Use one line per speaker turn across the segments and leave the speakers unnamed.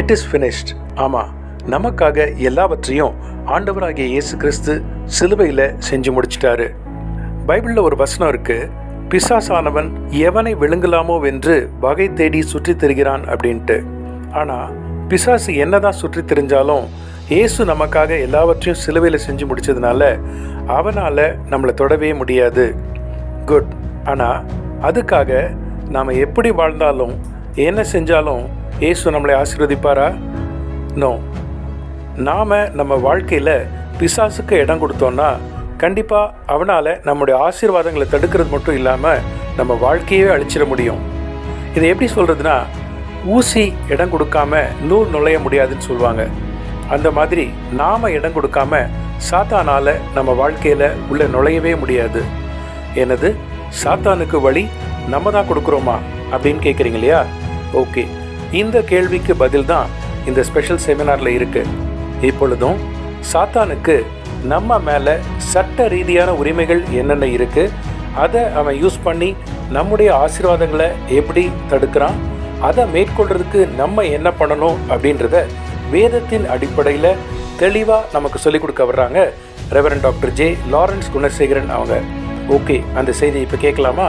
It is finished ஆமா நமக்காக எல்லாவற்றையும் ஆண்டவராகிய இயேசு கிறிஸ்து சிலுவையில் செஞ்சு முடிச்சிட்டாரு பைபிளில் ஒரு வசனம் இருக்கு பிசாசானவன் எவனை விழுங்கலாமோ வென்று வகை தேடி சுற்றித் திரிகிறான் அப்படின்ட்டு ஆனா பிசாசு என்னதான் சுற்றி திரிஞ்சாலும் இயேசு நமக்காக எல்லாவற்றையும் சிலுவையில் செஞ்சு முடிச்சதுனால அவனால நம்மளை தொடவே முடியாது குட் ஆனா அதுக்காக நாம எப்படி வாழ்ந்தாலும் என்ன செஞ்சாலும் இயேசு நம்மளை ஆசீர்வதிப்பாரா நோ நாம நம்ம வாழ்க்கையில பிசாசுக்கு இடம் கொடுத்தோம்னா கண்டிப்பா அவனால நம்முடைய ஆசீர்வாதங்களை தடுக்கிறது மட்டும் இல்லாம நம்ம வாழ்க்கையவே அழிச்சிட முடியும் இதை எப்படி சொல்றதுன்னா ஊசி இடம் கொடுக்காம நூல் நுழைய முடியாதுன்னு சொல்லுவாங்க அந்த மாதிரி நாம இடம் கொடுக்காம சாத்தானால நம்ம வாழ்க்கையில உள்ள நுழையவே முடியாது எனது சாத்தானுக்கு வழி நம்ம தான் கொடுக்குறோமா அப்படின்னு கேட்குறீங்க இல்லையா ஓகே இந்த கேள்விக்கு பதில் தான் இந்த ஸ்பெஷல் செமினார்ல இருக்கு இப்பொழுதும் சாத்தானுக்கு நம்ம மேல சட்ட ரீதியான உரிமைகள் என்னென்ன இருக்கு அதை அவன் யூஸ் பண்ணி நம்முடைய ஆசீர்வாதங்களை எப்படி தடுக்கிறான் அதை மேற்கொள்றதுக்கு நம்ம என்ன பண்ணணும் அப்படின்றத வேதத்தின் அடிப்படையில் தெளிவாக நமக்கு சொல்லிக் கொடுக்க வர்றாங்க reverend doctor J Lawrence Gunasekaran அவங்க ஓகே அந்த செய்தி இப்போ கேட்கலாமா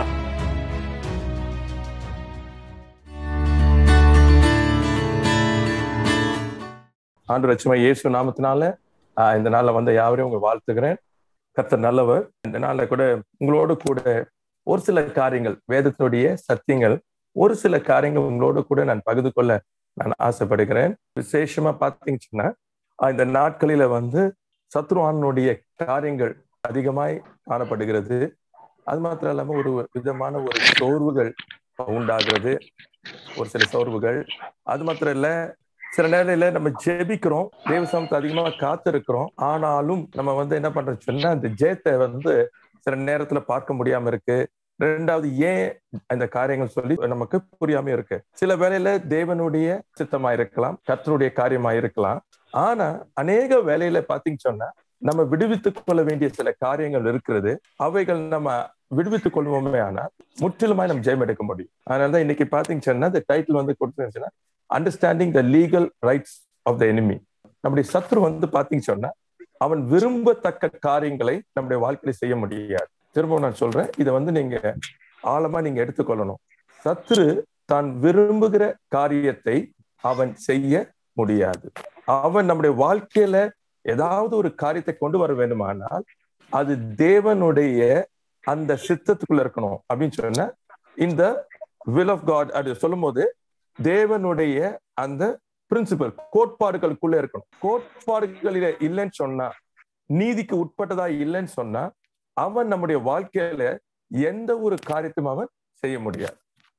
ஆண்டு லட்சுமி இயேசு நாமத்தினால ஆஹ் இந்த நாள்ல வந்த யாவரையும் உங்க வாழ்த்துகிறேன் கர்த்தர் நல்லவர் இந்த நாள்ல கூட உங்களோடு கூட ஒரு சில காரியங்கள் வேதத்தினுடைய சத்தியங்கள் ஒரு சில காரியங்கள் உங்களோடு கூட நான் பகிர்ந்து கொள்ள நான் ஆசைப்படுகிறேன் விசேஷமா பார்த்தீங்கன்னா ஆஹ் இந்த நாட்களில வந்து சத்ருவானுடைய காரியங்கள் அதிகமாய் காணப்படுகிறது அது மாத்திரம் இல்லாம ஒரு விதமான ஒரு சோர்வுகள் உண்டாகிறது ஒரு சில சோர்வுகள் அது மாத்திரம் இல்ல சில நேரத்துல நம்ம ஜெபிக்கிறோம் தேவசமத்தை அதிகமா காத்திருக்கிறோம் ஆனாலும் நம்ம வந்து என்ன பண்றோம் சொன்னா அந்த ஜெயத்தை வந்து சில நேரத்துல பார்க்க முடியாம இருக்கு ரெண்டாவது ஏன் இந்த காரியங்கள் சொல்லி நமக்கு புரியாம இருக்கு சில வேளையில தேவனுடைய சித்தமா இருக்கலாம் கர்த்தருடைய காரியமா இருக்கலாம் ஆனா அநேக வேலையில பாத்தீங்க சொன்னா நம்ம விடுவித்துக் கொள்ள வேண்டிய சில காரியங்கள் இருக்கிறது அவைகள் நம்ம விடுவித்துக் கொள்வோமே ஆனால் முற்றிலுமாய் நம்ம ஜெயம் எடுக்க முடியும் அதனாலதான் இன்னைக்கு பாத்தீங்க சொன்னா இந்த டைட்டில் வந்து கொடுத்துருந்துச்சுன்னா understanding the legal rights of the enemy நம்முடைய சத்ரு வந்து பாத்தீங்க சொன்னா அவன் விரும்பத்தக்க காரியங்களை நம்முடைய வாழ்க்கையில செய்ய முடியாது திரும்ப நான் சொல்றேன் இதை வந்து நீங்க ஆழமா நீங்க எடுத்துக்கொள்ளணும் சத்ரு தான் விரும்புகிற காரியத்தை அவன் செய்ய முடியாது அவன் நம்முடைய வாழ்க்கையில ஏதாவது ஒரு காரியத்தை கொண்டு வர வேண்டுமானால் அது தேவனுடைய அந்த சித்தத்துக்குள்ள இருக்கணும் அப்படின்னு சொன்ன இந்த வில் ஆஃப் காட் அது சொல்லும் போது தேவனுடைய அந்த பிரின்சிபல் கோட்பாடுகளுக்குள்ள இருக்கணும் கோட்பாடுகளில இல்லைன்னு சொன்னா நீதிக்கு உட்பட்டதா இல்லைன்னு சொன்னா அவன் நம்முடைய வாழ்க்கையில எந்த ஒரு காரியத்தையும் அவன் செய்ய முடியாது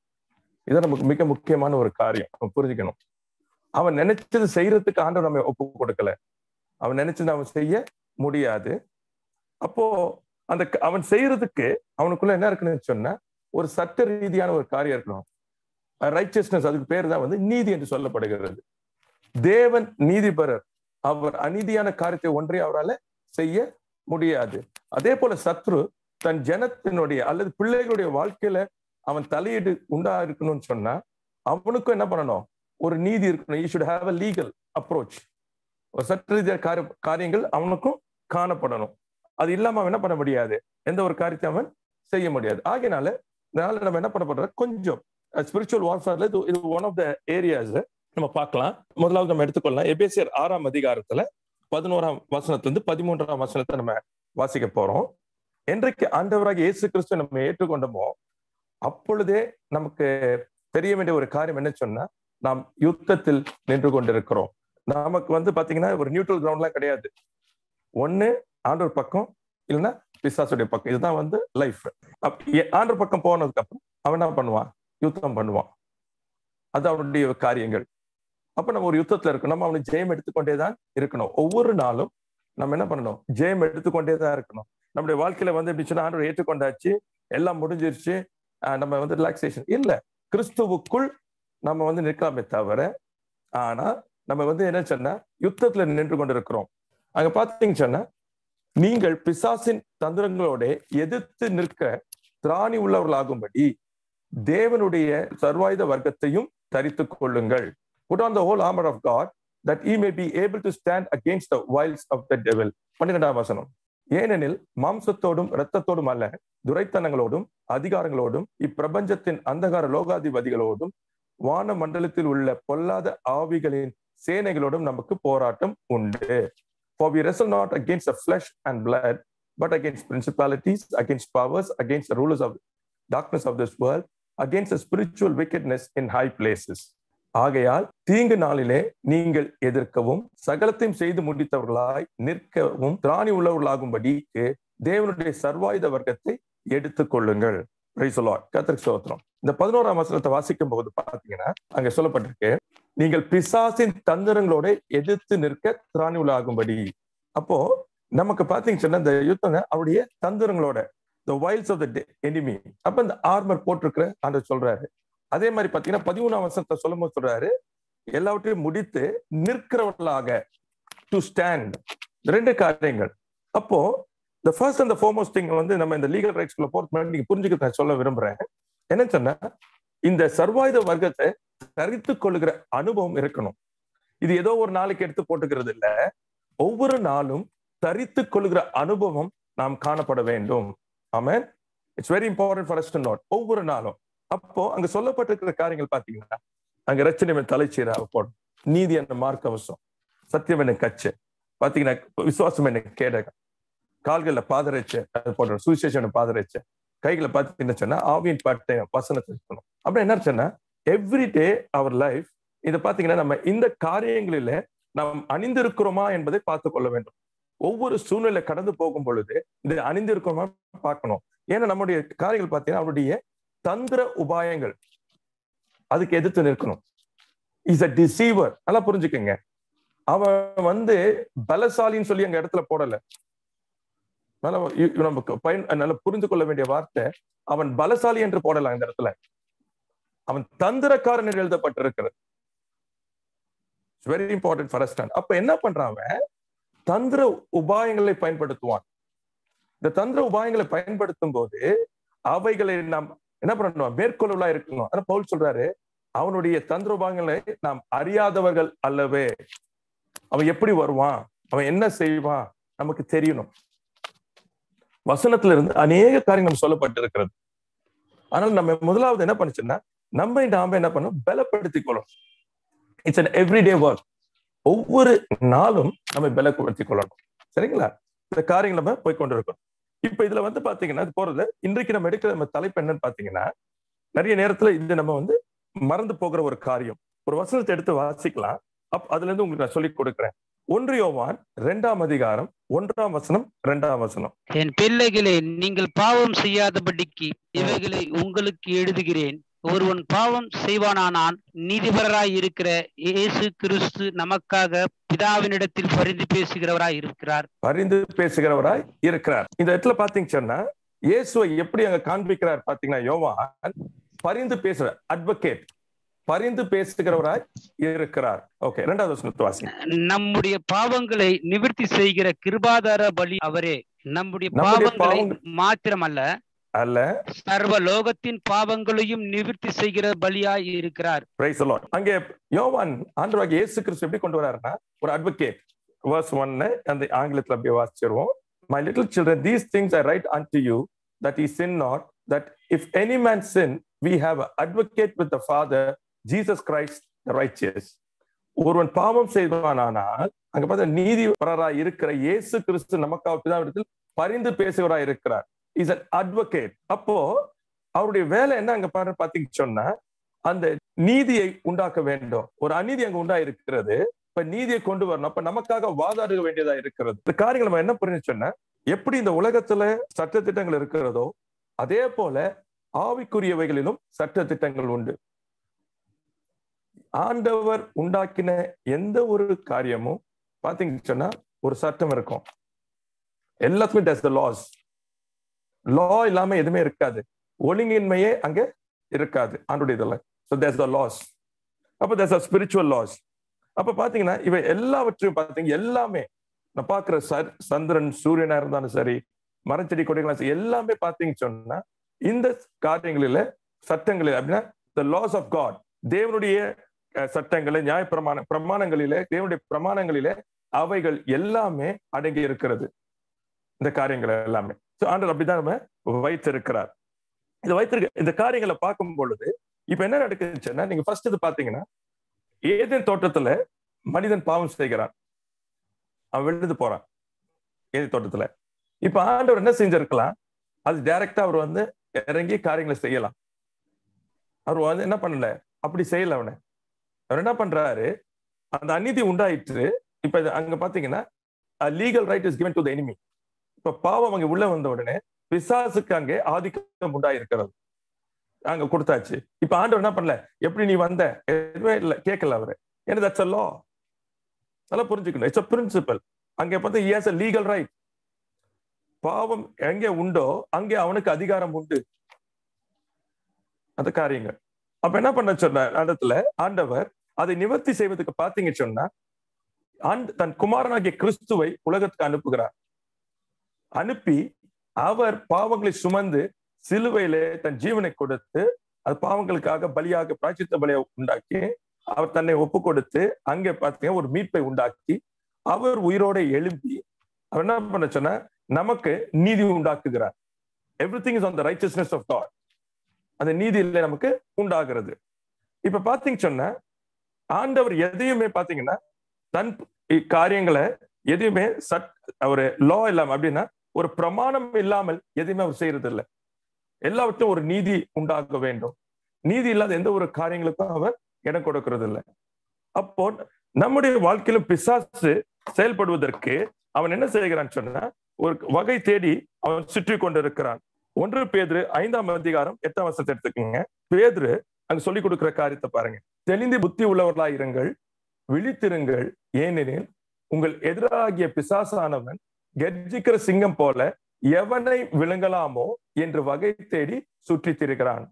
இது நமக்கு மிக முக்கியமான ஒரு காரியம் அவன் புரிஞ்சுக்கணும் அவன் நினைச்சது செய்யறதுக்கு ஆண்டவர் நம்ம ஒப்பு கொடுக்கல அவன் நினைச்சது அவன் செய்ய முடியாது அப்போ அந்த அவன் செய்யறதுக்கு அவனுக்குள்ள என்ன இருக்குன்னு சொன்னா ஒரு சட்ட ரீதியான ஒரு காரியம் இருக்கணும் ரைச்சஸ்னஸ் அதுக்கு பேர் தான் வந்து நீதி என்று சொல்லப்படுகிறது தேவன் நீதிபரர் அவர் அநீதியான காரியத்தை ஒன்றை அவரால் செய்ய முடியாது அதே போல சத்ரு தன் ஜனத்தினுடைய அல்லது பிள்ளைகளுடைய வாழ்க்கையில அவன் தலையீடு உண்டா இருக்கணும்னு சொன்னா அவனுக்கும் என்ன பண்ணணும் ஒரு நீதி இருக்கணும் you should have a legal approach ஒரு சட்ட ரீதியான காரிய காரியங்கள் அவனுக்கும் காணப்படணும் அது இல்லாம அவன் என்ன பண்ண முடியாது எந்த ஒரு காரியத்தை அவன் செய்ய முடியாது ஆகையினால இதனால நம்ம என்ன பண்ண பண்றோம் கொஞ்சம் ஸ்பிரிச்சுவல் வார்ஃபேர்ல இது இது ஒன் ஆஃப் த ஏரியாஸ் நம்ம பார்க்கலாம் முதலாவது நம்ம எடுத்துக்கொள்ளலாம் எபேசியர் ஆறாம் அதிகாரத்துல பதினோராம் வசனத்திலிருந்து பதிமூன்றாம் வசனத்தை நம்ம வாசிக்க போறோம் என்றைக்கு ஆண்டவராக இயேசு கிறிஸ்து நம்ம ஏற்றுக்கொண்டோமோ அப்பொழுதே நமக்கு தெரிய வேண்டிய ஒரு காரியம் என்ன சொன்னா நாம் யுத்தத்தில் நின்று கொண்டிருக்கிறோம் நமக்கு வந்து பாத்தீங்கன்னா ஒரு நியூட்ரல் கிரவுண்ட்லாம் கிடையாது ஒண்ணு ஆண்டவர் பக்கம் இல்லைன்னா பிசாசுடைய பக்கம் இதுதான் வந்து லைஃப் ஆண்டவர் பக்கம் போனதுக்கு அப்புறம் அவன் என்ன பண்ணுவான் யுத்தம் பண்ணுவான் அது அவனுடைய காரியங்கள் அப்ப நம்ம ஒரு யுத்தத்துல இருக்கணும் நம்ம அவனுக்கு ஜெயம் எடுத்துக்கொண்டே தான் இருக்கணும் ஒவ்வொரு நாளும் நம்ம என்ன பண்ணணும் ஜெயம் எடுத்துக்கொண்டே தான் இருக்கணும் நம்முடைய வாழ்க்கையில வந்து எப்படி சொன்னா ஆண்டவர் ஏற்றுக்கொண்டாச்சு எல்லாம் முடிஞ்சிருச்சு நம்ம வந்து ரிலாக்ஸேஷன் இல்ல கிறிஸ்துவுக்குள் நம்ம வந்து நிற்கலாமே தவிர ஆனா நம்ம வந்து என்ன சொன்னா யுத்தத்துல நின்று கொண்டிருக்கிறோம் அங்க பாத்தீங்க சொன்னா நீங்கள் பிசாசின் தந்திரங்களோட எதிர்த்து நிற்க திராணி உள்ளவர்களாகும்படி தேவனுடைய சர்வாயுத வர்க்கத்தையும் தரித்துக் கொள்ளுங்கள் put on the whole armour of God that ye may be able to stand against the wiles of the devil பன்னிரெண்டாம் வசனம் ஏனெனில் மாம்சத்தோடும் இரத்தத்தோடும் அல்ல துரைத்தனங்களோடும் அதிகாரங்களோடும் இப்பிரபஞ்சத்தின் அந்தகார லோகாதிபதிகளோடும் வான மண்டலத்தில் உள்ள பொல்லாத ஆவிகளின் சேனைகளோடும் நமக்கு போராட்டம் உண்டு For we wrestle not against the flesh and blood, but against principalities, against powers, against the rulers of darkness of this world, against the spiritual wickedness in high places. ஆகையால் தீங்கு நாளிலே நீங்கள் எதிர்க்கவும் சகலத்தையும் செய்து முடித்தவர்களாய் நிற்கவும் திராணி உள்ளவர்களாகும்படிக்கு தேவனுடைய சர்வாயுத வர்க்கத்தை எடுத்துக் கொள்ளுங்கள் கத்திரிக் சோத்திரம் இந்த பதினோராம் வசனத்தை வாசிக்கும் போது பாத்தீங்கன்னா அங்க சொல்லப்பட்டிருக்கு நீங்கள் பிசாசின் தந்திரங்களோட எதிர்த்து நிற்க திராணி உள்ளாகும்படி அப்போ நமக்கு பாத்தீங்கன்னா இந்த யுத்தம் அவருடைய தந்திரங்களோட the wiles of the enemy அப்ப இந்த ஆர்மர் போட்டிருக்கிற ஆண்டவர் சொல்றாரு அதே மாதிரி பாத்தீங்கன்னா பதிமூணாம் வருஷத்தை சொல்லும் போது சொல்றாரு எல்லாவற்றையும் முடித்து நிற்கிறவர்களாக டு ஸ்டாண்ட் ரெண்டு காரியங்கள் அப்போ the first and foremost thing வந்து நம்ம இந்த லீகல் ரைட்ஸ்குள்ள போறது முன்னாடி நீங்க புரிஞ்சுக்க நான் சொல்ல விரும்புறேன் என்ன சொன்னா இந்த சர்வாயுத வர்க்கத்தை தரித்து கொள்ளுகிற அனுபவம் இருக்கணும் இது ஏதோ ஒரு நாளைக்கு எடுத்து போட்டுக்கிறது இல்ல ஒவ்வொரு நாளும் தரித்து கொள்ளுகிற அனுபவம் நாம் காணப்பட வேண்டும் amen it's very important for us to note ஒவ்வொரு நாளும் அப்போ அங்க சொல்லப்பட்டிருக்கிற காரியங்கள் பாத்தீங்கன்னா அங்க ரச்சனை தலைச்சீரா போடும் நீதி என்ன மார்க்கவசம் சத்தியம் என்ன கச்சு பாத்தீங்கன்னா விசுவாசம் என்ன கேடகம் கால்கள்ல பாதரைச்ச அது போடுற சுவிசேஷன் பாதரைச்ச கைகளை பார்த்தீங்கன்னு சொன்னா ஆவியின் பாட்டை வசனத்தை இருக்கணும் அப்படி என்ன சொன்னா எவ்ரி டே அவர் லைஃப் இதை பாத்தீங்கன்னா நம்ம இந்த காரியங்களில நாம் அணிந்திருக்கிறோமா என்பதை பார்த்து கொள்ள வேண்டும் ஒவ்வொரு சூழ்நிலை கடந்து போகும் பொழுது இதை அணிந்திருக்கிறோமா பார்க்கணும் ஏன்னா நம்முடைய காரியங்கள் பார்த்தீங்கன்னா அவருடைய தந்திர உபாயங்கள் அதுக்கு எதிர்த்து நிற்கணும் இஸ் அ டிசீவர் நல்லா புரிஞ்சுக்கங்க அவன் வந்து பலசாலின்னு சொல்லி அங்க இடத்துல போடல நமக்கு பயன் நல்லா புரிந்து கொள்ள வேண்டிய வார்த்தை அவன் பலசாலி என்று போடலாம் இந்த இடத்துல அவன் தந்திரக்காரன் என்று எழுதப்பட்டிருக்கிறது வெரி இம்பார்ட்டன்ட் ஃபார் ஸ்டாண்ட் அப்ப என்ன பண்றான் அவன் தந்திர உபாயங்களை பயன்படுத்துவான் இந்த தந்திர உபாயங்களை பயன்படுத்தும் போது அவைகளை நாம் என்ன பண்ணணும் மேற்கொள்ளா இருக்கணும் ஆனா பவுல் சொல்றாரு அவனுடைய தந்திர உபாயங்களை நாம் அறியாதவர்கள் அல்லவே அவன் எப்படி வருவான் அவன் என்ன செய்வான் நமக்கு தெரியணும் வசனத்துல இருந்து அநேக காரியங்கள் சொல்லப்பட்டிருக்கிறது ஆனால் நம்ம முதலாவது என்ன பண்ணுச்சுன்னா நம்ம நாம என்ன பண்ணோம் பலப்படுத்திக் கொள்ளணும் இட்ஸ் அன் எவ்ரிடே ஒர்க் ஒவ்வொரு நாளும் நம்ம பலப்படுத்திக் கொள்ளணும் சரிங்களா இந்த காரியங்கள் நம்ம போய் கொண்டு இருக்கணும் இப்ப இதுல வந்து பாத்தீங்கன்னா இது போறது இன்றைக்கு நம்ம எடுக்கிற நம்ம தலைப்பு என்னன்னு பாத்தீங்கன்னா நிறைய நேரத்துல இது நம்ம வந்து மறந்து போகிற ஒரு காரியம் ஒரு வசனத்தை எடுத்து வாசிக்கலாம் அப் அதுல இருந்து உங்களுக்கு நான் சொல்லி கொடுக்குறேன் ஒன்று யோவான் இரண்டாம் அதிகாரம் ஒன்றாம் வசனம் இரண்டாம் வசனம்
என் பிள்ளைகளே நீங்கள் பாவம் செய்யாதபடிக்கு இவைகளை உங்களுக்கு எழுதுகிறேன் ஒருவன் பாவம் செய்வானானால் நீதிபரராய் இருக்கிற இயேசு கிறிஸ்து நமக்காக பிதாவினிடத்தில் பரிந்து பேசுகிறவராய் இருக்கிறார்
பரிந்து பேசுகிறவராய் இருக்கிறார் இந்த இடத்துல பாத்தீங்க சொன்னா இயேசுவை எப்படி அங்க காண்பிக்கிறார் பாத்தீங்கன்னா யோவான் பரிந்து பேசுற அட்வொகேட் பரிந்து பேசுகிறவராய் இருக்கிறார் ஓகே இரண்டாவது வசனத்தை வாசி
நம்முடைய பாவங்களை நிவர்த்தி செய்கிற கிருபாதார பலி அவரே நம்முடைய
நம்முடைய
பாவங்களை
பாவங்கள்
மாத்திரமல்ல
அல்ல
சர்வ லோகத்தின் பாவங்களையும் நிவர்த்தி செய்கிற பலியாய் இருக்கிறார்
பிரைஸ் லார்ட் அங்கே யோவான் ஆண்டவராக இயேசு கிறிஸ்து எப்படி கொண்டு வராருன்னா ஒரு அட்வொகேட் வேர்ஸ் ஒன்னு அந்த ஆங்கிலத்துல அப்படியே வாசிச்சிருவோம் my little children these things I write unto you that ye sin not that if any man sin we have advocate with the father Jesus Christ the righteous ஒருவன் பாவம் செய்வானானால் அங்க பார்த்தா நீதிபரராய் இருக்கிற இயேசு கிறிஸ்து நமக்காக பிதாவிடத்தில் பரிந்து பேசுகிறவராய் இருக்கிறார் இஸ் அன் அட்வொகேட் அப்போ அவருடைய வேலை என்ன அங்க பாரு பாத்தீங்க சொன்னா அந்த நீதியை உண்டாக்க வேண்டும் ஒரு அநீதி அங்க உண்டா இருக்கிறது இப்ப நீதியை கொண்டு வரணும் அப்ப நமக்காக வாதாட வேண்டியதா இருக்கிறது இந்த காரியங்கள் நம்ம என்ன புரிஞ்சு சொன்னா எப்படி இந்த உலகத்துல சட்ட திட்டங்கள் இருக்கிறதோ அதே போல ஆவிக்குரியவைகளிலும் சட்ட திட்டங்கள் உண்டு ஆண்டவர் உண்டாக்கின எந்த ஒரு காரியமும் பாத்தீங்க சொன்னா ஒரு சட்டம் இருக்கும் எல்லாத்துக்குமே டஸ் த லாஸ் லா இல்லாம எதுவுமே இருக்காது ஒழுங்கின்மையே அங்க இருக்காது ஆண்டுடைய இதுல ஸோ தேர்ஸ் த லாஸ் அப்போ தேர்ஸ் அ ஸ்பிரிச்சுவல் லாஸ் அப்ப பாத்தீங்கன்னா இவை எல்லாவற்றையும் பாத்தீங்க எல்லாமே நான் பாக்குற ச- சந்திரன் சூரியனா இருந்தாலும் சரி மரச்செடி கொடிகளும் சரி எல்லாமே பாத்தீங்க சொன்னா இந்த காரியங்களில சட்டங்களில் அப்படின்னா த லாஸ் ஆஃப் காட் தேவனுடைய அஹ், சட்டங்களே நியாய பிரமாண பிரமாணங்களிலே தேவனுடைய பிரமாணங்களிலே அவைகள் எல்லாமே அடங்கி இருக்கிறது இந்த காரியங்கள் எல்லாமே So, ஆண்டவர் அப்படிதான் நம்ம வைத்திருக்கிறார் இது வைத்திருக்க இந்த காரியங்களை பார்க்கும் பொழுது இப்ப என்ன நடக்குதுன்னா நீங்க ஃபர்ஸ்ட் இது பாத்தீங்கன்னா ஏதேன் தோட்டத்துல மனிதன் பாவம் செய்கிறான் அவன் விழுந்து போறான் ஏதே தோட்டத்துல இப்ப ஆண்டவர் என்ன செஞ்சிருக்கலாம் அது டைரக்டா அவர் வந்து இறங்கி காரியங்களை செய்யலாம் அவர் வந்து என்ன பண்ணல அப்படி செய்யல அவனை அவர் என்ன பண்றாரு அந்த அநீதி உண்டாயிற்று இப்ப இது அங்க பாத்தீங்கன்னா legal right is given to the enemy இப்ப பாவம் அங்க உள்ள வந்த உடனே பிசாசுக்கு அங்கே ஆதிக்கம் உண்டாயிருக்கிறது அங்க கொடுத்தாச்சு இப்ப ஆண்டவர் என்ன பண்ணல எப்படி நீ வந்த எதுவுமே இல்ல கேட்கல அவரு ஏன்னா தட்ஸ் லா நல்லா புரிஞ்சுக்கணும் இட்ஸ் பிரின்சிபல் அங்கே பார்த்து இயஸ் அ லீகல் ரைட் பாவம் எங்கே உண்டோ அங்கே அவனுக்கு அதிகாரம் உண்டு அந்த காரியங்கள் அப்ப என்ன பண்ண சொன்ன இடத்துல ஆண்டவர் அதை நிவர்த்தி செய்வதற்கு பாத்தீங்க சொன்னா ஆண்டு தன் குமாரனாகிய கிறிஸ்துவை உலகத்துக்கு அனுப்புகிறார் அனுப்பி அவர் பாவங்களை சுமந்து சிலுவையிலே தன் ஜீவனை கொடுத்து அது பாவங்களுக்காக பலியாக பிராச்சித்த பலியை உண்டாக்கி அவர் தன்னை ஒப்பு கொடுத்து அங்கே பார்த்தீங்கன்னா ஒரு மீட்பை உண்டாக்கி அவர் உயிரோட எழும்பி அவர் என்ன பண்ண சொன்னா நமக்கு நீதி உண்டாக்குகிறார் everything is on the righteousness of God அந்த நீதியில நமக்கு உண்டாகிறது இப்ப பாத்தீங்க சொன்னா ஆண்டவர் எதையுமே பாத்தீங்கன்னா தன் காரியங்களை எதையுமே சட் ஒரு லா இல்லாம அப்படின்னா ஒரு பிரமாணம் இல்லாமல் எதையுமே அவர் செய்யறது இல்லை எல்லாவற்றும் ஒரு நீதி உண்டாக வேண்டும் நீதி இல்லாத எந்த ஒரு காரியங்களுக்கும் அவர் இடம் கொடுக்கறது இல்லை அப்போ நம்முடைய வாழ்க்கையில பிசாசு செயல்படுவதற்கு அவன் என்ன செய்கிறான் சொன்னா ஒரு வகை தேடி அவன் சுற்றி கொண்டிருக்கிறான் ஒன்று பேதுரு ஐந்தாம் அதிகாரம் எட்டாம் வருஷத்தை எடுத்துக்கோங்க பேதுரு அங்க சொல்லிக் கொடுக்கிற காரியத்தை பாருங்க தெளிந்து புத்தி உள்ளவர்களாய் இருங்கள் விழித்திருங்கள் ஏனெனில் உங்கள் எதிராகிய பிசாசானவன் கர்ஜிக்கிற சிங்கம் போல எவனை விழுங்கலாமோ என்று வகை தேடி சுற்றி திரிகிறான்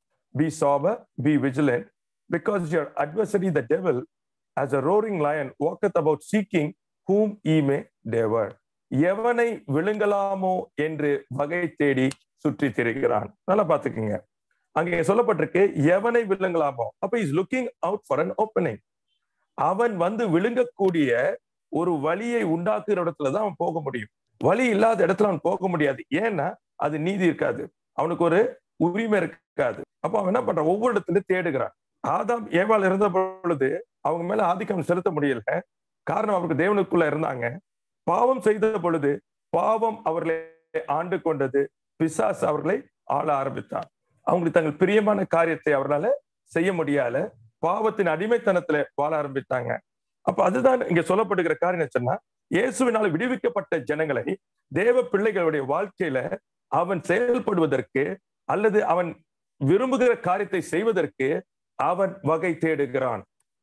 be sober be vigilant because your adversary the devil as a roaring lion walketh about seeking whom he may devour எவனை விழுங்கலாமோ என்று வகை தேடி சுற்றி திரிகிறான் நல்லா பாத்துக்கோங்க அங்கே சொல்லப்பட்டிருக்கு எவனை விழுங்கலாமோ அப்ப is looking out for an opening அவன் வந்து விழுங்கக்கூடிய ஒரு வழியை உண்டாக்குற இடத்துலதான் அவன் போக முடியும் வழி இல்லாத இடத்துல அவன் போக முடியாது ஏன்னா அது நீதி இருக்காது அவனுக்கு ஒரு உரிமை இருக்காது அப்ப அவன் என்ன பண்றான் ஒவ்வொரு இடத்துல தேடுகிறான் ஆதாம் ஏவாள் இருந்த பொழுது அவங்க மேல ஆதிக்கம் செலுத்த முடியல காரணம் அவருக்கு தேவனுக்குள்ள இருந்தாங்க பாவம் செய்த பொழுது பாவம் அவர்களை ஆண்டு கொண்டது பிசாஸ் அவர்களை ஆள ஆரம்பித்தான் அவங்களுக்கு தங்கள் பிரியமான காரியத்தை அவர்களால செய்ய முடியாத பாவத்தின் அடிமைத்தனத்துல வாழ ஆரம்பித்தாங்க அப்ப அதுதான் இங்க சொல்லப்படுகிற காரியம் சொன்னா இயேசுவினால் விடுவிக்கப்பட்ட ஜனங்களை தேவ பிள்ளைகளுடைய வாழ்க்கையில அவன் செயல்படுவதற்கு அல்லது அவன் விரும்புகிற காரியத்தை செய்வதற்கு அவன் வகை தேடுகிறான்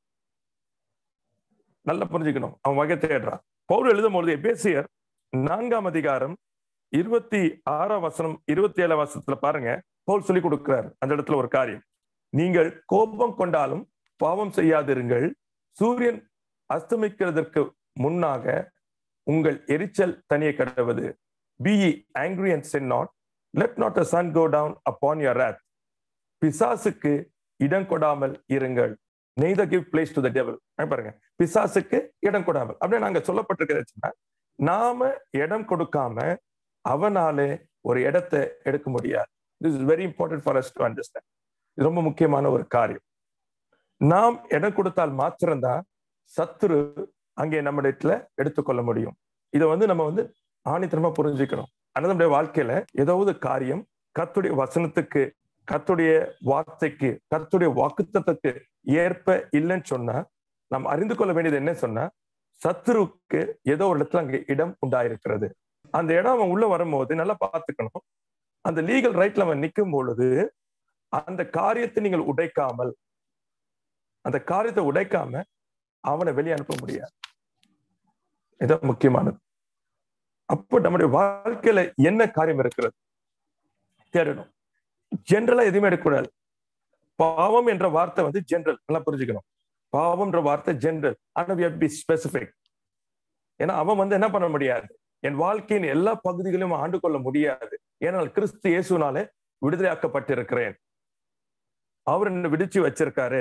நல்லா புரிஞ்சுக்கணும் அவன் வகை தேடுறான் பவுல் எழுதும் பொழுது எபேசியர் நான்காம் அதிகாரம் இருபத்தி ஆறாம் வசனம் இருபத்தி ஏழாம் வசனத்துல பாருங்க பவுல் சொல்லி கொடுக்கிறார் அந்த இடத்துல ஒரு காரியம் நீங்கள் கோபம் கொண்டாலும் பாவம் செய்யாதிருங்கள் சூரியன் அஸ்தமிக்கிறதற்கு முன்னாக உங்கள் எரிச்சல் தனியை கடவது be angry and sin not let not a sun go down upon your wrath பிசாசுக்கு இடம் கொடாமல் இருங்கள் neither give place to the devil பாருங்க பிசாசுக்கு இடம் கொடாமல் அப்படின்னு நாங்க சொல்லப்பட்டிருக்கிறதுன்னா நாம இடம் கொடுக்காம அவனாலே ஒரு இடத்தை எடுக்க முடியாது this is very important for us to understand இது ரொம்ப முக்கியமான ஒரு காரியம் நாம் இடம் கொடுத்தால் மாத்திரம்தான் சத்துரு அங்கே நம்ம இடத்துல எடுத்துக்கொள்ள முடியும் இதை வந்து நம்ம வந்து ஆணித்தனமா புரிஞ்சுக்கணும் ஆனால் நம்முடைய வாழ்க்கையில ஏதாவது காரியம் கத்துடைய வசனத்துக்கு கத்துடைய வார்த்தைக்கு கத்துடைய வாக்குத்தத்துக்கு ஏற்ப இல்லைன்னு சொன்னா நாம் அறிந்து கொள்ள வேண்டியது என்ன சொன்னா சத்துருவுக்கு ஏதோ ஒரு இடத்துல அங்க இடம் உண்டாயிருக்கிறது அந்த இடம் அவன் உள்ள வரும்போது நல்லா பார்த்துக்கணும் அந்த லீகல் ரைட்ல அவன் நிற்கும் பொழுது அந்த காரியத்தை நீங்கள் உடைக்காமல் அந்த காரியத்தை உடைக்காம அவனை வெளியே அனுப்ப முடியாது இதான் முக்கியமானது அப்போ நம்முடைய வாழ்க்கையில என்ன காரியம் இருக்கிறது தேடணும் ஜென்ரலா எதுவுமே எடுக்கக்கூடாது பாவம் என்ற வார்த்தை வந்து ஜென்ரல் நல்லா புரிஞ்சுக்கணும் பாவம்ன்ற வார்த்தை ஜென்ரல் ஆனா பி ஸ்பெசிபிக் ஏன்னா அவன் வந்து என்ன பண்ண முடியாது என் வாழ்க்கையின் எல்லா பகுதிகளையும் ஆண்டு கொள்ள முடியாது ஏன்னால் கிறிஸ்து இயேசுனாலே விடுதலையாக்கப்பட்டிருக்கிறேன் அவர் என்ன விடுச்சு வச்சிருக்காரு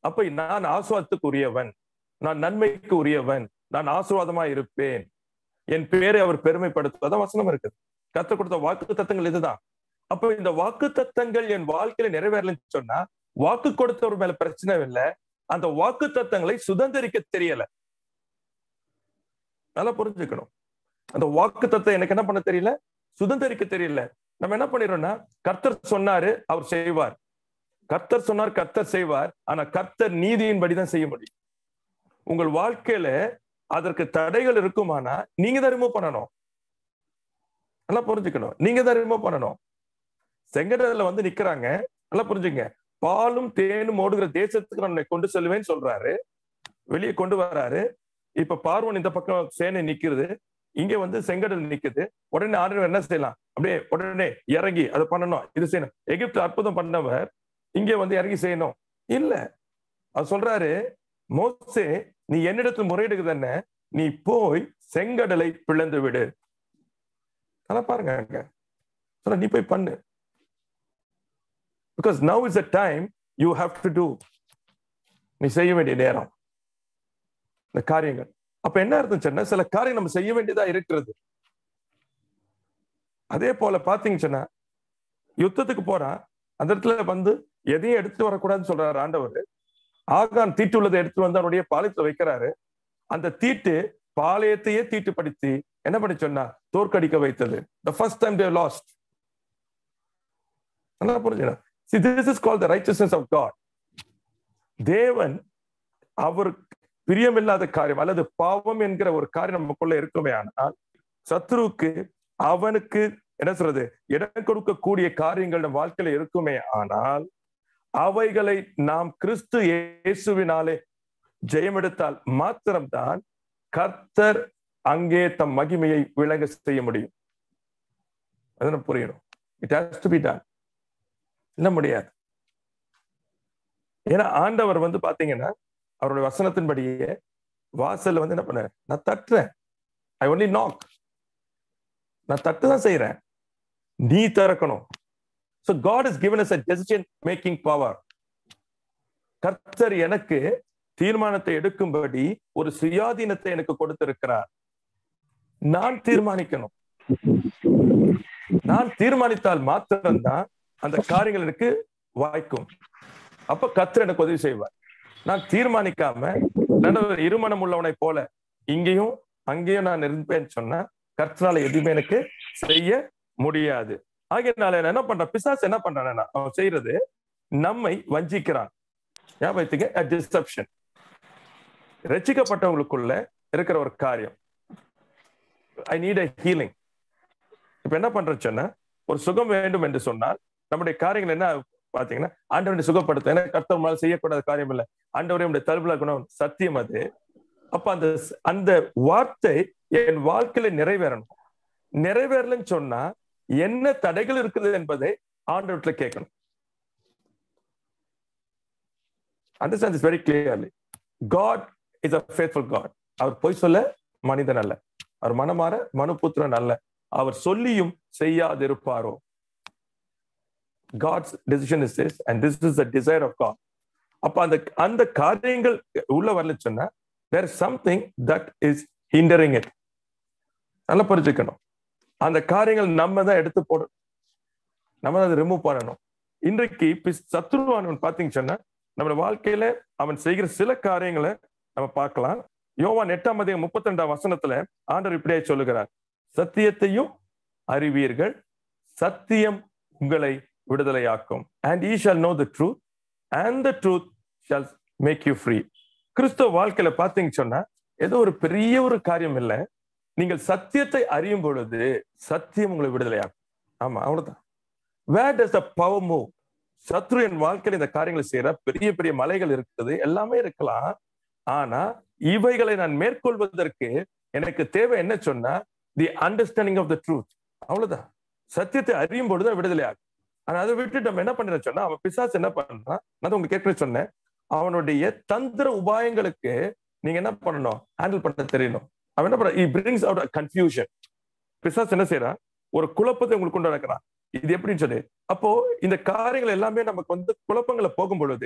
அப்ப நான் ஆசுவாதத்துக்கு உரியவன் நான் நன்மைக்கு உரியவன் நான் ஆசீர்வாதமா இருப்பேன் என் பேரை அவர் பெருமைப்படுத்துவதான் வசனம் இருக்குது கத்த கொடுத்த வாக்கு தத்தங்கள் இதுதான் அப்ப இந்த வாக்கு தத்தங்கள் என் வாழ்க்கையில நிறைவேறலன்னு சொன்னா வாக்கு கொடுத்தவர் மேல பிரச்சனை இல்லை அந்த வாக்கு தத்தங்களை சுதந்திரிக்க தெரியல நல்லா புரிஞ்சுக்கணும் அந்த வாக்கு தத்தம் எனக்கு என்ன பண்ண தெரியல சுதந்திரிக்க தெரியல நம்ம என்ன பண்ணிடுறோம்னா கர்த்தர் சொன்னாரு அவர் செய்வார் கர்த்தர் சொன்னார் கர்த்தர் செய்வார் ஆனா கர்த்தர் நீதியின்படி தான் செய்ய முடியும் உங்கள் வாழ்க்கையில அதற்கு தடைகள் இருக்குமானா நீங்க தான் ரிமூவ் பண்ணணும் நல்லா புரிஞ்சுக்கணும் நீங்க தான் ரிமூவ் பண்ணணும் செங்கடல வந்து நிக்கிறாங்க நல்லா புரிஞ்சுங்க பாலும் தேனும் ஓடுகிற தேசத்துக்கு நான் உன்னை கொண்டு செல்வேன்னு சொல்றாரு வெளியே கொண்டு வராரு இப்ப பார்வன் இந்த பக்கம் சேனை நிக்கிறது இங்க வந்து செங்கடல் நிக்குது உடனே ஆண்டவர் என்ன செய்யலாம் அப்படியே உடனே இறங்கி அதை பண்ணணும் இது செய்யணும் எகிப்து அற்புதம் பண்ணவர் இங்க வந்து இறங்கி செய்யணும் இல்ல அவர் சொல்றாரு மோசே நீ என்னிடத்தில் முறையிடுகிறது என்ன நீ போய் செங்கடலை பிளந்து விடு நல்லா பாருங்க அங்க சொல்ல நீ போய் பண்ணு because now is a time you have to do நீ செய்ய வேண்டிய நேரம் இந்த காரியங்கள் அப்ப என்ன அர்த்தம் சொன்னா சில காரியம் நம்ம செய்ய வேண்டியதா இருக்கிறது அதே போல பாத்தீங்கன்னு சொன்னா யுத்தத்துக்கு போறான் அந்த இடத்துல வந்து எதையும் எடுத்து வரக்கூடாதுன்னு சொல்றாரு ஆண்டவர் ஆகான் தீட்டு உள்ளதை எடுத்து வந்து அவனுடைய பாளையத்துல வைக்கிறாரு அந்த தீட்டு பாளையத்தையே தீட்டுப்படுத்தி என்ன பண்ணி சொன்னா தோற்கடிக்க வைத்தது the first time they lost நல்லா புரிஞ்சுக்கணும் See, this is called the righteousness of God. தேவன் அவர் பிரியமில்லாத காரியம் அல்லது பாவம் என்கிற ஒரு காரியம் நமக்குள்ள இருக்குமே ஆனால் சத்ருவுக்கு அவனுக்கு என்ன சொல்றது இடம் கொடுக்கக்கூடிய காரியங்கள் நம் வாழ்க்கையில இருக்குமே ஆனால் அவைகளை நாம் கிறிஸ்து இயேசுவினாலே ஜெயமெடுத்தால் மாத்திரம்தான் கர்த்தர் அங்கே தம் மகிமையை விளங்க செய்ய முடியும் அது நம்ம புரியணும் it has to be done இல்ல முடியாது ஏன்னா ஆண்டவர் வந்து பாத்தீங்கன்னா அவருடைய வசனத்தின்படியே வாசல்ல வந்து என்ன பண்ண நான் தட்டுறேன் ஐ ஒன்லி நாக் நான் தட்டு தான் செய்யறேன் நீ திறக்கணும் so God is given us a decision making power கர்த்தர் எனக்கு தீர்மானத்தை எடுக்கும்படி ஒரு சுயாதீனத்தை எனக்கு கொடுத்திருக்கிறார் நான் தீர்மானிக்கணும் நான் தீர்மானித்தால் மாத்திரம்தான் அந்த காரியங்கள் எனக்கு வாய்க்கும் அப்ப கர்த்தர் எனக்கு உதவி செய்வார் நான் தீர்மானிக்காம நடுவர் இருமணம் உள்ளவனை போல இங்கேயும் அங்கேயும் நான் இருப்பேன்னு சொன்னா கர்த்தரால எதுவுமே எனக்கு செய்ய முடியாது ஆகையனால என்ன பண்றான் பிசாஸ் என்ன பண்றான் அவன் செய்யறது நம்மை வஞ்சிக்கிறான் ஞாபகத்துக்கு டிசப்ஷன் ரசிக்கப்பட்டவங்களுக்குள்ள இருக்கிற ஒரு காரியம் ஐ நீட் அ ஹீலிங் இப்ப என்ன பண்றேன்னு சொன்னா ஒரு சுகம் வேண்டும் என்று சொன்னால் நம்முடைய காரியங்கள் என்ன பாத்தீங்கன்னா ஆண்டவனை சுகப்படுத்த ஏன்னா கர்த்தர் மேல செய்யக்கூடாத காரியம் இல்லை ஆண்டவரே உடைய தருவிழா குணம் சத்தியம் அது அப்ப அந்த அந்த வார்த்தை என் வாழ்க்கையில நிறைவேறணும் நிறைவேறலன்னு சொன்னா என்ன தடைகள் இருக்குது என்பதை ஆண்டவர்கிட்ட கேட்கணும் understand is very clearly God is a faithful God அவர் பொய் சொல்ல மனிதன் அல்ல அவர் மனமாற மனுபுத்திரன் அல்ல அவர் சொல்லியும் செய்யாதிருப்பாரோ God's decision is this and this is the desire of God அப்ப அந்த அந்த காரியங்கள் உள்ள வரல சொன்னா there something that is hindering it நல்லா புரிஞ்சுக்கணும் அந்த காரியங்கள் நம்ம தான் எடுத்து போடணும் நம்ம தான் அதை ரிமூவ் பண்ணணும் இன்றைக்கு சத்ருவானவன் பாத்தீங்க சொன்னா நம்ம வாழ்க்கையில அவன் செய்கிற சில காரியங்களை நம்ம பார்க்கலாம் யோவான் எட்டாம் அதிகம் முப்பத்தி ரெண்டாம் வசனத்துல ஆண்டவர் இப்படியே சொல்லுகிறார் சத்தியத்தையும் அறிவீர்கள் சத்தியம் உங்களை விடுதலையாக்கும் and ye shall know the truth and the truth shall make you free கிறிஸ்தவ வாழ்க்கையில பாத்தீங்க சொன்னா ஏதோ ஒரு பெரிய ஒரு காரியம் இல்லை நீங்கள் சத்தியத்தை அறியும் பொழுது சத்தியம் உங்களை விடுதலையாகும் ஆமா அவ்வளவுதான் வேர் டஸ் த பவர் மூவ் சத்ரு என் வாழ்க்கையில இந்த காரியங்களை செய்யற பெரிய பெரிய மலைகள் இருக்குது எல்லாமே இருக்கலாம் ஆனா இவைகளை நான் மேற்கொள்வதற்கு எனக்கு தேவை என்ன சொன்னா the understanding of the truth அவ்வளவுதான் சத்தியத்தை அறியும் பொழுது விடுதலை ஆகும் ஆனா அதை விட்டு நம்ம என்ன பண்ண சொன்னா அவன் பிசாஸ் என்ன பண்றான் நான் உங்களுக்கு ஏற்கனவே சொன்னேன் அவனுடைய தந்திர உபாயங்களுக்கு நீங்க என்ன பண்ணணும் ஹேண்டில் பண்ண தெரியணும் அவன் என்ன பண்ண பிரிங்ஸ் அவுட் கன்ஃபியூஷன் பிசாஸ் என்ன செய்யறான் ஒரு குழப்பத்தை உங்களுக்கு கொண்டு நடக்கிறான் இது எப்படின்னு சொல்லி அப்போ இந்த காரியங்கள் எல்லாமே நமக்கு வந்து குழப்பங்களை போகும் பொழுது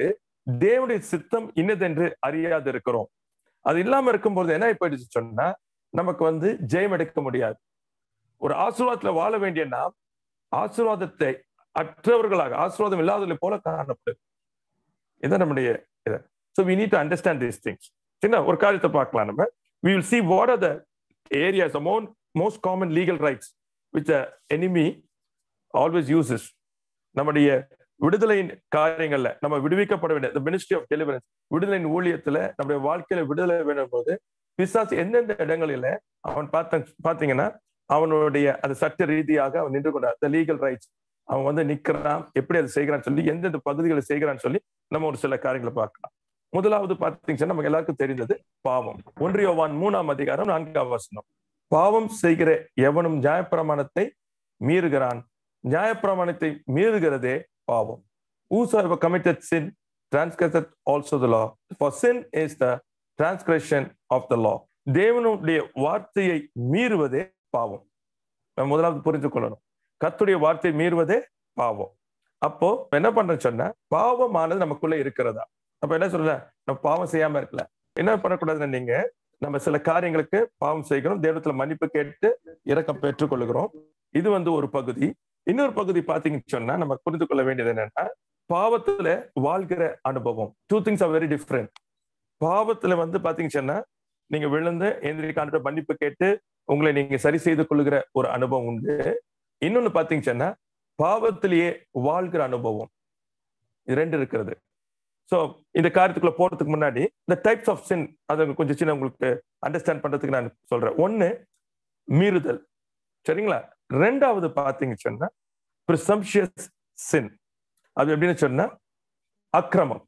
தேவனுடைய சித்தம் இன்னதென்று அறியாது இருக்கிறோம் அது இல்லாம இருக்கும்போது என்ன போயிடுச்சு சொன்னா நமக்கு வந்து ஜெயம் எடுக்க முடியாது ஒரு ஆசீர்வாதத்துல வாழ வேண்டிய நாம் ஆசீர்வாதத்தை அற்றவர்களாக ஆசீர்வாதம் இல்லாதவர்களை போல காணப்படுது இதான் நம்முடைய இது so we need to understand this things சின்ன ஒரு காரியத்தை பார்க்கலாம் நம்ம we will see what are the areas amount most common legal rights with enemy always uses நம்முடைய விடுதலையின் காரியங்கள்ல நம்ம விடுவிக்கப்பட வேண்டிய மினிஸ்ட்ரி ஆஃப் டெலிவரன்ஸ் விடுதலையின் ஊழியத்துல நம்முடைய வாழ்க்கையில விடுதலை வேணும் போது பிசாசு எந்தெந்த இடங்களில அவன் பார்த்த பாத்தீங்கன்னா அவனுடைய அந்த சட்ட ரீதியாக அவன் நின்று கொண்டார் த லீகல் ரைட்ஸ் அவன் வந்து நிக்கிறான் எப்படி அதை செய்கிறான்னு சொல்லி எந்தெந்த பகுதிகளை செய்கிறான்னு சொல்லி நம்ம ஒரு சில காரியங்களை பார்க்கலாம் முதலாவது பார்த்தீங்கன்னா நமக்கு எல்லாருக்கும் தெரிந்தது பாவம் ஒன்றியோவான் மூணாம் அதிகாரம் நான்காம் வசனம் பாவம் செய்கிற எவனும் நியாயப்பிரமாணத்தை மீறுகிறான் நியாயப்பிரமாணத்தை மீறுகிறதே பாவம் whosoever committed sin transgresseth also the law for sin is the transgression of the law தேவனுடைய வார்த்தையை மீறுவதே பாவம் நம்ம முதலாவது புரிந்து கொள்ளணும் கத்துடைய வார்த்தையை மீறுவதே பாவம் அப்போ என்ன பண்றேன்னு சொன்னா பாவமானது நமக்குள்ள இருக்கிறதா அப்ப என்ன சொல்ற நம்ம பாவம் செய்யாம இருக்கல என்ன பண்ணக்கூடாதுன்னா நீங்க நம்ம சில காரியங்களுக்கு பாவம் செய்கிறோம் தேவத்துல மன்னிப்பு கேட்டு இரக்கம் பெற்றுக் கொள்கிறோம் இது வந்து ஒரு பகுதி இன்னொரு பகுதி பாத்தீங்கன்னு சொன்னா நம்ம புரிந்து கொள்ள வேண்டியது என்னன்னா பாவத்துல வாழ்கிற அனுபவம் two things are very different பாவத்துல வந்து பாத்தீங்கன்னு சொன்னா நீங்க விழுந்து எந்திரிக்கான மன்னிப்பு கேட்டு உங்களை நீங்க சரி செய்து கொள்ளுகிற ஒரு அனுபவம் உண்டு இன்னொன்னு பாத்தீங்கன்னு சொன்னா பாவத்திலேயே வாழ்கிற அனுபவம் இது ரெண்டு இருக்கிறது சோ இந்த காரியத்துக்குள்ள போறதுக்கு முன்னாடி இந்த டைப்ஸ் ஆஃப் சின் அதை கொஞ்சம் சின்ன உங்களுக்கு அண்டர்ஸ்டாண்ட் பண்றதுக்கு நான் சொல்றேன் ஒன்னு மீறுதல் சரிங்களா ரெண்டாவது பாத்தீங்க சொன்னா ப்ரிசம்ஷியஸ் சின் அது எப்படின்னு சொன்னா அக்கிரமம்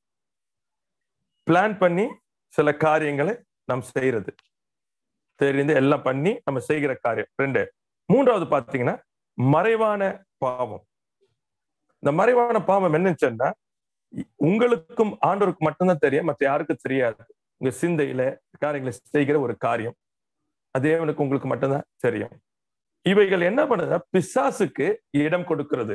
பிளான் பண்ணி சில காரியங்களை நாம் செய்யறது தெரிந்து எல்லாம் பண்ணி நம்ம செய்கிற காரியம் ரெண்டு மூன்றாவது பாத்தீங்கன்னா மறைவான பாவம் இந்த மறைவான பாவம் என்னன்னு சொன்னா உங்களுக்கும் ஆண்டோருக்கு மட்டும்தான் தெரியும் மற்ற யாருக்கும் தெரியாது உங்க சிந்தையில காரியங்களை செய்கிற ஒரு காரியம் அது தேவனுக்கு உங்களுக்கு மட்டும்தான் தெரியும் இவைகள் என்ன பண்ணுது பிசாசுக்கு இடம் கொடுக்கிறது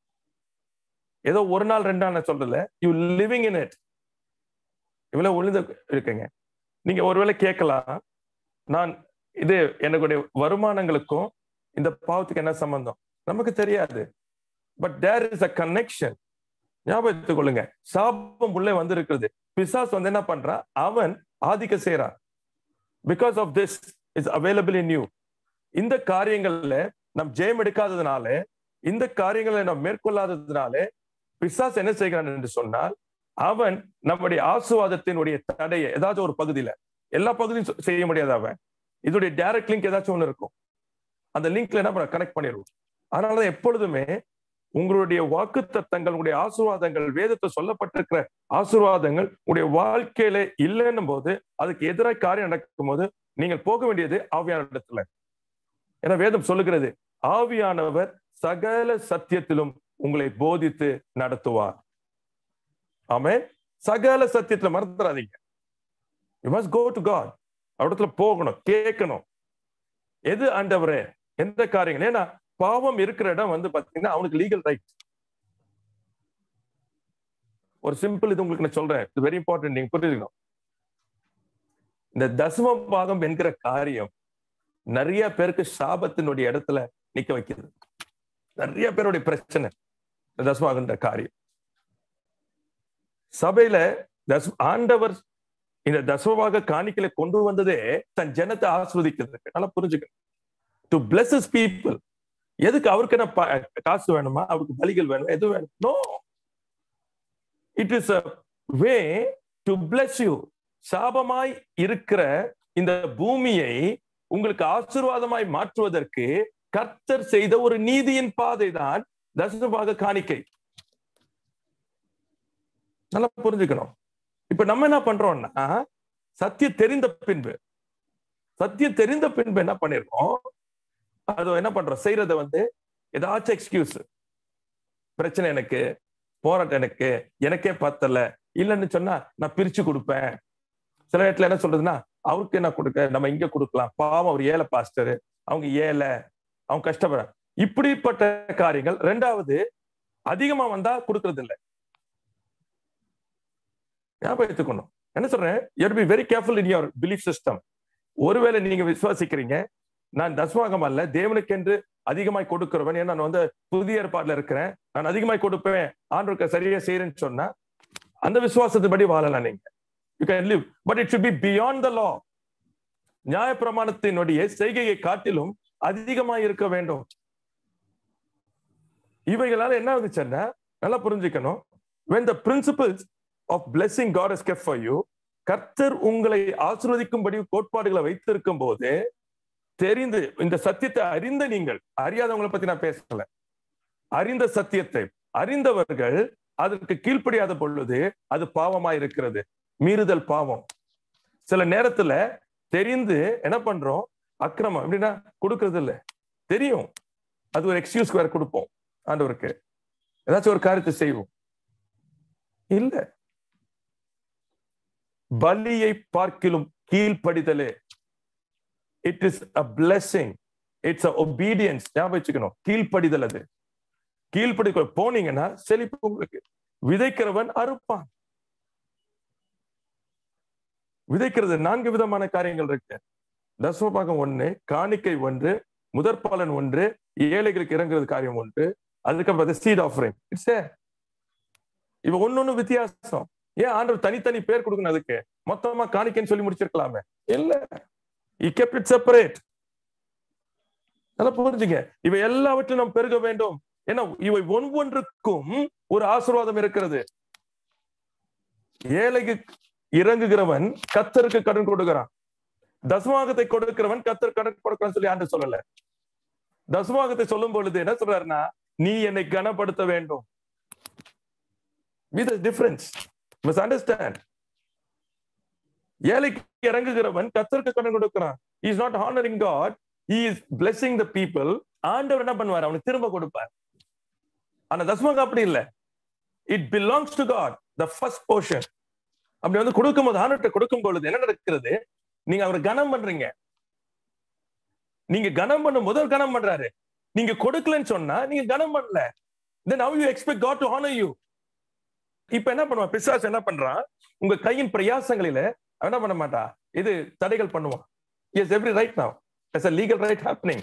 ஏதோ ஒரு நாள் ரெண்டு நாள் நான் சொல்றல யூ லிவிங் இன் இட் இவ்வளவு ஒழுந்து இருக்குங்க நீங்க ஒருவேளை கேட்கலாம் நான் இது என்னுடைய வருமானங்களுக்கும் இந்த பாவத்துக்கு என்ன சம்பந்தம் நமக்கு தெரியாது but there is a connection ஞாபகத்துக் கொள்ளுங்க சாபம் உள்ளே வந்து இருக்கிறது பிசாஸ் வந்து என்ன பண்றான் அவன் ஆதிக்க செய்யறான் because of this is available in you இந்த காரியங்கள்ல நம் ஜெயம் எடுக்காததுனால இந்த காரியங்களை நாம் மேற்கொள்ளாததுனால பிசாஸ் என்ன செய்கிறான் என்று சொன்னால் அவன் நம்முடைய ஆசுவாதத்தினுடைய தடையை ஏதாச்சும் ஒரு பகுதியில எல்லா பகுதியும் செய்ய முடியாது அவன் இதோடைய டைரக்ட் லிங்க் ஏதாச்சும் ஒண்ணு இருக்கும் அந்த லிங்க்ல என்ன பண்ண கனெக்ட் பண்ணிடுவோம் அதனாலதான் எப்பொழுதுமே உங்களுடைய வாக்கு தத்தங்கள் உங்களுடைய ஆசீர்வாதங்கள் வேதத்தை சொல்லப்பட்டிருக்கிற ஆசீர்வாதங்கள் உங்களுடைய வாழ்க்கையில இல்லைன்னும் போது அதுக்கு எதிராக காரியம் நடக்கும் போது நீங்கள் போக வேண்டியது ஆவியான இடத்துல ஏன்னா வேதம் சொல்லுகிறது ஆவியானவர் சகல சத்தியத்திலும் உங்களை போதித்து நடத்துவார் ஆமே சகல சத்தியத்துல மறந்துடாதீங்க you must go to God அவடத்துல போகணும் கேட்கணும் எது ஆண்டவரே எந்த காரியங்கள் ஏன்னா பாவம் இருக்கிற இடம் வந்து பாத்தீங்கன்னா அவனுக்கு லீகல் ரைட் ஒரு சிம்பிள் இது உங்களுக்கு நான் சொல்றேன் இது வெரி இம்பார்ட்டன்ட் நீங்க புரிஞ்சுக்கணும் இந்த தசம பாகம் என்கிற காரியம் நிறைய பேருக்கு சாபத்தினுடைய இடத்துல நிக்க வைக்கிறது நிறைய பேருடைய பிரச்சனை இந்த தசமாகன்ற காரியம் சபையில தஸ் ஆண்டவர் இந்த தசமபாக காணிக்கலை கொண்டு வந்ததே தன் ஜனத்தை ஆஸ்வதிக்கிறது நல்லா புரிஞ்சுக்க டு பிளஸ் பீப்புள் எதுக்கு அவருக்கு என்ன காசு வேணுமா அவருக்கு பலிகள் வேணும் எது வேணும் no it is a way to bless you சாபமாய் இருக்கிற இந்த பூமியை உங்களுக்கு ஆசீர்வாதமாய் மாற்றுவதற்கு கர்த்தர் செய்த ஒரு நீதியின் பாதை தான் தசமபாக காணிக்கை நல்லா புரிஞ்சுக்கணும் இப்ப நம்ம என்ன பண்றோம்னா சத்தியம் தெரிந்த பின்பு சத்தியம் தெரிந்த பின்பு என்ன பண்ணிருக்கோம் அது என்ன பண்றோம் செய்யறத வந்து ஏதாச்சும் எக்ஸ்கியூஸ் பிரச்சனை எனக்கு போராட்டம் எனக்கு எனக்கே பத்தல இல்லைன்னு சொன்னா நான் பிரிச்சு கொடுப்பேன் சில இடத்துல என்ன சொல்றதுன்னா அவருக்கு என்ன கொடுக்க நம்ம இங்க கொடுக்கலாம் பாவம் அவர் ஏழை பாஸ்டர் அவங்க ஏழை அவங்க கஷ்டப்படுற இப்படிப்பட்ட காரியங்கள் ரெண்டாவது அதிகமா வந்தா கொடுக்கறது இல்லை ஞாபகம் எடுத்துக்கணும் என்ன சொல்றேன் you be very careful in your belief system ஒருவேளை நீங்க விசுவாசிக்கிறீங்க நான் தஸ்மாகம் அல்ல தேவனுக்கென்று அதிகமாய் கொடுக்கிறவன் ஏன்னா நான் வந்து புதிய ஏற்பாடுல இருக்கிறேன் நான் அதிகமாய் கொடுப்பேன் ஆண்டவருக்கு சரியா செய்யறேன்னு சொன்னா அந்த விசுவாசத்தின்படி வாழலாம் நீங்க you can live but it should be beyond the law நியாயப்பிரமாணத்தினுடைய செய்கையை காட்டிலும் அதிகமாய் இருக்க வேண்டும் இவைகளால என்ன ஆகுதுச்சுன்னா நல்லா புரிஞ்சுக்கணும் when the principles of blessing God has kept for you கர்த்தர் உங்களை ஆசீர்வதிக்கும்படி கோட்பாடுகளை வைத்திருக்கும் போது தெரிந்து இந்த சத்தியத்தை அறிந்த நீங்கள் அறியாதவங்களை பத்தி நான் பேசல அறிந்த சத்தியத்தை அறிந்தவர்கள் அதற்கு கீழ்ப்படியாத பொழுது அது பாவமா இருக்கிறது மீறுதல் பாவம் சில நேரத்துல தெரிந்து என்ன பண்றோம் அக்கிரமம் எப்படின்னா கொடுக்கறது இல்ல தெரியும் அது ஒரு எக்ஸ்கியூஸ் வேற கொடுப்போம் ஆண்டவருக்கு ஏதாச்சும் ஒரு காரியத்தை செய்வோம் இல்ல பலியை பார்க்கிலும் கீழ்ப்படிதலே it is a blessing it's a obedience ஞாபகம் வச்சுக்கணும் கீழ்ப்படிதல் அது கீழ்ப்படி போனீங்கன்னா செழிப்பு உங்களுக்கு விதைக்கிறவன் அறுப்பான் விதைக்கிறது நான்கு விதமான காரியங்கள் இருக்கு தசமபாகம் ஒண்ணு காணிக்கை ஒன்று முதற்பாலன் ஒன்று ஏழைகளுக்கு இறங்குறது காரியம் ஒன்று அதுக்கப்புறம் சீட் ஆஃபரிங் இட்ஸ் இவ ஒன்னொன்னு வித்தியாசம் ஏன் ஆண்டவர் தனித்தனி பேர் கொடுக்கணும் அதுக்கு மொத்தமா காணிக்கைன்னு சொல்லி முடிச்சிருக்கலாமே இல்ல இ கெப்ட் இட் செப்பரேட் நல்லா புரிஞ்சுங்க இவை எல்லாவற்றையும் நாம் பெருக வேண்டும் ஏன்னா இவை ஒவ்வொன்றுக்கும் ஒரு ஆசீர்வாதம் இருக்கிறது ஏழைக்கு இறங்குகிறவன் கத்தருக்கு கடன் கொடுக்கிறான் தசமாகத்தை கொடுக்கிறவன் கத்தர் கடன் கொடுக்கிறான்னு சொல்லி ஆண்டு சொல்லல தசமாகத்தை சொல்லும் பொழுது என்ன சொல்றாருன்னா நீ என்னை கனப்படுத்த வேண்டும் வித் டிஃபரன்ஸ் மஸ்ட் அண்டர்ஸ்டாண்ட் ஏழைக்கு இறங்குகிறவன் கத்தருக்கு கடன் கொடுக்கிறான் is not honouring God he is blessing the people ஆண்டவர் என்ன பண்ணுவார் அவனுக்கு திரும்ப கொடுப்பார் ஆனா தஸ்மகம் அப்படி இல்ல it belongs to God the first portion அப்படி வந்து கொடுக்கும் போது ஆண்டவர்கிட்ட கொடுக்கும் பொழுது என்ன நடக்கிறது நீங்க அவரை கனம் பண்றீங்க நீங்க கனம் பண்ணும் போது அவர் கனம் பண்றாரு நீங்க கொடுக்கலன்னு சொன்னா நீங்க கனம் பண்ணல then how you expect God to honour you இப்ப என்ன பண்ணுவான் பிசாஸ் என்ன பண்றான் உங்க கையின் பிரயாசங்களில அவன் என்ன பண்ண மாட்டா இது தடைகள் பண்ணுவான் as every right now as a legal right happening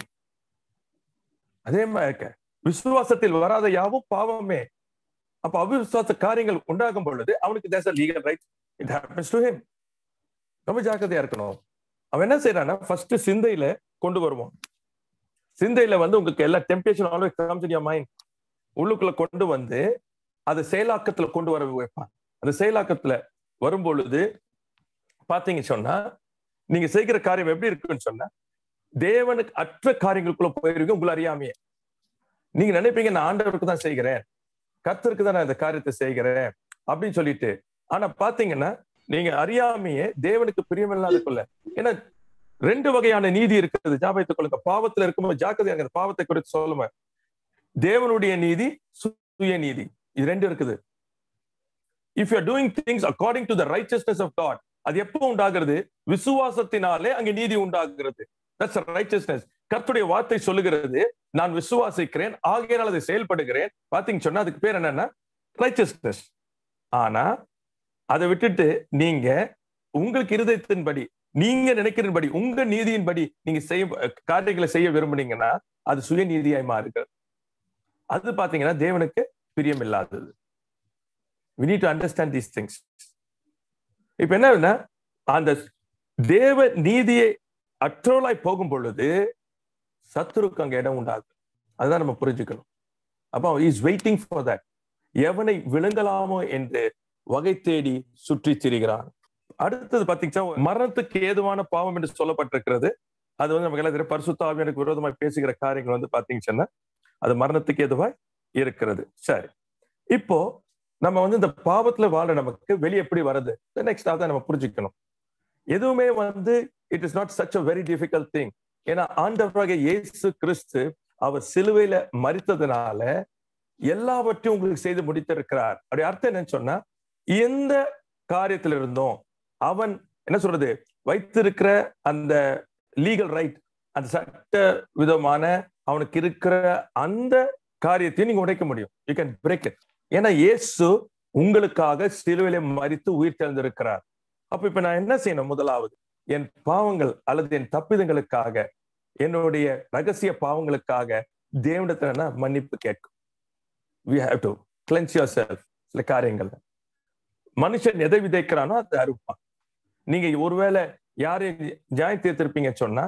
அதே மாதிரி இருக்க விசுவாசத்தில் வராத யாவும் பாவமே அப்ப அவிசுவாச காரியங்கள் உண்டாகும் பொழுது அவனுக்கு தேச legal right it happens to him ரொம்ப ஜாக்கிரதையா இருக்கணும் அவன் என்ன செய்யறான்னா ஃபர்ஸ்ட் சிந்தையில கொண்டு வருவான் சிந்தையில வந்து உங்களுக்கு எல்லா temptation always comes in your mind உள்ளுக்குள்ள கொண்டு வந்து அதை செயலாக்கத்துல கொண்டு வர வைப்பான் அந்த செயலாக்கத்துல வரும் பொழுது பாத்தீங்க சொன்னா நீங்க செய்கிற காரியம் எப்படி இருக்குன்னு சொன்னா தேவனுக்கு அற்ற காரியங்களுக்குள்ள போயிருவீங்க உங்களை அறியாமையே நீங்க நினைப்பீங்க நான் ஆண்டவருக்கு தான் செய்கிறேன் கர்த்தருக்கு தான் நான் இந்த காரியத்தை செய்கிறேன் அப்படின்னு சொல்லிட்டு ஆனா பாத்தீங்கன்னா நீங்க அறியாமையே தேவனுக்கு பிரியமில்லாதக்குள்ள ஏன்னா ரெண்டு வகையான நீதி இருக்குது ஞாபகத்துக் கொள்ளுங்க பாவத்துல இருக்கும்போது ஜாக்கிரதையாக பாவத்தை குறித்து சொல்லுங்க தேவனுடைய நீதி சுய நீதி இது ரெண்டு இருக்குது if you doing things according to the righteousness of God அது எப்போ உண்டாகிறது விசுவாசத்தினாலே அங்க நீதி உண்டாகிறது தட்ஸ் ரைச்சஸ்னஸ் கர்த்துடைய வார்த்தை சொல்லுகிறது நான் விசுவாசிக்கிறேன் ஆகையினால் அதை செயல்படுகிறேன் பாத்தீங்க சொன்னா அதுக்கு பேர் என்னன்னா ரைச்சஸ்னஸ் ஆனா அதை விட்டுட்டு நீங்க உங்களுக்கு இருதயத்தின்படி நீங்க நினைக்கிறபடி உங்க நீதியின்படி நீங்க செய்ய காரியங்களை செய்ய விரும்புனீங்கன்னா அது சுய நீதியாய் மாறுகிறது அது பாத்தீங்கன்னா தேவனுக்கு பிரியம் இல்லாதது we need to understand these things இப்ப என்ன அந்த தேவ நீதியை அற்றோலாய் போகும் பொழுது சத்துருக்கு அங்க இடம் உண்டாது அதுதான் நம்ம புரிஞ்சுக்கணும் அப்போ இஸ் வெயிட்டிங் ஃபார் தட் எவனை விழுங்கலாமோ என்று வகை தேடி சுற்றி திரிகிறான் அடுத்தது பாத்தீங்கன்னா மரணத்துக்கு ஏதுவான பாவம் என்று சொல்லப்பட்டிருக்கிறது அது வந்து நமக்கு எல்லாம் தெரியும் பரிசுத்தாவியனுக்கு விரோதமாய் பேசுகிற காரியங்கள் வந்து பாத்தீங்கன்னா அது மரணத்துக்கு எதுவாய் இருக்கிறது சரி இப்போ நம்ம வந்து இந்த பாவத்துல வாழ நமக்கு வெளியே எப்படி வருது நெக்ஸ்ட் அதான் நம்ம புரிஞ்சுக்கணும் எதுவுமே வந்து it is not such a very difficult thing ஏன்னா ஆண்டவராக இயேசு கிறிஸ்து அவர் சிலுவையில மறித்ததுனால எல்லாவற்றையும் உங்களுக்கு செய்து முடித்திருக்கிறார் அப்படி அர்த்தம் என்னன்னு சொன்னா எந்த காரியத்துல இருந்தும் அவன் என்ன சொல்றது வைத்திருக்கிற அந்த லீகல் ரைட் அந்த சட்ட விதமான அவனுக்கு இருக்கிற அந்த காரியத்தையும் நீங்க உடைக்க முடியும் யூ கேன் பிரேக் இட் ஏன்னா இயேசு உங்களுக்காக சிலுவையிலே மறித்து உயிர் தெழுந்திருக்கிறார் அப்ப இப்ப நான் என்ன செய்யணும் முதலாவது என் பாவங்கள் அல்லது என் தப்பிதங்களுக்காக என்னுடைய ரகசிய பாவங்களுக்காக தேவனிடத்துல நான் மன்னிப்பு கேட்கும் we have to cleanse yourself சில காரியங்கள் மனுஷன் எதை விதைக்கிறானோ அதை அறுப்பான் நீங்க ஒருவேளை யாரையும் நியாயம் தீர்த்திருப்பீங்கன்னு சொன்னா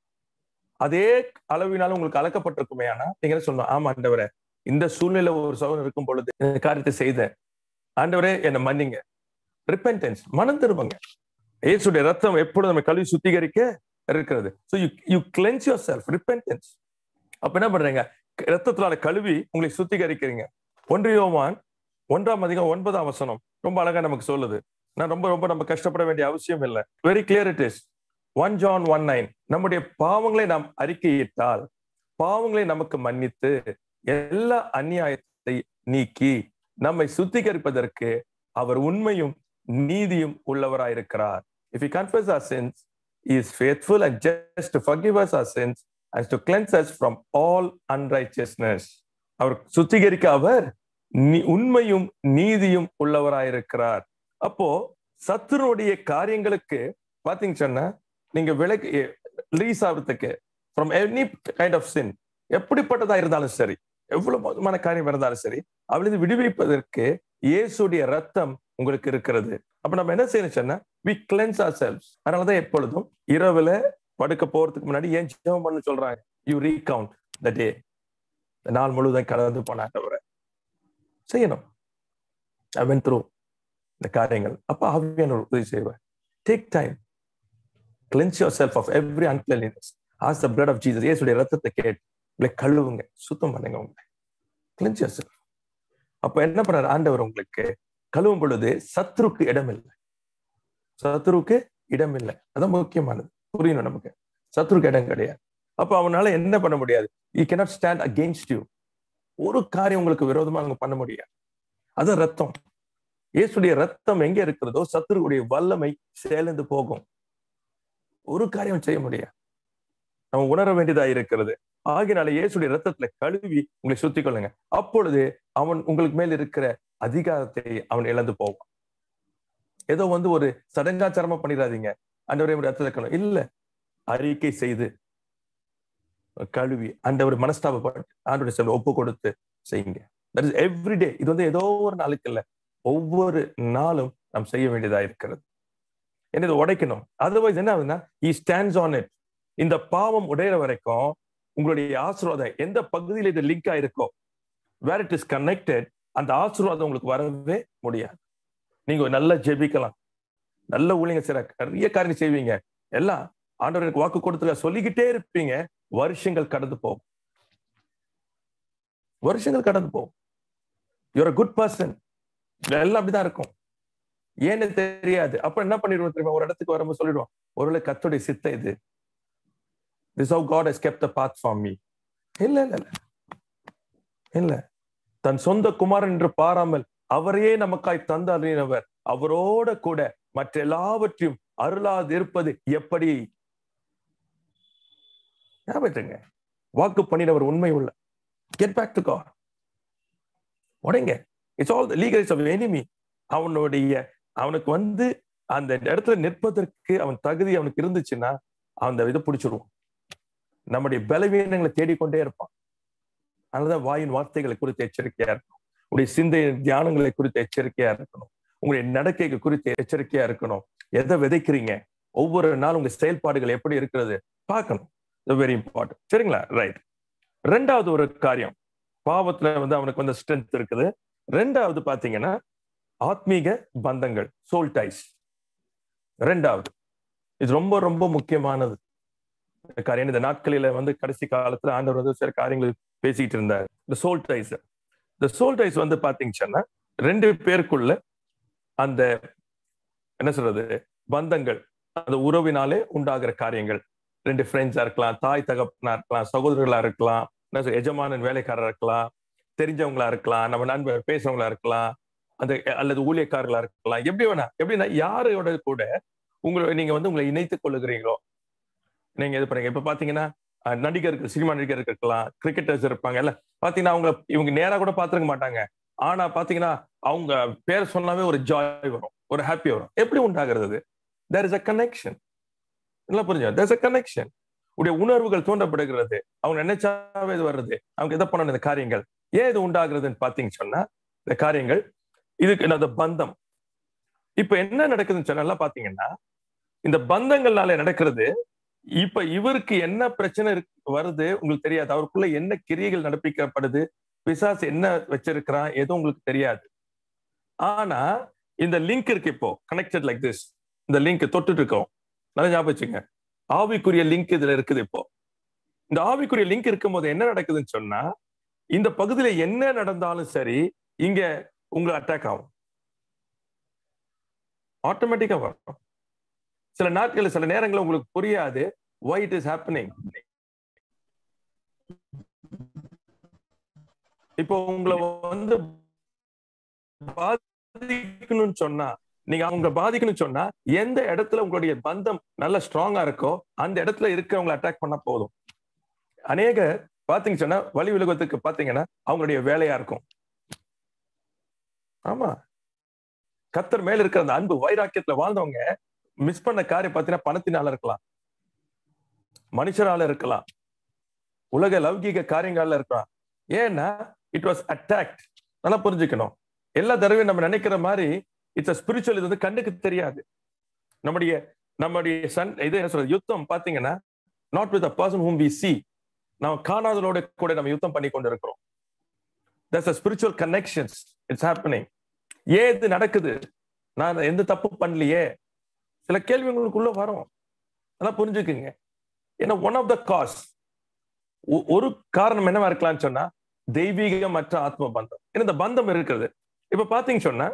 அதே அளவினாலும் உங்களுக்கு அளக்கப்பட்டிருக்குமே ஆனா நீங்க என்ன சொல்லணும் ஆமா ஆண்டவரே இந்த சூழ்நிலை ஒரு சகோதரன் இருக்கும் பொழுது இந்த காரியத்தை செய்தேன் ஆண்டவரே என்னை மன்னிங்க ரிப்பென்டன்ஸ் மனம் திரும்புங்க இயேசுடைய ரத்தம் எப்பொழுது நம்ம கழுவி சுத்திகரிக்க இருக்கிறது so you you cleanse yourself repentance அப்ப என்ன பண்றீங்க ரத்தத்தினால கழுவி உங்களை சுத்திகரிக்கிறீங்க ஒன்றியோவான் ஒன்றாம் அதிகம் ஒன்பதாம் வசனம் ரொம்ப அழகா நமக்கு சொல்லுது நான் ரொம்ப ரொம்ப நம்ம கஷ்டப்பட வேண்டிய அவசியம் இல்லை very clear it is one John one nine நம்முடைய பாவங்களை நாம் அறிக்கையிட்டால் பாவங்களை நமக்கு மன்னித்து எல்லா அநியாயத்தை நீக்கி நம்மை சுத்திகரிப்பதற்கு அவர் உண்மையும் நீதியும் உள்ளவராயிருக்கிறார் if you confess our sins is faithful and just forgive us our sins and to cleanse us from all unrighteousness அவர் சுத்திகரிக்க அவர் நீ- உண்மையும் நீதியும் உள்ளவராயிருக்கிறார் அப்போ சத்துருடைய காரியங்களுக்கு பாத்தீங்க சொன்னா நீங்க விலக்கு ரிலீஸ் ஆகிறதுக்கு from any kind of sin எப்படிப்பட்டதா இருந்தாலும் சரி எவ்வளவு மோசமான காரியம் இருந்தாலும் சரி அவளிருந்து விடுவிப்பதற்கு இயேசுடைய ரத்தம் உங்களுக்கு இருக்கிறது அப்ப நம்ம என்ன செய்யணும் சொன்னா வி கிளென்ஸ் ஆர் செல்ஸ் அதனாலதான் எப்பொழுதும் இரவுல படுக்க போறதுக்கு முன்னாடி ஏன் ஜெபம் பண்ண சொல்றாங்க யூ ரீகவுண்ட் த டே நாள் முழுவதும் கடந்து போனாண்டவரை செய்யணும் ஐ வென் த்ரூ இந்த காரியங்கள் அப்ப ஆவியான உதவி செய்வார் take time cleanse yourself of every uncleanness as the blood of Jesus இயேசுடைய ரத்தத்தை கேட்டு உங்களை கழுவுங்க சுத்தம் பண்ணுங்க உங்களை கிளென்ஸ் யோர் செல்ஃப் அப்ப என்ன பண்ணார் ஆண்டவர் உங்களுக்கு கழுவும் பொழுது சத்ருக்கு இடம் இல்லை சத்ருக்கு இடம் இல்லை அதான் முக்கியமானது புரியணும் நமக்கு சத்ருக்கு இடம் கிடையாது அப்ப அவனால என்ன பண்ண முடியாது he cannot stand against you ஒரு காரியம் உங்களுக்கு விரோதமா அங்க பண்ண முடியாது அது ரத்தம் இயேசுடைய ரத்தம் எங்க இருக்கிறதோ சத்துருடைய வல்லமை சேர்ந்து போகும் ஒரு காரியம் செய்ய முடியாது நம்ம உணர வேண்டியதா இருக்கிறது ஆகினால இயேசுடைய ரத்தத்துல கழுவி உங்களை சுத்திக் கொள்ளுங்க அப்பொழுது அவன் உங்களுக்கு மேல் இருக்கிற அதிகாரத்தை அவன் இழந்து போவான் ஏதோ வந்து ஒரு சடங்காச்சாரமா பண்ணிடாதீங்க அண்டவரே ரத்தத்தை கழுவு இல்ல அறிக்கை செய்து கழுவி ஆண்டவர் மனஸ்தாபப்பட்டு ஆண்டவரை செல்வ ஒப்பு கொடுத்து செய்யுங்க தட் இஸ் எவ்ரி டே இது வந்து ஏதோ ஒரு நாளுக்கு இல்ல ஒவ்வொரு நாளும் நாம் செய்ய வேண்டியதா இருக்கிறது என்ன இதை உடைக்கணும் அதர்வைஸ் என்ன ஆகுதுன்னா ஈ ஸ்டாண்ட்ஸ் ஆன் இட் இந்த பாவம் உடையிற வரைக்கும் உங்களுடைய ஆசீர்வாதம் எந்த பகுதியில் இது லிங்க் ஆயிருக்கோ வேர் இட் இஸ் கனெக்டட் அந்த ஆசீர்வாதம் உங்களுக்கு வரவே முடியாது நீங்க நல்லா ஜெபிக்கலாம் நல்ல ஊழியங்க செய்ற நிறைய காரியம் செய்வீங்க எல்லாம் ஆண்டவர் எனக்கு வாக்கு கொடுத்துல சொல்லிக்கிட்டே இருப்பீங்க வருஷங்கள் கடந்து போகும் வருஷங்கள் கடந்து போகும் யூர் குட் பர்சன் எல்லாம் அப்படிதான் இருக்கும் ஏன்னு தெரியாது அப்ப என்ன பண்ணிடுவோம் தெரியுமா ஒரு இடத்துக்கு வரும்போது சொல்லிடுவோம் ஒருவேளை கத்துடைய சித்த இது this how God has kept the path for me இல்ல இல்ல இல்ல இல்ல தன் சொந்த குமாரன் என்று பாராமல் அவரையே நமக்காய் தந்த அறியினவர் அவரோட கூட மற்ற எல்லாவற்றையும் அருளாது இருப்பது எப்படி ஞாபகத்துங்க வாக்கு பண்ணினவர் உண்மை உள்ள கெட் பேக் டு காட் உடைங்க it's all legals of enemy அவனுடைய அவனுக்கு வந்து அந்த இடத்துல நிற்பதற்கு அவன் தகுதி அவனுக்கு இருந்துச்சுன்னா அந்த இதை பிடிச்சிருவான் நம்முடைய பலவீனங்களை தேடிக்கொண்டே இருப்பான் அதனாலதான் வாயின் வார்த்தைகளை குறித்து எச்சரிக்கையா இருக்கணும் உங்களுடைய சிந்தை தியானங்களை குறித்து எச்சரிக்கையா இருக்கணும் உங்களுடைய நடக்கைகள் குறித்து எச்சரிக்கையா இருக்கணும் எதை விதைக்கிறீங்க ஒவ்வொரு நாள் உங்க செயல்பாடுகள் எப்படி இருக்கிறது பார்க்கணும் வெரி இம்பார்ட்டன்ட் சரிங்களா ரைட் ரெண்டாவது ஒரு காரியம் பாவத்துல வந்து அவனுக்கு வந்து ஸ்ட்ரென்த் இருக்குது ரெண்டாவது பாத்தீங்கன்னா ஆத்மீக பந்தங்கள் சோல் டைஸ் ரெண்டாவது இது ரொம்ப ரொம்ப முக்கியமானது இந்த காரியம் இந்த நாட்களில வந்து கடைசி காலத்துல ஆண்டவர் வந்து சில காரியங்கள் பேசிட்டு இருந்தார் இந்த சோல் டைஸ் இந்த சோல் டைஸ் வந்து பாத்தீங்கன்னா ரெண்டு பேருக்குள்ள அந்த என்ன சொல்றது பந்தங்கள் அந்த உறவினாலே உண்டாகிற காரியங்கள் ரெண்டு ஃப்ரெண்ட்ஸா இருக்கலாம் தாய் தகப்பனா இருக்கலாம் சகோதரர்களா இருக்கலாம் என்ன சொல்ற எஜமானன் வேலைக்காரரா இருக்கலாம் தெரிஞ்சவங்களா இருக்கலாம் நம்ம நண்பர் பேசுறவங்களா இருக்கலாம் அந்த அல்லது ஊழியக்காரர்களா இருக்கலாம் எப்படி வேணா எப்படின்னா யாரோட கூட உங்களை நீங்க வந்து உங்களை இணைத்துக் கொள்ளுகிறீங்களோ நீங்க இது பண்ணுங்க இப்ப பாத்தீங்கன்னா அஹ், நடிகர்கள் சினிமா நடிகர்கள் இருக்கலாம் கிரிக்கெட்டர்ஸ் இருப்பாங்க இல்ல பாத்தீங்கன்னா அவங்க இவங்க நேரா கூட பாத்துருக்க மாட்டாங்க ஆனா பாத்தீங்கன்னா அவங்க பேர் சொன்னாவே ஒரு ஜாய் வரும் ஒரு ஹாப்பி வரும் எப்படி உண்டாகிறது அது தேர் இஸ் அ கனெக்ஷன் நல்லா புரிஞ்சு தேர் இஸ் அ கனெக்ஷன் உடைய உணர்வுகள் தூண்டப்படுகிறது அவங்க நினைச்சாவே இது வர்றது அவங்க எதை பண்ணணும் இந்த காரியங்கள் ஏன் இது உண்டாகிறதுன்னு பாத்தீங்க சொன்னா இந்த காரியங்கள் இதுக்கு அந்த பந்தம் இப்ப என்ன நடக்குதுன்னு சொன்னா நல்லா பாத்தீங்கன்னா இந்த பந்தங்கள்னால நடக்கிறது இப்ப இவருக்கு என்ன பிரச்சனை இருக்கு வருது உங்களுக்கு தெரியாது அவருக்குள்ள என்ன கிரியைகள் நடப்பிக்கப்படுது பிசாஸ் என்ன வச்சிருக்கிறான் எதுவும் உங்களுக்கு தெரியாது ஆனா இந்த லிங்க் இருக்கு இப்போ கனெக்டட் லைக் திஸ் இந்த லிங்க் தொட்டுட்டு இருக்கோம் நல்லா ஞாபகம் வச்சுங்க ஆவிக்குரிய லிங்க் இதுல இருக்குது இப்போ இந்த ஆவிக்குரிய லிங்க் இருக்கும்போது என்ன நடக்குதுன்னு சொன்னா இந்த பகுதியில என்ன நடந்தாலும் சரி இங்க உங்களை அட்டாக் ஆகும் ஆட்டோமேட்டிக்கா வரும் சில நாட்கள் சில நேரங்கள் உங்களுக்கு புரியாது why it is happening இப்போ உங்களை வந்து பாதிக்கணும்னு சொன்னா நீங்க அவங்க பாதிக்கணும்னு சொன்னா எந்த இடத்துல உங்களுடைய பந்தம் நல்ல ஸ்ட்ராங்கா இருக்கோ அந்த இடத்துல இருக்கிறவங்களை அட்டாக் பண்ணா போதும் அநேக பாத்தீங்க சொன்னா வழி விலகத்துக்கு பாத்தீங்கன்னா அவங்களுடைய வேலையா இருக்கும் ஆமா கத்தர் மேல இருக்கிற அந்த அன்பு வைராக்கியத்துல வாழ்ந்தவங்க மிஸ் பண்ண காரியம் பாத்தீங்கன்னா பணத்தினால இருக்கலாம் மனுஷரால இருக்கலாம் உலக லௌகீக காரியங்கள்ல இருக்கலாம் ஏன்னா இட் வாஸ் அட்டாக்ட் நல்லா புரிஞ்சுக்கணும் எல்லா தடவையும் நம்ம நினைக்கிற மாதிரி இட்ஸ் ஸ்பிரிச்சுவல் இது வந்து கண்ணுக்கு தெரியாது நம்முடைய நம்முடைய சன் இது என்ன சொல்றது யுத்தம் பாத்தீங்கன்னா not with a person whom we see நம்ம காணாதலோட கூட நம்ம யுத்தம் பண்ணி கொண்டு இருக்கிறோம் that's a spiritual connections it's happening ஏன் இது நடக்குது நான் எந்த தப்பு பண்ணலையே சில கேள்வி உங்களுக்குள்ள வரும் அதெல்லாம் புரிஞ்சுக்குங்க ஏன்னா ஒன் ஆஃப் த காஸ் ஒரு காரணம் என்னவா இருக்கலாம்னு சொன்னா தெய்வீகமற்ற ஆத்ம பந்தம் ஏன்னா இந்த பந்தம் இருக்கிறது இப்ப பாத்தீங்க சொன்னா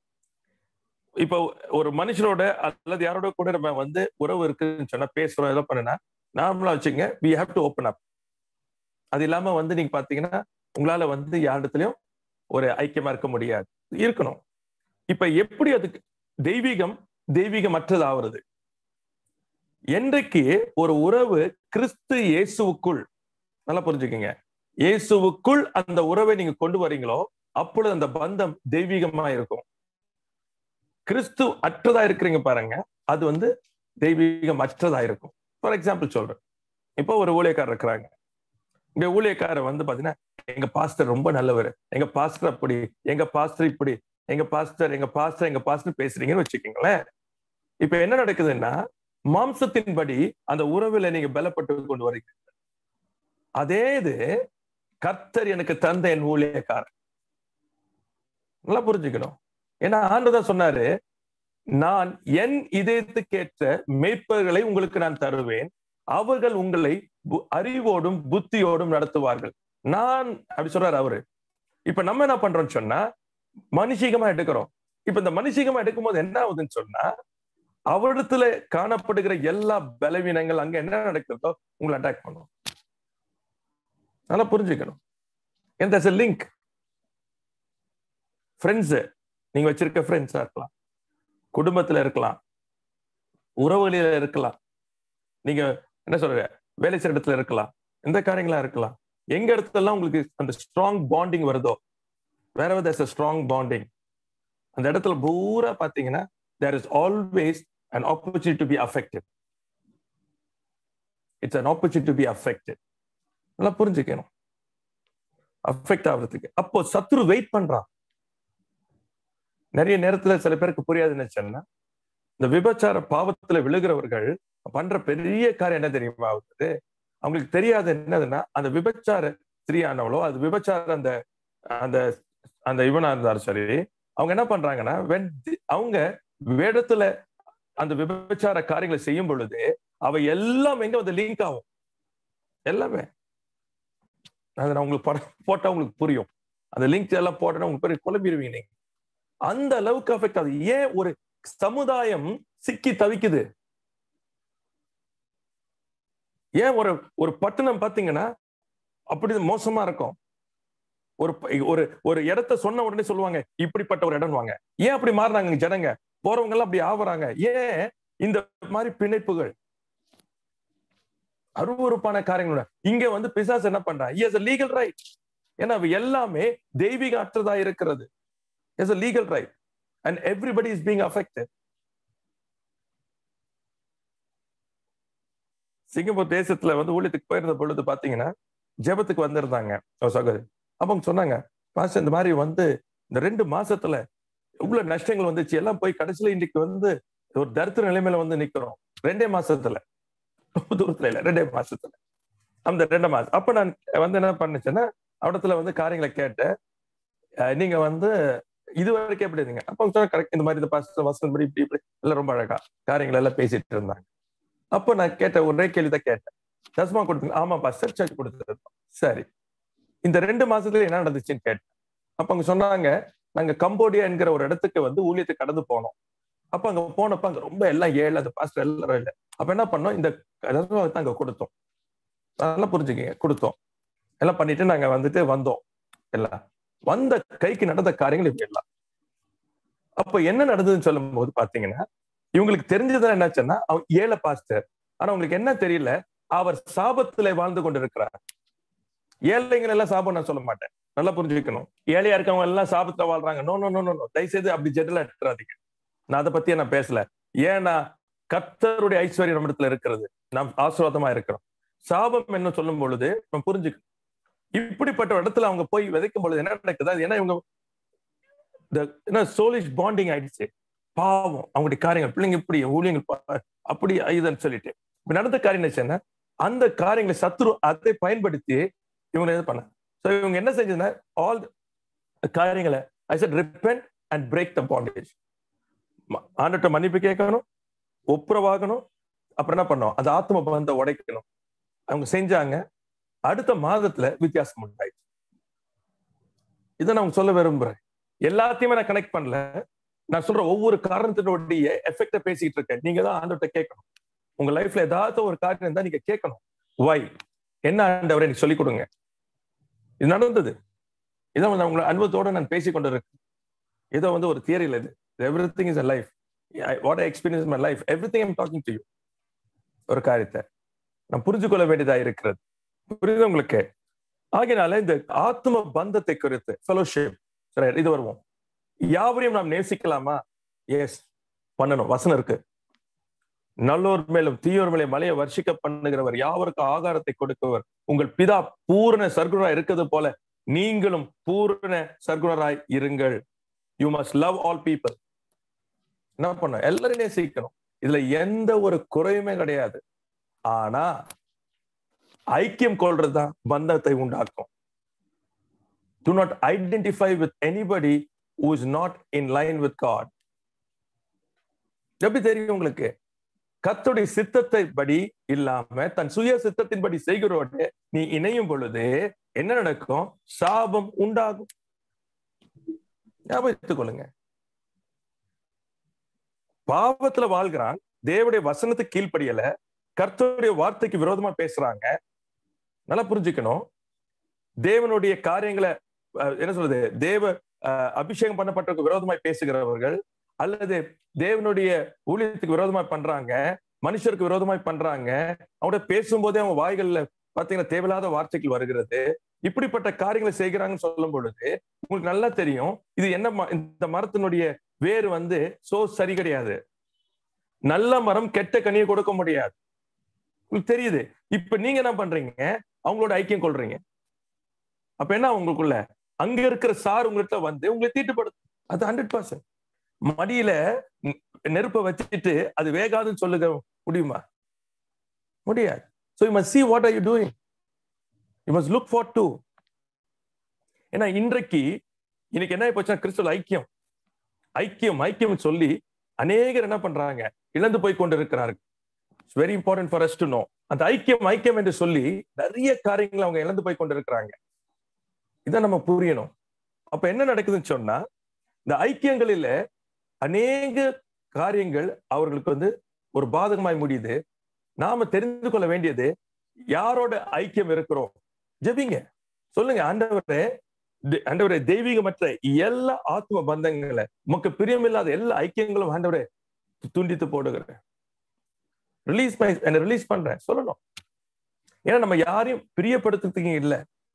இப்ப ஒரு மனுஷனோட அல்லது யாரோட கூட நம்ம வந்து உறவு இருக்குன்னு சொன்னா பேசுறோம் ஏதோ பண்ணுனா நார்மலா வச்சுங்க we have to open up அது இல்லாம வந்து நீங்க பாத்தீங்கன்னா உங்களால வந்து யாரிடத்துலயும் ஒரு ஐக்கியமா இருக்க முடியாது இருக்கணும் இப்ப எப்படி அதுக்கு தெய்வீகம் தெய்வீகமற்றதாகிறது என்றைக்கு ஒரு உறவு கிறிஸ்து இயேசுவுக்குள் நல்லா புரிஞ்சுக்கங்க இயேசுவுக்குள் அந்த உறவை நீங்க கொண்டு வரீங்களோ அப்பொழுது அந்த பந்தம் தெய்வீகமா இருக்கும் கிறிஸ்து அற்றதா இருக்கிறீங்க பாருங்க அது வந்து தெய்வீகம் அற்றதா இருக்கும் ஃபார் எக்ஸாம்பிள் சொல்றேன் இப்போ ஒரு ஊழியக்காரர் இருக்கிறாங்க இங்க ஊழியக்காரர் வந்து பாத்தீங்கன்னா எங்க பாஸ்டர் ரொம்ப நல்லவர் எங்க பாஸ்டர் அப்படி எங்க பாஸ்டர் இப்படி எங்க பாஸ்டர் எங்க பாஸ்டர் எங்க பாஸ்டர் பேசுறீங்கன்னு வச்சுக்கோங்களேன் இப்ப என்ன நடக்குதுன்னா மாம்சத்தின்படி அந்த உறவுல நீங்க பலப்பட்டு கொண்டு வரீங்க அதே இது கர்த்தர் எனக்கு தந்த என் ஊழியக்காரர் நல்லா புரிஞ்சுக்கணும் ஏன்னா ஆண்டுதான் சொன்னாரு நான் என் இதயத்துக்கேற்ற மேய்ப்பர்களை உங்களுக்கு நான் தருவேன் அவர்கள் உங்களை அறிவோடும் புத்தியோடும் நடத்துவார்கள் நான் அப்படி சொல்றாரு அவரு இப்ப நம்ம என்ன பண்றோம்னு சொன்னா மனுஷிகமா எடுக்கிறோம் இப்ப இந்த மனுஷிகமா எடுக்கும் போது என்ன ஆகுதுன்னு சொன்னா அவரிடத்துல காணப்படுகிற எல்லா பலவீனங்கள் அங்க என்ன நடக்கிறதோ உங்களை அட்டாக் பண்ணும் நல்லா புரிஞ்சுக்கணும் எந்த லிங்க் ஃப்ரெண்ட்ஸ் நீங்க வச்சிருக்க ஃப்ரெண்ட்ஸா இருக்கலாம் குடும்பத்துல இருக்கலாம் உறவுகளில இருக்கலாம் நீங்க என்ன சொல்ற வேலை செய்யற இடத்துல இருக்கலாம் எந்த காரியங்களா இருக்கலாம் எங்க இடத்துல உங்களுக்கு அந்த ஸ்ட்ராங் பாண்டிங் வருதோ வேற தேர்ஸ் அ ஸ்ட்ராங் பாண்டிங் அந்த இடத்துல பூரா பாத்தீங்கன்னா there is always an opportunity to be affected it's an opportunity to be affected நல்லா புரிஞ்சுக்கணும் அஃபெக்ட் ஆகுறதுக்கு அப்போ சத்ரு வெயிட் பண்றான் நிறைய நேரத்துல சில பேருக்கு புரியாதுன்னு சொன்னா இந்த விபச்சார பாவத்துல விழுகிறவர்கள் பண்ற பெரிய காரியம் என்ன தெரியுமா ஆகுது அவங்களுக்கு தெரியாது என்னதுன்னா அந்த விபச்சார ஸ்திரீயானவளோ அது விபச்சார அந்த அந்த அந்த இவனா இருந்தாலும் சரி அவங்க என்ன பண்றாங்கன்னா வென் அவங்க வேடத்துல அந்த விபச்சார காரியங்களை செய்யும் பொழுது அவை எல்லாம் எங்க வந்து லிங்க் ஆகும் எல்லாமே அதை நான் உங்களுக்கு படம் போட்டா உங்களுக்கு புரியும் அந்த லிங்க் எல்லாம் போட்டோன்னா உங்களுக்கு பேர் குழம்பிடுவீங்க நீங்க அந்த அளவுக்கு அஃபெக்ட் ஆகுது ஏன் ஒரு சமுதாயம் சிக்கி தவிக்குது ஏன் ஒரு ஒரு பட்டணம் பாத்தீங்கன்னா அப்படி மோசமா இருக்கும் ஒரு ஒரு ஒரு இடத்த சொன்ன உடனே சொல்லுவாங்க இப்படிப்பட்ட ஒரு இடம் வாங்க ஏன் அப்படி மாறினாங்க ஜனங்க போறவங்க எல்லாம் அப்படி ஆவறாங்க ஏன் இந்த மாதிரி பிணைப்புகள் அருவறுப்பான காரியங்கள் இங்க வந்து பிசாஸ் என்ன பண்றான் இஸ் லீகல் ரைட் ஏன்னா அவை எல்லாமே தெய்வீக அற்றதா இருக்கிறது is a legal right and everybody is being affected Singapore தேசத்துல வந்து ஊழியத்துக்கு போயிருந்த பொழுது பாத்தீங்கன்னா ஜெபத்துக்கு வந்திருந்தாங்க ஒரு சகோதரி அப்ப அவங்க சொன்னாங்க பாஸ்டர் இந்த மாதிரி வந்து இந்த ரெண்டு மாசத்துல இவ்வளவு நஷ்டங்கள் வந்துச்சு எல்லாம் போய் கடைசியில இன்னைக்கு வந்து ஒரு தரித்திர நிலைமையில வந்து நிக்கிறோம் ரெண்டே மாசத்துல ரொம்ப தூரத்துல இல்ல ரெண்டே மாசத்துல அந்த ரெண்டு மாசம் அப்ப நான் வந்து என்ன பண்ணுச்சேன்னா அவடத்துல வந்து காரியங்களை கேட்டேன் அஹ் நீங்க வந்து இது வரைக்கும் எப்படி இருந்தீங்க அப்ப அவங்க சொன்னா கரெக்ட் இந்த மாதிரி இந்த பாஸ்டர் வசனம் இப்படி இப்படி இப்படி எல்லாம் ரொம்ப அழகா காரியங்கள் எல்லாம் பேசிட்டு இருந்தாங்க அப்ப நான் கேட்ட ஒரே கேள்வி தான் கேட்டேன் தஸ்மா கொடுத்தீங்க ஆமா பாஸ்டர் சர்ச் கொடுத்துருந்தோம் சரி இந்த ரெண்டு மாசத்துல என்ன நடந்துச்சுன்னு கேட்டேன் அப்ப அவங்க சொன்னாங்க நாங்க கம்போடியா என்கிற ஒரு இடத்துக்கு வந்து ஊழியத்துக்கு கடந்து போனோம் அப்ப அங்க போனப்ப அங்க ரொம்ப எல்லாம் ஏழு அந்த பாஸ்டர் எல்லாரும் இல்லை அப்ப என்ன பண்ணோம் இந்த தஸ்மாவை அங்க கொடுத்தோம் நல்லா புரிஞ்சுக்கங்க கொடுத்தோம் எல்லாம் பண்ணிட்டு நாங்க வந்துட்டு வந்தோம் எல்லாம் வந்த கைக்கு நடந்த காரியங்கள் இப்படி எல்லாம் அப்ப என்ன நடந்ததுன்னு சொல்லும் போது பாத்தீங்கன்னா இவங்களுக்கு தெரிஞ்சதுதான் என்னாச்சுன்னா அவன் ஏழை பாஸ்டர் ஆனா உங்களுக்கு என்ன தெரியல அவர் சாபத்துல வாழ்ந்து கொண்டிருக்கிறார் ஏழைங்கள் எல்லாம் சாபம் நான் சொல்ல மாட்டேன் நல்லா புரிஞ்சுக்கணும் ஏழையா இருக்கவங்க எல்லாம் சாபத்துல வாழ்றாங்க நோ நோ நோ நோ தயவுசெய்து அப்படி ஜெடலா எடுத்துறாதீங்க நான் அதை பத்தியே நான் பேசல ஏன்னா கர்த்தருடைய ஐஸ்வர்யம் நம்ம இடத்துல இருக்கிறது நாம் ஆசீர்வாதமா இருக்கிறோம் சாபம் என்ன சொல்லும் பொழுது நம்ம புரிஞ்சுக்கணும் இப்படிப்பட்ட ஒரு இடத்துல அவங்க போய் விதைக்கும் பொழுது என்ன நடக்குது அது ஏன்னா இவங்க என்ன சோலிஷ் பாண்டிங் ஆயிடுச்சு பாவம் அவங்களுடைய காரியங்கள் பிள்ளைங்க இப்படி ஊழியங்கள் பா- அப்படி இதுன்னு சொல்லிட்டு இப்ப நடந்த காரியம் என்ன அந்த காரியங்களை சத்ரு அதை பயன்படுத்தி இவங்க இது பண்ண சோ இவங்க என்ன செஞ்சதுன்னா ஆல் காரியங்களை I said repent and break the bondage ஆண்டுட்ட மன்னிப்பு கேட்கணும் ஒப்புரவாகணும் அப்புறம் என்ன பண்ணோம் அந்த ஆத்ம பந்த உடைக்கணும் அவங்க செஞ்சாங்க அடுத்த மாதத்துல வித்தியாசம் உண்டாயிடுச்சு இதை நான் சொல்ல விரும்புறேன் எல்லாத்தையுமே நான் கனெக்ட் பண்ணல நான் சொல்ற ஒவ்வொரு காரணத்தினுடைய எஃபெக்ட பேசிட்டு இருக்கேன் நீங்க தான் ஆண்டவர்கிட்ட கேட்கணும் உங்க லைஃப்ல ஏதாவது ஒரு காரியம் இருந்தா நீங்க கேட்கணும் வை என்ன ஆண்டவரை எனக்கு சொல்லிக் கொடுங்க இது நடந்தது இதான் வந்து உங்களை அனுபவத்தோட நான் பேசி கொண்டு இருக்கேன் இதோ வந்து ஒரு தியரியில் இது everything is a life what I experience my life everything I'm talking to you ஒரு காரியத்தை நான் புரிஞ்சு கொள்ள வேண்டியதா இருக்கிறது புரியுது உங்களுக்கு ஆகையினால இந்த ஆத்ம பந்தத்தை குறித்து ஃபெலோஷிப் சரி இது வருவோம் யாவரையும் நாம் நேசிக்கலாமா எஸ் பண்ணணும் வசனம் இருக்கு நல்லோர் மேலும் தீயோர் மேலும் மலையை வர்ஷிக்க பண்ணுகிறவர் யாவருக்கும் ஆகாரத்தை கொடுக்கவர் உங்கள் பிதா பூரண சர்க்குணராய் இருக்கிறது போல நீங்களும் பூரண சர்க்குணராய் இருங்கள் you must love all people என்ன பண்ண எல்லாரும் நேசிக்கணும் இதுல எந்த ஒரு குறையுமே கிடையாது ஆனா ஐக்கியம் கொள்றதுதான் பந்தத்தை உண்டாக்கும் to not identify with anybody who is not in line with God எப்படி தெரியும் உங்களுக்கு கத்துடைய சித்தத்தை படி இல்லாம தன் சுய சித்தத்தின்படி செய்கிறோட நீ இணையும் பொழுது என்ன நடக்கும் சாபம் உண்டாகும் ஞாபகத்துக் கொள்ளுங்க பாவத்துல வாழ்கிறான் தேவடைய வசனத்துக்கு கீழ்ப்படியல கர்த்தருடைய வார்த்தைக்கு விரோதமா பேசுறாங்க நல்லா புரிஞ்சுக்கணும் தேவனுடைய காரியங்களை அஹ், என்ன சொல்றது தேவ அஹ், அபிஷேகம் பண்ணப்பட்டவருக்கு விரோதமாய் பேசுகிறவர்கள் அல்லது தேவனுடைய ஊழியத்துக்கு விரோதமாய் பண்றாங்க மனுஷருக்கு விரோதமாய் பண்றாங்க அவங்களோட பேசும்போதே அவங்க வாய்கள்ல பாத்தீங்கன்னா தேவையில்லாத வார்த்தைகள் வருகிறது இப்படிப்பட்ட காரியங்களை செய்கிறாங்கன்னு சொல்லும் பொழுது உங்களுக்கு நல்லா தெரியும் இது என்ன ம- இந்த மரத்தினுடைய வேர் வந்து சோ சரி கிடையாது நல்ல மரம் கெட்ட கனியை கொடுக்க முடியாது உங்களுக்கு தெரியுது இப்ப நீங்க என்ன பண்றீங்க அவங்களோட ஐக்கியம் கொள்றீங்க அப்ப என்ன உங்களுக்குள்ள அங்க இருக்கிற சார் உங்கள்கிட்ட வந்து உங்களை தீட்டுப்படுத்தும் அது ஹண்ட்ரட் பர்சன்ட் மடியில நெ- நெருப்பை வச்சுட்டு அது வேகாதுன்னு சொல்லுக முடியுமா முடியாது so you must see what are you doing you must look for to ஏன்னா இன்றைக்கு இன்னைக்கு என்ன போச்சுன்னா கிறிஸ்துவ ஐக்கியம் ஐக்கியம் ஐக்கியம் சொல்லி அநேகர் என்ன பண்றாங்க இழந்து போய் கொண்டு இருக்கிறார்கள் it's very important for us to know அந்த ஐக்கியம் ஐக்கியம் என்று சொல்லி நிறைய காரியங்களை அவங்க இழந்து போய் கொண்டு இருக்கிறாங்க இதை நம்ம புரியணும் அப்ப என்ன நடக்குதுன்னு சொன்னா இந்த ஐக்கியங்களில அநேக காரியங்கள் அவர்களுக்கு வந்து ஒரு பாதகமாய் முடியுது நாம தெரிந்து கொள்ள வேண்டியது யாரோட ஐக்கியம் இருக்கிறோம் ஜெபிங்க சொல்லுங்க ஆண்டவரே தெ- ஆண்டவரே தெய்வீகமற்ற எல்லா ஆத்ம பந்தங்களை உமக்கு பிரியமில்லாத எல்லா ஐக்கியங்களும் ஆண்டவரே துண்டித்து போடுகிறேன் ரிலீஸ் ரிலீஸ் பண்றேன் சொல்லணும் ஏன்னா நம்ம யாரையும் பிரியப்படுத்துறதுக்கு இல்ல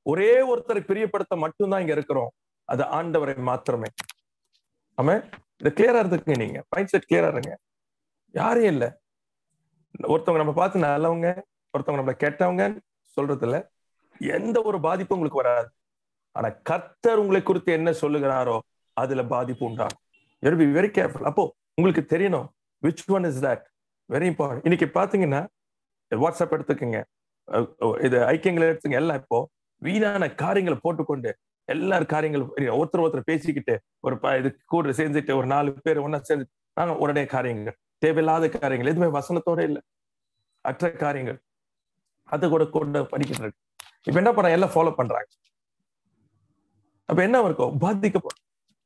ஒரே ஒருத்தரை பிரியப்படுத்த மட்டும்தான் இங்க இருக்கிறோம் அது ஆண்டவரை மாத்திரமே ஆமா இது கிளியரா இருந்துக்குங்க நீங்க மைண்ட் செட் கிளியரா இருங்க யாரும் இல்ல ஒருத்தவங்க நம்ம பார்த்து நல்லவங்க ஒருத்தவங்க நம்மள கெட்டவங்க சொல்றது இல்ல எந்த ஒரு பாதிப்பும் உங்களுக்கு வராது ஆனா கர்த்தர் உங்களை குறித்து என்ன சொல்லுகிறாரோ அதுல பாதிப்பு உண்டாகும் பி வெரி கேர்ஃபுல் அப்போ உங்களுக்கு தெரியணும் which one is that very important இன்னைக்கு பாத்தீங்கன்னா வாட்ஸ்அப் எடுத்துக்கோங்க அஹ் அஹ் இது ஐக்கியங்களை எடுத்துங்க எல்லாம் இப்போ வீணான காரியங்களை போட்டுக்கொண்டு எல்லார் காரியங்கள் ஒருத்தர் ஒருத்தர் பேசிக்கிட்டு ஒரு ப- இது கூட சேர்ந்துட்டு ஒரு நாலு பேர் ஒண்ணா சேர்ந்து நாங்க உடனே காரியங்கள் தேவையில்லாத காரியங்கள் எதுவுமே வசனத்தோட இல்லை அற்ற காரியங்கள் அது கூட கொண்டு படிக்கிட்டு இருக்கு இப்ப என்ன பண்றாங்க எல்லாம் ஃபாலோ பண்றாங்க அப்ப என்ன இருக்கும் பாதிக்கப்படும்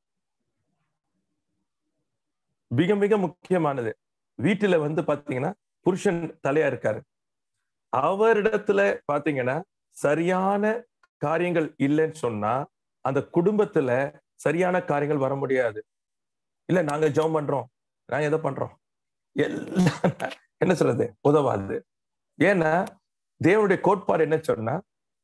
மிக மிக முக்கியமானது வீட்டுல வந்து பாத்தீங்கன்னா புருஷன் தலையா இருக்காரு அவரிடத்துல பாத்தீங்கன்னா சரியான காரியங்கள் இல்லைன்னு சொன்னா அந்த குடும்பத்துல சரியான காரியங்கள் வர முடியாது இல்ல நாங்க ஜெபம் பண்றோம் நாங்க எதை பண்றோம் எல்லாம் என்ன சொல்றது உதவாது ஏன்னா தேவனுடைய கோட்பாடு என்ன சொன்னா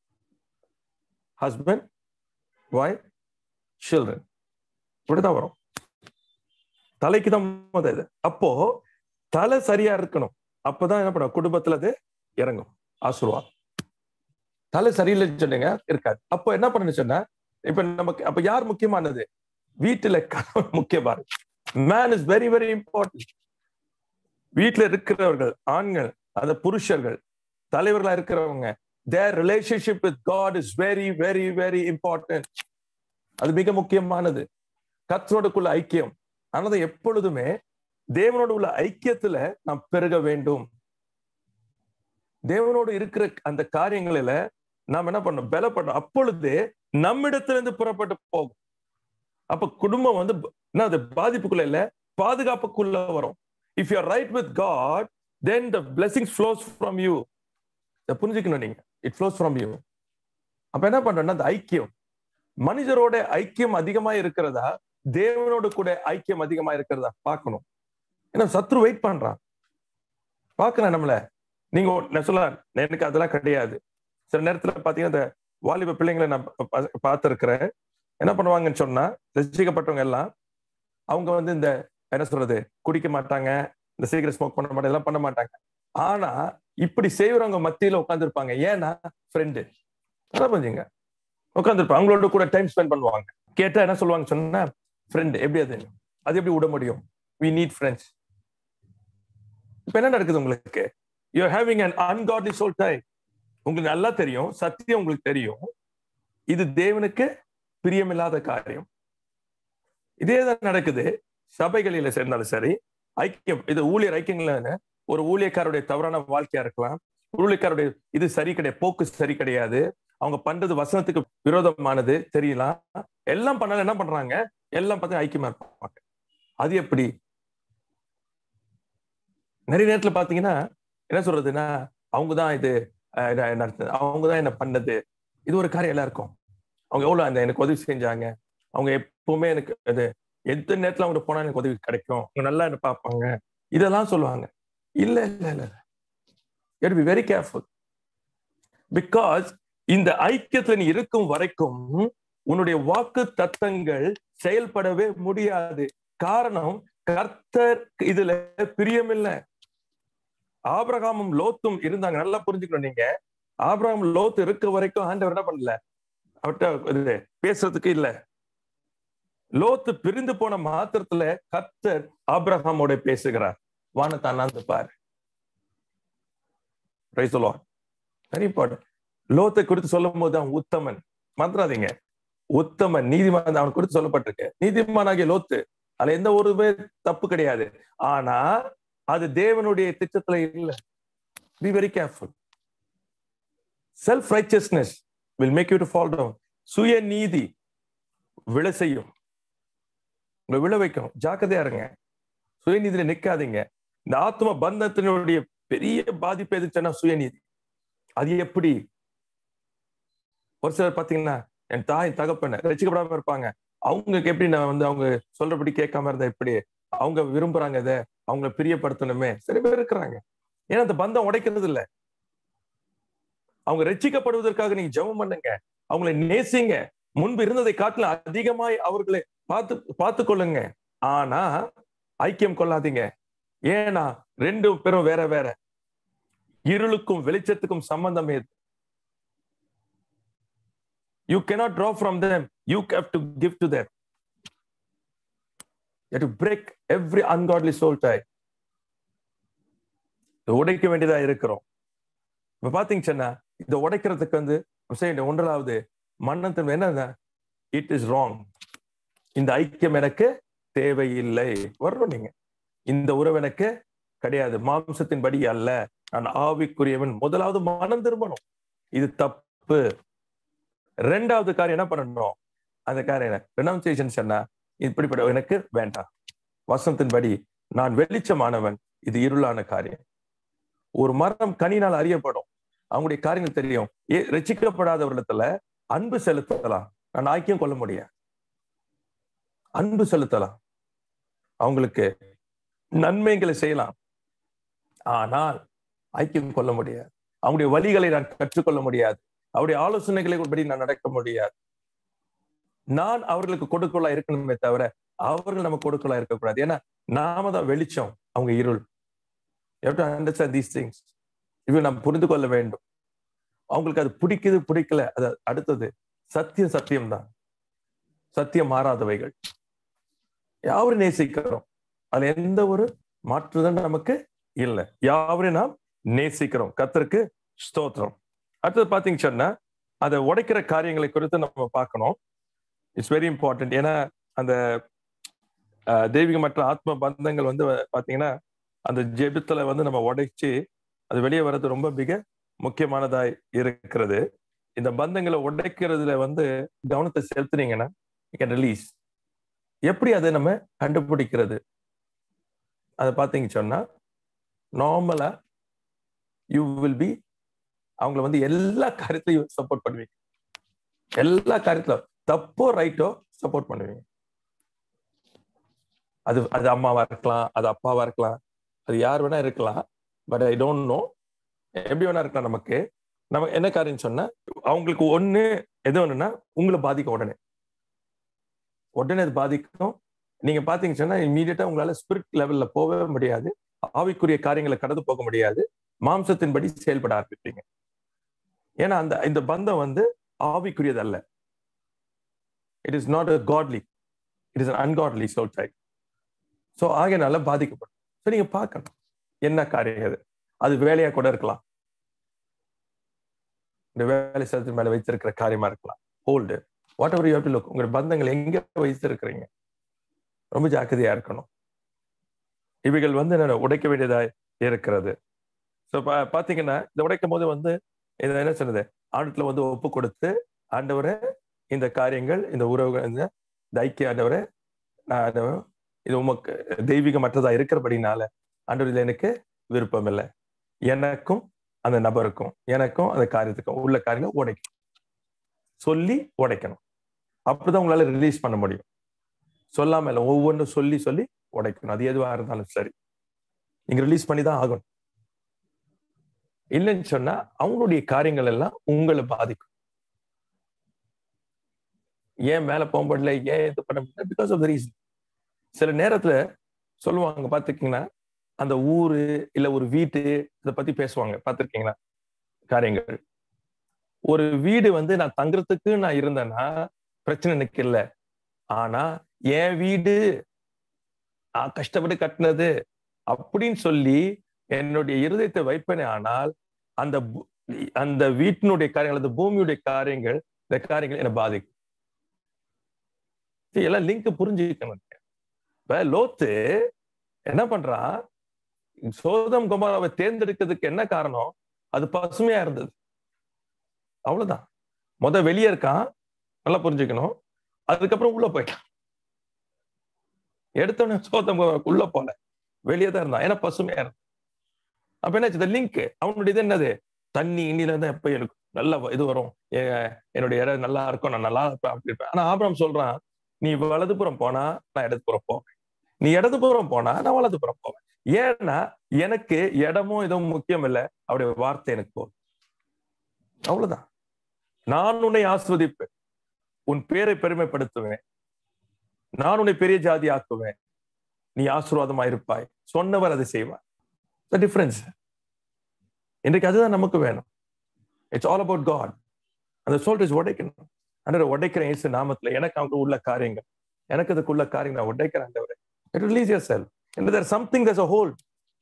ஹஸ்பண்ட் ஒய்ஃப் சில்ட்ரன் இப்படிதான் வரும் தலைக்கு தான் முத இது அப்போ தலை சரியா இருக்கணும் அப்பதான் என்ன பண்ணும் குடும்பத்துல அது இறங்கும் ஆசீர்வாதம் தலை சரியில்லைன்னு சொன்னீங்க இருக்காது அப்போ என்ன பண்ணணும் சொன்னா இப்ப நமக்கு அப்ப யார் முக்கியமானது வீட்டுல கணவன் முக்கியமானது man is very very important வீட்டுல இருக்கிறவர்கள் ஆண்கள் அந்த புருஷர்கள் தலைவர்களா இருக்கிறவங்க their relationship with God is very very very important அது மிக முக்கியமானது கத்தரோடுக்குள்ள ஐக்கியம் ஆனது எப்பொழுதுமே தேவனோடு உள்ள ஐக்கியத்துல நாம் பெருக வேண்டும் தேவனோடு இருக்கிற அந்த காரியங்களில நாம் என்ன பண்ணோம் பலப்படணும் அப்பொழுதே நம்மிடத்திலிருந்து புறப்பட்டு போகும் அப்ப குடும்பம் வந்து ப- என்ன அது பாதிப்புக்குள்ள இல்ல பாதுகாப்புக்குள்ள வரும் if you right with God then the blessings flows from you புரிஞ்சுக்கணும் நீங்க இட் ஃப்ளோஸ் ஃப்ரம் யூ அப்ப என்ன பண்றோம்னா அந்த ஐக்கியம் மனிதரோட ஐக்கியம் அதிகமா இருக்கிறதா தேவனோடு கூட ஐக்கியம் அதிகமா இருக்கிறதா பார்க்கணும் ஏன்னா சத்ரு வெயிட் பண்றான் பாக்குறேன் நம்மள நீங்க ஒ- நான் சொல்ல எனக்கு அதெல்லாம் கிடையாது சில நேரத்துல பாத்தீங்கன்னா இந்த வாலிப பிள்ளைங்களை நான் பார்த்திருக்கிறேன் என்ன பண்ணுவாங்கன்னு சொன்னா ரசிக்கப்பட்டவங்க எல்லாம் அவங்க வந்து இந்த என்ன சொல்றது குடிக்க மாட்டாங்க இந்த சீக்கிரம் ஸ்மோக் பண்ண மாட்டாங்க எல்லாம் பண்ண மாட்டாங்க ஆனா இப்படி செய்யறவங்க மத்தியில உட்காந்துருப்பாங்க ஏன்னா ஃப்ரெண்டு அதான் புரிஞ்சுங்க உட்காந்துருப்பாங்க அவங்களோட கூட டைம் ஸ்பெண்ட் பண்ணுவாங்க கேட்டா என்ன சொல்லுவாங்க சொன்னா ஃப்ரெண்டு எப்படி அது அது எப்படி விட முடியும் வி நீட் ஃப்ரெண்ட்ஸ் இப்ப என்ன நடக்குது உங்களுக்கு you having an ungodly soul time உங்களுக்கு நல்லா தெரியும் சத்தியம் உங்களுக்கு தெரியும் இது தேவனுக்கு பிரியமில்லாத காரியம் இதே தான் நடக்குது சபைகளில சேர்ந்தாலும் சரி ஐக்கியம் இது ஊழியர் ஐக்கியங்கள ஒரு ஊழியக்காரருடைய தவறான வாழ்க்கையா இருக்கலாம் ஊழியக்காரருடைய இது சரி கிடையாது போக்கு சரி கிடையாது அவங்க பண்றது வசனத்துக்கு விரோதமானது தெரியலாம் எல்லாம் பண்ணாலும் என்ன பண்றாங்க எல்லாம் பார்த்து ஐக்கியமா இருப்பாங்க அது எப்படி நிறைய நேரத்துல பாத்தீங்கன்னா என்ன சொல்றதுன்னா அவங்கதான் இது அஹ், இத நடத்துது அவங்கதான் என்ன பண்ணது இது ஒரு காரியம் எல்லாருக்கும் அவங்க எவ்வளவு அந்த எனக்கு உதவி செஞ்சாங்க அவங்க எப்பவுமே எனக்கு அது எந்த நேரத்துல அவங்க போனா எனக்கு உதவி கிடைக்கும் அவங்க நல்லா என்ன பார்ப்பாங்க இதெல்லாம் சொல்லுவாங்க இல்ல இல்ல இல்ல பி வெரி கேர்ஃபுல் பிகாஸ் இந்த ஐக்கியத்துல நீ இருக்கும் வரைக்கும் உன்னுடைய வாக்கு தத்தங்கள் செயல்படவே முடியாது காரணம் கர்த்தர் இதுல பிரியமில்லை ஆபிரகாமும் லோத்தும் இருந்தாங்க நல்லா புரிஞ்சுக்கணும் நீங்க ஆபிரகாம் லோத்து இருக்க வரைக்கும் ஆண்டவர் என்ன பண்ணல அவர்கிட்ட இது பேசுறதுக்கு இல்ல லோத்து பிரிந்து போன மாத்திரத்துல கர்த்தர் ஆபிரகாமோட பேசுகிறார் வானத்தை அண்ணாந்து பாரு வெரி இம்பார்ட்டன்ட் லோத்தை குறித்து சொல்லும் போது அவன் உத்தமன் மறந்துடாதீங்க உத்தமன் நீதிமான் அவன் குறித்து சொல்லப்பட்டிருக்கு நீதிமானாகிய லோத்து அதுல எந்த ஒரு பேர் தப்பு கிடையாது ஆனா அது தேவனுடைய திட்டத்துல இல்ல be very careful self righteousness will make you to fall down சுய நீதி விழ செய்யும் உங்களை விழ வைக்கும் ஜாக்கிரதையா இருங்க சுயநீதியில நிக்காதீங்க இந்த ஆத்ம பந்தத்தினுடைய பெரிய பாதிப்பு எதுச்சுன்னா சுயநீதி அது எப்படி ஒரு சிலர் பாத்தீங்கன்னா என் தாய் தகப்பன ரசிக்கப்படாம இருப்பாங்க அவங்களுக்கு எப்படி நான் வந்து அவங்க சொல்றபடி கேட்காம இருந்தா எப்படி அவங்க விரும்புறாங்க இதை அவங்கள பிரியப்படுத்தணுமே சில பேர் இருக்கிறாங்க ஏன்னா அந்த பந்தம் உடைக்கிறது இல்ல அவங்க ரட்சிக்கப்படுவதற்காக நீங்க ஜெபம் பண்ணுங்க அவங்களை நேசிங்க முன்பு இருந்ததை காட்டிலும் அதிகமாய் அவர்களை பார்த்து பார்த்து கொள்ளுங்க ஆனா ஐக்கியம் கொள்ளாதீங்க ஏன்னா ரெண்டு பேரும் வேற வேற இருளுக்கும் வெளிச்சத்துக்கும் சம்பந்தம் ஏது you cannot draw from them you have to give to them you have to break every ungodly soul tie இதை உடைக்க வேண்டியதா இருக்கிறோம் இப்ப பாத்தீங்க சொன்னா இதை உடைக்கிறதுக்கு வந்து செய்ய ஒன்றாவது மன்னத்தின் என்ன இட் இஸ் ராங் இந்த ஐக்கியம் எனக்கு தேவையில்லை வரணும் நீங்க இந்த உறவு எனக்கு கிடையாது மாம்சத்தின் படி அல்ல நான் ஆவிக்குரியவன் முதலாவது மனம் திரும்பணும் இது தப்பு ரெண்டாவது காரியம் என்ன பண்ணணும் அந்த காரியம் என்ன ரெனவுன்சியேஷன் சொன்னா இப்படிப்பட்ட எனக்கு வேண்டாம் வசனத்தின்படி நான் வெளிச்சமானவன் இது இருளான காரியம் ஒரு மரம் கனினால் அறியப்படும் அவங்களுடைய காரியங்கள் தெரியும் ஏ ரசிக்கப்படாதவர்களிடத்துல அன்பு செலுத்தலாம் நான் ஐக்கியம் கொள்ள முடியாது அன்பு செலுத்தலாம் அவங்களுக்கு நன்மைகளை செய்யலாம் ஆனால் ஐக்கியம் கொள்ள முடியாது அவங்களுடைய வழிகளை நான் கற்றுக்கொள்ள முடியாது அவருடைய ஆலோசனைகளை படி நான் நடக்க முடியாது நான் அவர்களுக்கு கொடுக்கலா இருக்கணுமே தவிர அவர்கள் நம்ம கொடுக்கலா இருக்கக்கூடாது ஏன்னா நாம தான் வெளிச்சம் அவங்க இருள் அண்டர்ஸ்டாண்ட் தீஸ் திங்ஸ் இவை நாம் புரிந்து கொள்ள வேண்டும் அவங்களுக்கு அது பிடிக்குது பிடிக்கல அது அடுத்தது சத்தியம் சத்தியம் தான் சத்தியம் மாறாதவைகள் யாவரும் நேசிக்கிறோம் அதுல எந்த ஒரு மாற்றுதல் நமக்கு இல்லை யாவரையும் நாம் நேசிக்கிறோம் கத்தருக்கு ஸ்தோத்திரம் அடுத்தது பாத்தீங்க சொன்னா அதை உடைக்கிற காரியங்களை குறித்து நம்ம பார்க்கணும் இட்ஸ் வெரி இம்பார்ட்டன்ட் ஏன்னா அந்த தெய்வீக மற்ற ஆத்ம பந்தங்கள் வந்து பாத்தீங்கன்னா அந்த ஜெபத்துல வந்து நம்ம உடைச்சு அது வெளியே வர்றது ரொம்ப மிக முக்கியமானதாய் இருக்கிறது இந்த பந்தங்களை உடைக்கிறதுல வந்து கவனத்தை செலுத்துனீங்கன்னா கேன் ரிலீஸ் எப்படி அதை நம்ம கண்டுபிடிக்கிறது அதை பார்த்தீங்க சொன்னா நார்மலா யூ வில் பி அவங்கள வந்து எல்லா காரியத்திலையும் சப்போர்ட் பண்ணுவீங்க எல்லா காரியத்திலும் தப்போ ரைட்டோ சப்போர்ட் பண்ணுவீங்க அது அது அம்மாவா இருக்கலாம் அது அப்பாவா இருக்கலாம் அது யார் வேணா இருக்கலாம் பட் ஐ டோன்ட் நோ எப்படி வேணா இருக்கலாம் நமக்கு நம்ம என்ன காரியம் சொன்னா அவங்களுக்கு ஒண்ணு எது ஒண்ணுன்னா உங்களை பாதிக்கும் உடனே உடனே அது பாதிக்கும் நீங்க பாத்தீங்க சொன்னா இமீடியட்டா உங்களால ஸ்பிரிட் லெவல்ல போகவே முடியாது ஆவிக்குரிய காரியங்களை கடந்து போக முடியாது மாம்சத்தின்படி செயல்பட ஆரம்பிப்பீங்க ஏன்னா அந்த இந்த பந்தம் வந்து ஆவிக்குரியது அல்ல it is not a godly it is ungodly soul type so ஆகையனால பாதிக்கப்படும் ஸோ நீங்க பார்க்கணும் என்ன காரியம் அது அது வேலையா கூட இருக்கலாம் இந்த வேலை ஸ்தலத்தின் மேல வைத்திருக்கிற காரியமா இருக்கலாம் hold whatever you to look உங்க பந்தங்கள் எங்க வைத்திருக்கிறீங்க ரொம்ப ஜாக்கிரதையா இருக்கணும் இவைகள் வந்து நான் உடைக்க வேண்டியதா இருக்கிறது ஸோ பாத்தீங்கன்னா இதை உடைக்கும் போது வந்து இதை என்ன சொன்னது ஆண்டத்துல வந்து ஒப்பு கொடுத்து ஆண்டவரை இந்த காரியங்கள் இந்த உறவுகள் இந்த ஐக்கிய ஆண்டவரை நான் இது உமக்கு தெய்வீகமற்றதா இருக்கிறபடினால ஆண்டவர் இதுல எனக்கு விருப்பம் இல்லை எனக்கும் அந்த நபருக்கும் எனக்கும் அந்த காரியத்துக்கும் உள்ள காரியங்களை உடைக்கும் சொல்லி உடைக்கணும் அப்படிதான் உங்களால ரிலீஸ் பண்ண முடியும் சொல்லாம இல்லை ஒவ்வொன்றும் சொல்லி சொல்லி உடைக்கணும் அது எதுவா இருந்தாலும் சரி நீங்க ரிலீஸ் பண்ணி தான் ஆகணும் இல்லைன்னு சொன்னா அவங்களுடைய காரியங்கள் எல்லாம் உங்களை பாதிக்கும் ஏன் மேல போக முடியல ஏன் இது பண்ண முடியல பிகாஸ் ஆஃப் த ரீசன் சில நேரத்துல சொல்லுவாங்க பாத்துக்கீங்கன்னா அந்த ஊரு இல்ல ஒரு வீட்டு இதை பத்தி பேசுவாங்க பார்த்திருக்கீங்களா காரியங்கள் ஒரு வீடு வந்து நான் தங்குறதுக்கு நான் இருந்தேன்னா பிரச்சனை எனக்கு இல்லை ஆனா என் வீடு நான் கஷ்டப்பட்டு கட்டினது அப்படின்னு சொல்லி என்னுடைய இருதயத்தை வைப்பனே ஆனால் அந்த அந்த வீட்டினுடைய காரியங்கள் அந்த பூமியுடைய காரியங்கள் இந்த காரியங்கள் என்னை பாதிக்கும் எல்லாம் லிங்க் புரிஞ்சுக்கணும் இப்ப லோத்து என்ன பண்றான் சோதம் குமாராவை தேர்ந்தெடுக்கிறதுக்கு என்ன காரணம் அது பசுமையா இருந்தது அவ்வளவுதான் முத வெளியே இருக்கான் நல்லா புரிஞ்சுக்கணும் அதுக்கப்புறம் உள்ள போயிட்டான் எடுத்தோடனே சோதம் உள்ள போல வெளியே தான் இருந்தான் ஏன்னா பசுமையா இருந்தான் அப்ப என்னாச்சு இந்த லிங்க் அவனுடைய இது என்னது தண்ணி இன்னில இருந்தா எப்ப எனக்கு நல்ல இது வரும் என்னுடைய இடம் நல்லா இருக்கும் நான் நல்லா இருப்பேன் அப்படி இருப்பேன் ஆனா ஆபரம் சொல்றான் நீ வலதுபுறம் போனா நான் இடதுபுறம் போவேன் நீ இடதுபுறம் போனா நான் வலதுபுறம் போவேன் ஏன்னா எனக்கு இடமும் இதுவும் முக்கியம் இல்லை அவருடைய வார்த்தை எனக்கு போதும் அவ்வளவுதான் நான் உன்னை ஆஸ்வதிப்பேன் உன் பேரை பெருமைப்படுத்துவேன் நான் உன்னை பெரிய ஜாதி ஆக்குவேன் நீ ஆசீர்வாதமா இருப்பாய் சொன்னவர் அதை செய்வார் த டிஃபரன்ஸ் இன்றைக்கு அதுதான் நமக்கு வேணும் இட்ஸ் ஆல் அபவுட் காட் அந்த சொல்றேஸ் உடைக்கணும் அந்த உடைக்கிற இயேசு நாமத்துல எனக்கு அவங்க உள்ள காரியங்கள் எனக்கு அதுக்குள்ள காரியங்கள் நான் உடைக்கிறேன் ஆண்டவரே it release yourself and there's something there's a hold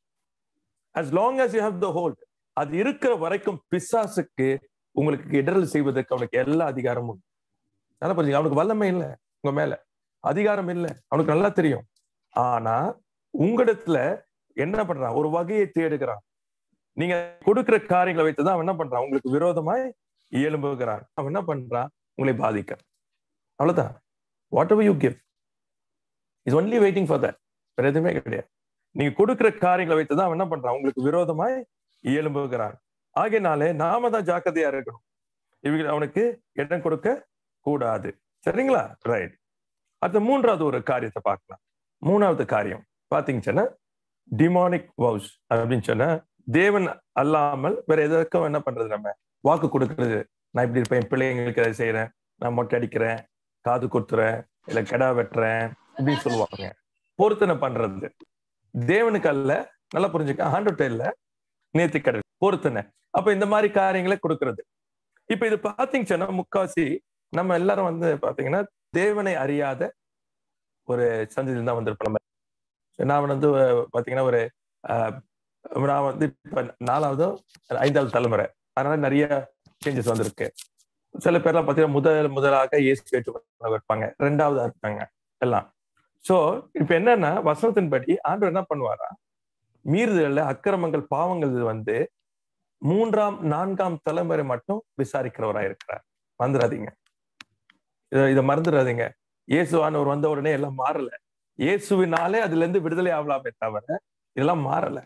as long as you have the hold அது இருக்கிற வரைக்கும் பிசாசுக்கு உங்களுக்கு இடரல் செய்வதற்கு அவனுக்கு எல்லா அதிகாரமும் உண்டு. நல்லா புரிஞ்சுங்க அவனுக்கு வல்லமை இல்லை உங்க மேல அதிகாரம் இல்லை அவனுக்கு நல்லா தெரியும் ஆனா உங்களிடத்துல என்ன பண்றான் ஒரு வகையை தேடுகிறான் நீங்க கொடுக்கிற காரியங்களை வைத்துதான் அவன் என்ன பண்றான் உங்களுக்கு விரோதமாய் எழும்புகிறான் அவன் என்ன பண்றான் உங்களை பாதிக்க அவ்வளவுதான் whatever you give is only waiting for that வேற எதுவுமே கிடையாது நீங்க கொடுக்கிற காரியங்களை வைத்துதான் அவன் என்ன பண்றான் உங்களுக்கு விரோதமாய் எழும்புகிறான் ஆகையினாலே நாம தான் ஜாக்கிரதையா இருக்கணும் இவங்க அவனுக்கு இடம் கொடுக்க கூடாது சரிங்களா ரைட் அடுத்த மூன்றாவது ஒரு காரியத்தை பார்க்கலாம் மூணாவது காரியம் பாத்தீங்கன்னா டிமானிக் வவுஸ் அப்படின்னு சொன்னா தேவன் அல்லாமல் வேற எதற்கும் என்ன பண்றது நம்ம வாக்கு கொடுக்கறது நான் இப்படி இருப்பேன் என் பிள்ளைங்களுக்கு அதை செய்யறேன் நான் மொட்டை அடிக்கிறேன் காது குத்துறேன் இல்ல கெடா வெட்டுறேன் இப்படின்னு சொல்லுவாங்க பொருத்தனை பண்றது தேவனுக்கு அல்ல நல்லா புரிஞ்சுக்க ஆண்டு இல்ல நேர்த்தி கடல் பொருத்தனை அப்ப இந்த மாதிரி காரியங்களை கொடுக்கறது இப்ப இது பாத்தீங்கன்னா முக்காசி நம்ம எல்லாரும் வந்து பாத்தீங்கன்னா தேவனை அறியாத ஒரு சந்ததி தான் வந்திருப்போம் நம்ம நான் வந்து பாத்தீங்கன்னா ஒரு ஆஹ், நான் வந்து இப்ப நாலாவது ஐந்தாவது தலைமுறை அதனால நிறைய சேஞ்சஸ் வந்திருக்கு சில பேர்லாம் பாத்தீங்கன்னா முதல் முதலாக இயேசு கேட்டு இருப்பாங்க ரெண்டாவதா இருப்பாங்க எல்லாம் சோ இப்ப என்னன்னா வசனத்தின்படி ஆண்டவர் என்ன பண்ணுவாரா மீறுதல்ல அக்கிரமங்கள் பாவங்கள் இது வந்து மூன்றாம் நான்காம் தலைமுறை மட்டும் விசாரிக்கிறவரா இருக்கிறார் மறந்துடாதீங்க இத- இதை மறந்துடாதீங்க இயேசுவானவர் வந்த உடனே எல்லாம் மாறல இயேசுவினாலே அதுல இருந்து விடுதலை ஆகலாமே தவிர இதெல்லாம் மாறல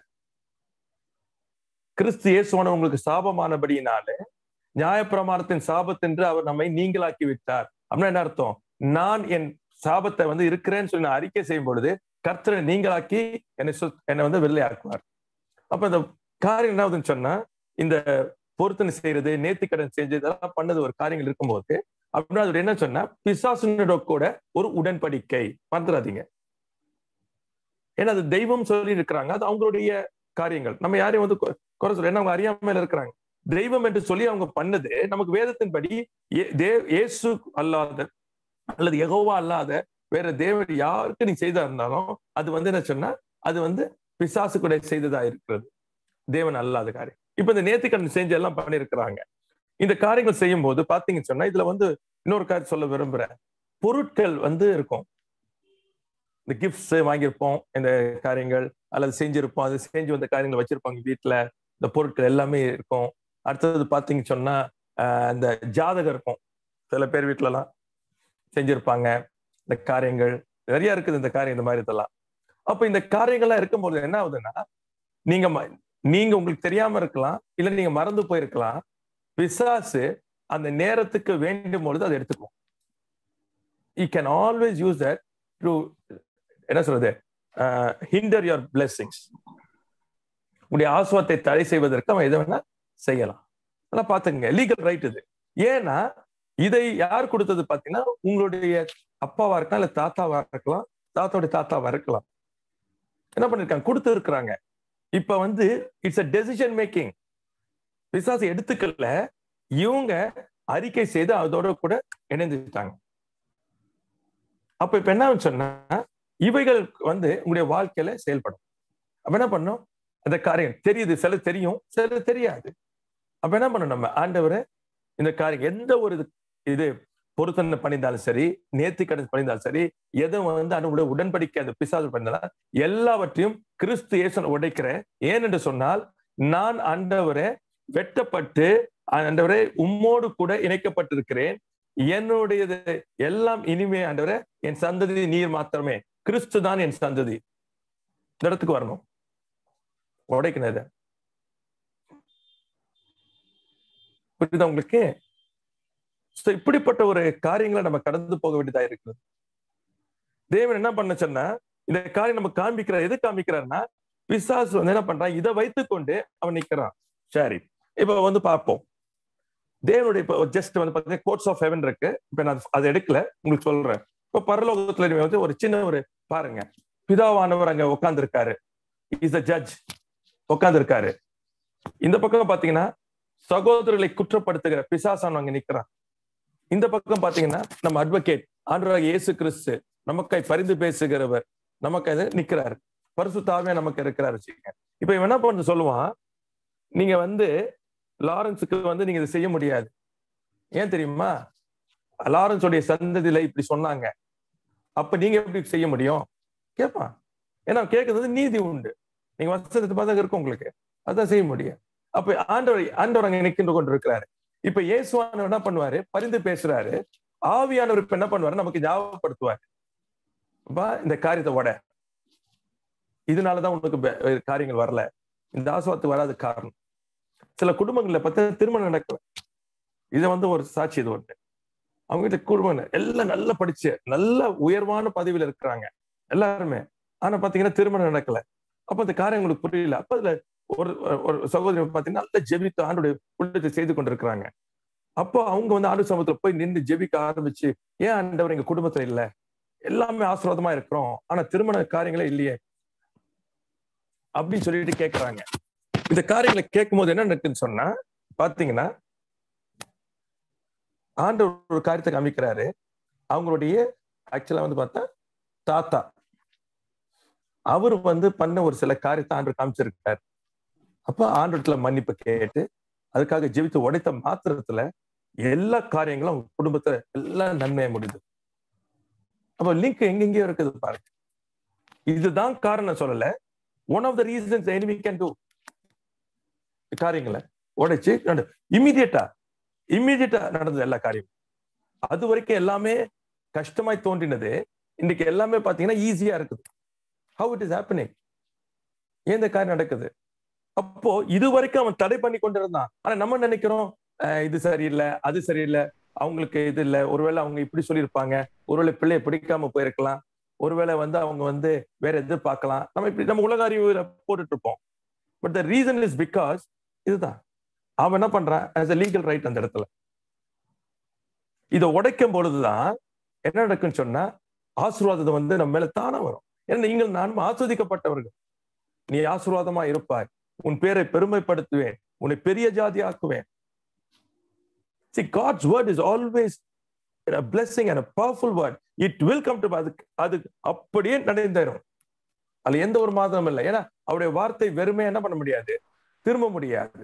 கிறிஸ்து இயேசுவான உங்களுக்கு சாபமானபடியினாலே நியாயப்பிரமாணத்தின் சாபத்தென்று அவர் நம்மை நீங்களாக்கி விட்டார் அப்படின்னா என்ன அர்த்தம் நான் என் சாபத்தை வந்து இருக்கிறேன்னு சொல்லி நான் அறிக்கை செய்யும் பொழுது கர்த்தரை நீங்களாக்கி என்னை சுத்- என்னை வந்து விடுதலை ஆக்குவார் அப்ப இந்த காரியம் என்ன ஆகுதுன்னு சொன்னா இந்த பொருத்தனை செய்யறது நேர்த்திக்கடன் செஞ்சு இதெல்லாம் பண்ணது ஒரு காரியங்கள் இருக்கும்போது அப்படின்னா அது என்ன சொன்னா பிசாசுனோட கூட ஒரு உடன்படிக்கை மறந்துடாதீங்க ஏன்னா அது தெய்வம் சொல்லி இருக்கிறாங்க அது அவங்களுடைய காரியங்கள் நம்ம யாரையும் வந்து கொ- குறை சொல்ல ஏன்னா அவங்க அறியாமையில இருக்கிறாங்க தெய்வம் என்று சொல்லி அவங்க பண்ணது நமக்கு வேதத்தின்படி ஏ- தே- இயேசு அல்லாத அல்லது யெகோவா அல்லாத வேற தேவன் யாருக்கு நீ செய்தா இருந்தாலும் அது வந்து என்ன சொன்னா அது வந்து பிசாசு கூட செய்ததா இருக்கிறது தேவன் அல்லாத காரியம் இப்ப இந்த நேர்த்திக்கடன் செஞ்சு எல்லாம் பண்ணியிருக்கிறாங்க இந்த காரியங்கள் செய்யும் போது பாத்தீங்கன்னு சொன்னா இதுல வந்து இன்னொரு காரியம் சொல்ல விரும்புறேன் பொருட்கள் வந்து இருக்கும் இந்த கிஃப்ட்ஸ் வாங்கியிருப்போம் இந்த காரியங்கள் அல்லது செஞ்சிருப்போம் அது செஞ்சு வந்த காரியங்கள் வச்சிருப்பாங்க வீட்டுல இந்த பொருட்கள் எல்லாமே இருக்கும் அடுத்தது பாத்தீங்க சொன்னா ஆஹ் இந்த ஜாதகம் இருக்கும் சில பேர் வீட்டுல எல்லாம் செஞ்சிருப்பாங்க இந்த காரியங்கள் நிறைய இருக்குது இந்த காரியம் இந்த மாதிரி இதெல்லாம் அப்ப இந்த காரியங்கள்லாம் இருக்கும்போது என்ன ஆகுதுன்னா நீங்க ம- நீங்க உங்களுக்கு தெரியாம இருக்கலாம் இல்ல நீங்க மறந்து போயிருக்கலாம் பிசாசு அந்த நேரத்துக்கு வேண்டும் பொழுது அதை எடுத்துக்கும் you can always use that to என்ன சொல்றது ஹிண்டர் யுவர் பிளெஸிங்ஸ் உங்களுடைய ஆசுவத்தை தடை செய்வதற்கு அவன் எதை வேணா செய்யலாம் அதெல்லாம் பாத்துக்கங்க லீகல் ரைட் இது ஏன்னா இதை யார் கொடுத்தது பாத்தீங்கன்னா உங்களுடைய அப்பாவா இருக்கலாம் இல்ல தாத்தாவா இருக்கலாம் தாத்தாவுடைய தாத்தாவா இருக்கலாம் என்ன பண்ணிருக்காங்க கொடுத்து இருக்கிறாங்க இப்ப வந்து இட்ஸ் அ டெசிஷன் மேக்கிங் பிசாசு எடுத்துக்கல இவங்க அறிக்கை செய்து அதோட கூட இணைந்துட்டாங்க அப்ப இப்ப என்ன ஆகும்னு சொன்னா இவைகள் வந்து உங்களுடைய வாழ்க்கையில செயல்படும் அப்ப என்ன பண்ணும் அந்த காரியம் தெரியுது சில தெரியும் சில தெரியாது அப்ப என்ன பண்ணணும் நம்ம ஆண்டவரை இந்த காரியம் எந்த ஒரு இது இது பொருத்தனை பண்ணியிருந்தாலும் சரி நேர்த்தி கடன் பண்ணியிருந்தாலும் சரி எதுவும் வந்து அவனுடைய உடன்படிக்கை அந்த பிசாசு பண்ணிருந்தாலும் எல்லாவற்றையும் கிறிஸ்து இயேசன் உடைக்கிறேன் ஏன் என்று சொன்னால் நான் ஆண்டவரை வெட்டப்பட்டு ஆண்டவரே உம்மோடு கூட இணைக்கப்பட்டிருக்கிறேன் என்னுடையது எல்லாம் இனிமே ஆண்டவரே என் சந்ததி நீர் மாத்திரமே கிறிஸ்து தான் என் சந்ததி இந்த இடத்துக்கு வரணும் உடைக்கணும் இதை புரியுதா உங்களுக்கு So, இப்படிப்பட்ட ஒரு காரியங்களை நம்ம கடந்து போக வேண்டியதா இருக்குது தேவன் என்ன பண்ண சொன்னா இந்த காரியம் நம்ம காண்பிக்கிறார் எது காண்பிக்கிறாருன்னா பிசாசு வந்து என்ன பண்றான் இதை வைத்துக்கொண்டு அவன் நிக்கிறான் சரி இப்ப வந்து பார்ப்போம் தேவனுடைய இப்போ ஜஸ்ட் வந்து பார்த்தீங்கன்னா கோர்ட்ஸ் ஆஃப் ஹெவன் இருக்கு இப்போ நான் அதை எடுக்கல உங்களுக்கு சொல்றேன் இப்போ பரலோகத்துல நீங்க வந்து ஒரு சின்ன ஒரு பாருங்க பிதாவானவர் அங்க உட்கார்ந்து இருக்காரு இஸ் த ஜட்ஜ் உட்கார்ந்து இருக்காரு இந்த பக்கம் பாத்தீங்கன்னா சகோதரர்களை குற்றப்படுத்துகிற பிசாசான் அங்க நிக்கிறான் இந்த பக்கம் பாத்தீங்கன்னா நம்ம அட்வொகேட் ஆண்டவராக இயேசு கிறிஸ்து நமக்காய் பரிந்து பேசுகிறவர் நமக்கு அது நிக்கிறாரு பரிசுத்தாவே நமக்கு இருக்கிறாரு வச்சுக்கோங்க இப்ப இவன் என்ன பண்ண சொல்லுவான் நீங்க வந்து லாரன்ஸுக்கு வந்து நீங்க இதை செய்ய முடியாது ஏன் தெரியுமா லாரன்ஸ் உடைய சந்ததியில இப்படி சொன்னாங்க அப்ப நீங்க எப்படி செய்ய முடியும் கேட்பான் ஏன்னா கேட்கறது நீதி உண்டு நீங்க வசனத்தை பார்த்தா இருக்கும் உங்களுக்கு அதான் செய்ய முடியும் அப்ப ஆண்டவர் ஆண்டவர் அங்க நிற்கின்ற கொண்டு இருக்கிறாரு இப்ப இயேசுவானவர் என்ன பண்ணுவாரு பரிந்து பேசுறாரு ஆவியானவர் இப்ப என்ன பண்ணுவாரு நமக்கு ஞாபகப்படுத்துவாரு வா இந்த காரியத்தை உட இதனாலதான் உனக்கு பெ- காரியங்கள் வரல இந்த ஆசுவாத்து வராது காரணம் சில குடும்பங்கள்ல பார்த்தா திருமணம் நடக்கல இது வந்து ஒரு சாட்சி இது ஒன்று அவங்க வீட்டுல குடும்பம் எல்லாம் நல்லா படிச்சு நல்ல உயர்வான பதவியில இருக்கிறாங்க எல்லாருமே ஆனா பாத்தீங்கன்னா திருமணம் நடக்கல அப்ப அந்த காரியம் உங்களுக்கு புரியல அப்ப அதுல ஒரு ஒரு சகோதரி பாத்தீங்கன்னா நல்ல ஜெபித்து ஆண்டுடைய உள்ளத்தை செய்து கொண்டிருக்கிறாங்க அப்போ அவங்க வந்து ஆண்டு சமூகத்துல போய் நின்று ஜெபிக்க ஆரம்பிச்சு ஏன் ஆண்டவர் எங்க குடும்பத்துல இல்ல எல்லாமே ஆசீர்வாதமா இருக்கிறோம் ஆனா திருமண காரியங்களே இல்லையே அப்படின்னு சொல்லிட்டு கேக்குறாங்க இந்த காரியங்களை கேட்கும் போது என்ன நடக்குன்னு சொன்னா பாத்தீங்கன்னா ஆண்டவர் ஒரு காரியத்தை காமிக்கிறாரு அவங்களுடைய ஆக்சுவலா வந்து பார்த்தா தாத்தா அவர் வந்து பண்ண ஒரு சில காரியத்தை ஆண்டு காமிச்சிருக்காரு அப்ப ஆண்டத்துல மன்னிப்பு கேட்டு அதுக்காக ஜெபித்து உடைத்த மாத்திரத்துல எல்லா காரியங்களும் அவங்க குடும்பத்துல எல்லாம் நன்மையா முடியுது அப்ப லிங்க் எங்கெங்கயோ இருக்குது பாருங்க இதுதான் காரணம் சொல்லல one of the reasons enemy can do காரியங்களை உடைச்சு இம்மிடியட்டா இம்மிடியட்டா நடந்தது எல்லா காரியம் அது வரைக்கும் எல்லாமே கஷ்டமாய் தோன்றினது இன்னைக்கு எல்லாமே பாத்தீங்கன்னா ஈஸியா இருக்குது ஹவு இட் இஸ் ஹேப்பனிங் ஏன் இந்த காரியம் நடக்குது அப்போ இது வரைக்கும் அவன் தடை பண்ணி கொண்டிருந்தான் ஆனா நம்ம நினைக்கிறோம் அஹ் இது சரியில்லை அது சரியில்லை அவங்களுக்கு இது இல்லை ஒருவேளை அவங்க இப்படி சொல்லியிருப்பாங்க ஒருவேளை பிள்ளைய பிடிக்காம போயிருக்கலாம் ஒருவேளை வந்து அவங்க வந்து வேற எதிர்பார்க்கலாம் நம்ம இப்படி நம்ம உலக அறிவுல போட்டுட்டு இருப்போம் but the reason is because இதுதான் அவன் என்ன பண்றான் ஆஸ் அ லீகல் ரைட் அந்த இடத்துல இதை உடைக்கும் பொழுதுதான் என்ன நடக்குன்னு சொன்னா ஆசீர்வாதம் வந்து நம்ம மேல தானா வரும் ஏன்னா நீங்கள் நானும் ஆஸ்வதிக்கப்பட்டவர்கள் நீ ஆசீர்வாதமா இருப்பாய் உன் பேரை பெருமைப்படுத்துவேன் உன்னை பெரிய ஜாதி ஆக்குவேன் See, God's word is always a blessing and a powerful word. It will come to அது அது அப்படியே நடந்தேறும் அதுல எந்த ஒரு மாதமும் இல்லை ஏன்னா அவருடைய வார்த்தை வெறுமே என்ன பண்ண முடியாது திரும்ப முடியாது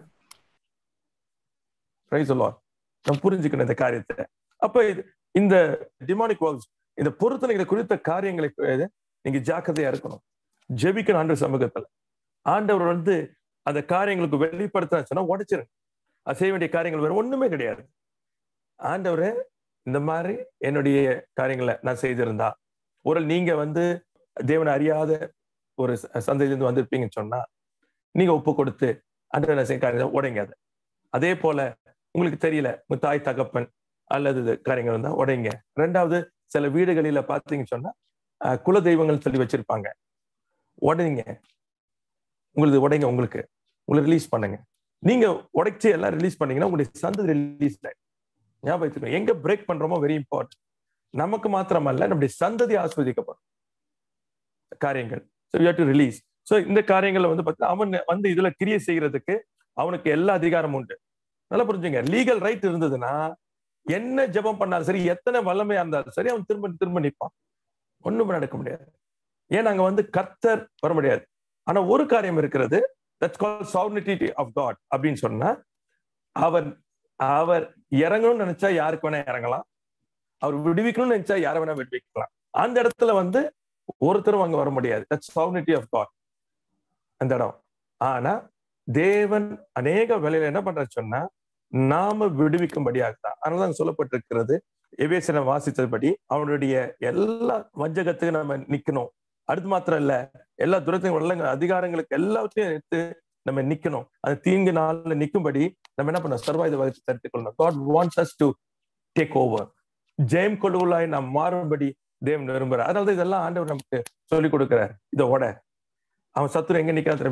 Praise the Lord. நம்ம புரிஞ்சுக்கணும் இந்த காரியத்தை அப்ப இது இந்த டிமானிக் ஒர்க்ஸ் இந்த பொருத்தனைகளை குறித்த காரியங்களை அஹ், நீங்க ஜாக்கிரதையா இருக்கணும் ஜெபிக்கணும் ஆண்டு சமூகத்துல ஆண்டவர் வந்து அந்த காரியங்களுக்கு வெளிப்படுத்த சொன்னா உடைச்சிருங்க அது செய்ய வேண்டிய காரியங்கள் வேற ஒண்ணுமே கிடையாது ஆண்டவரே இந்த மாதிரி என்னுடைய காரியங்களை நான் செய்திருந்தா ஒரு நீங்க வந்து தேவனை அறியாத ஒரு ச- சந்ததியிலிருந்து வந்திருப்பீங்கன்னு சொன்னா நீங்க ஒப்பு கொடுத்து ஆண்டவர் நான் செய்ய காரியத்தை உடைங்க அதை அதே போல உங்களுக்கு தெரியல உங்க தாய் தகப்பன் அல்லது இது காரியங்கள் இருந்தா உடைங்க ரெண்டாவது சில வீடுகளில பாத்தீங்கன்னு சொன்னா அஹ், குல தெய்வங்கள் சொல்லி வச்சிருப்பாங்க உடைங்க உங்களுக்கு உடைங்க உங்களுக்கு உங்களை ரிலீஸ் பண்ணுங்க நீங்க உடைச்சு எல்லாம் ரிலீஸ் பண்ணீங்கன்னா உங்களுடைய சந்ததி ரிலீஸ் ஆயிடும் ஞாபகம் வச்சுக்கணும் எங்க பிரேக் பண்றோமோ வெரி இம்பார்ட்டன்ட் நமக்கு மாத்திரமல்ல நம்முடைய சந்ததி ஆஸ்வதிக்கப்படும் காரியங்கள் so you to release so இந்த காரியங்களை வந்து பார்த்தா அவன் வந்து இதுல கிரியை செய்யறதுக்கு அவனுக்கு எல்லா அதிகாரமும் உண்டு நல்லா புரிஞ்சுங்க லீகல் ரைட் இருந்ததுன்னா என்ன ஜெபம் பண்ணாலும் சரி எத்தனை வல்லமையா இருந்தாலும் சரி அவன் திரும்ப திரும்ப நிற்பான் ஒண்ணுமே நடக்க முடியாது ஏன் அங்க வந்து கர்த்தர் வர முடியாது ஆனா ஒரு காரியம் இருக்கிறது that's call sovereignty of God அப்படின்னு சொன்னா அவர் அவர் இறங்கணும்னு நினைச்சா யாருக்கு வேணா இறங்கலாம் அவர் விடுவிக்கணும்னு நினைச்சா யாரை வேணா விடுவிக்கலாம் அந்த இடத்துல வந்து ஒருத்தரும் அங்க வர முடியாது தட்ஸ் சாவர்னிட்டி ஆஃப் காட் அந்த இடம் ஆனா தேவன் அநேக வேலையில என்ன பண்ற சொன்னா நாம விடுவிக்கும்படியாக தான் அதனாலதான் சொல்லப்பட்டிருக்கிறது எவேசனை வாசித்தபடி அவனுடைய எல்லா வஞ்சகத்துக்கும் நம்ம நிக்கணும் அடுத்து மாத்திரம் இல்ல எல்லா துரத்தையும் உள்ள அதிகாரங்களுக்கு எல்லாத்தையும் எடுத்து நம்ம நிக்கணும் அது தீங்கு நாள்ல நிக்கும்படி நம்ம என்ன பண்ணோம் சர்வாயுத வகுத்து தடுத்துக் கொள்ளணும் God wants us to take over ஜெயம் கொள்ளுகளாய் நாம் மாறும்படி தேவன் விரும்புறார் அதனால இதெல்லாம் ஆண்டவர் நமக்கு சொல்லி கொடுக்கிறார் இதை உட அவன் சத்துரு எங்க நிக்கிறான் தெரியுமா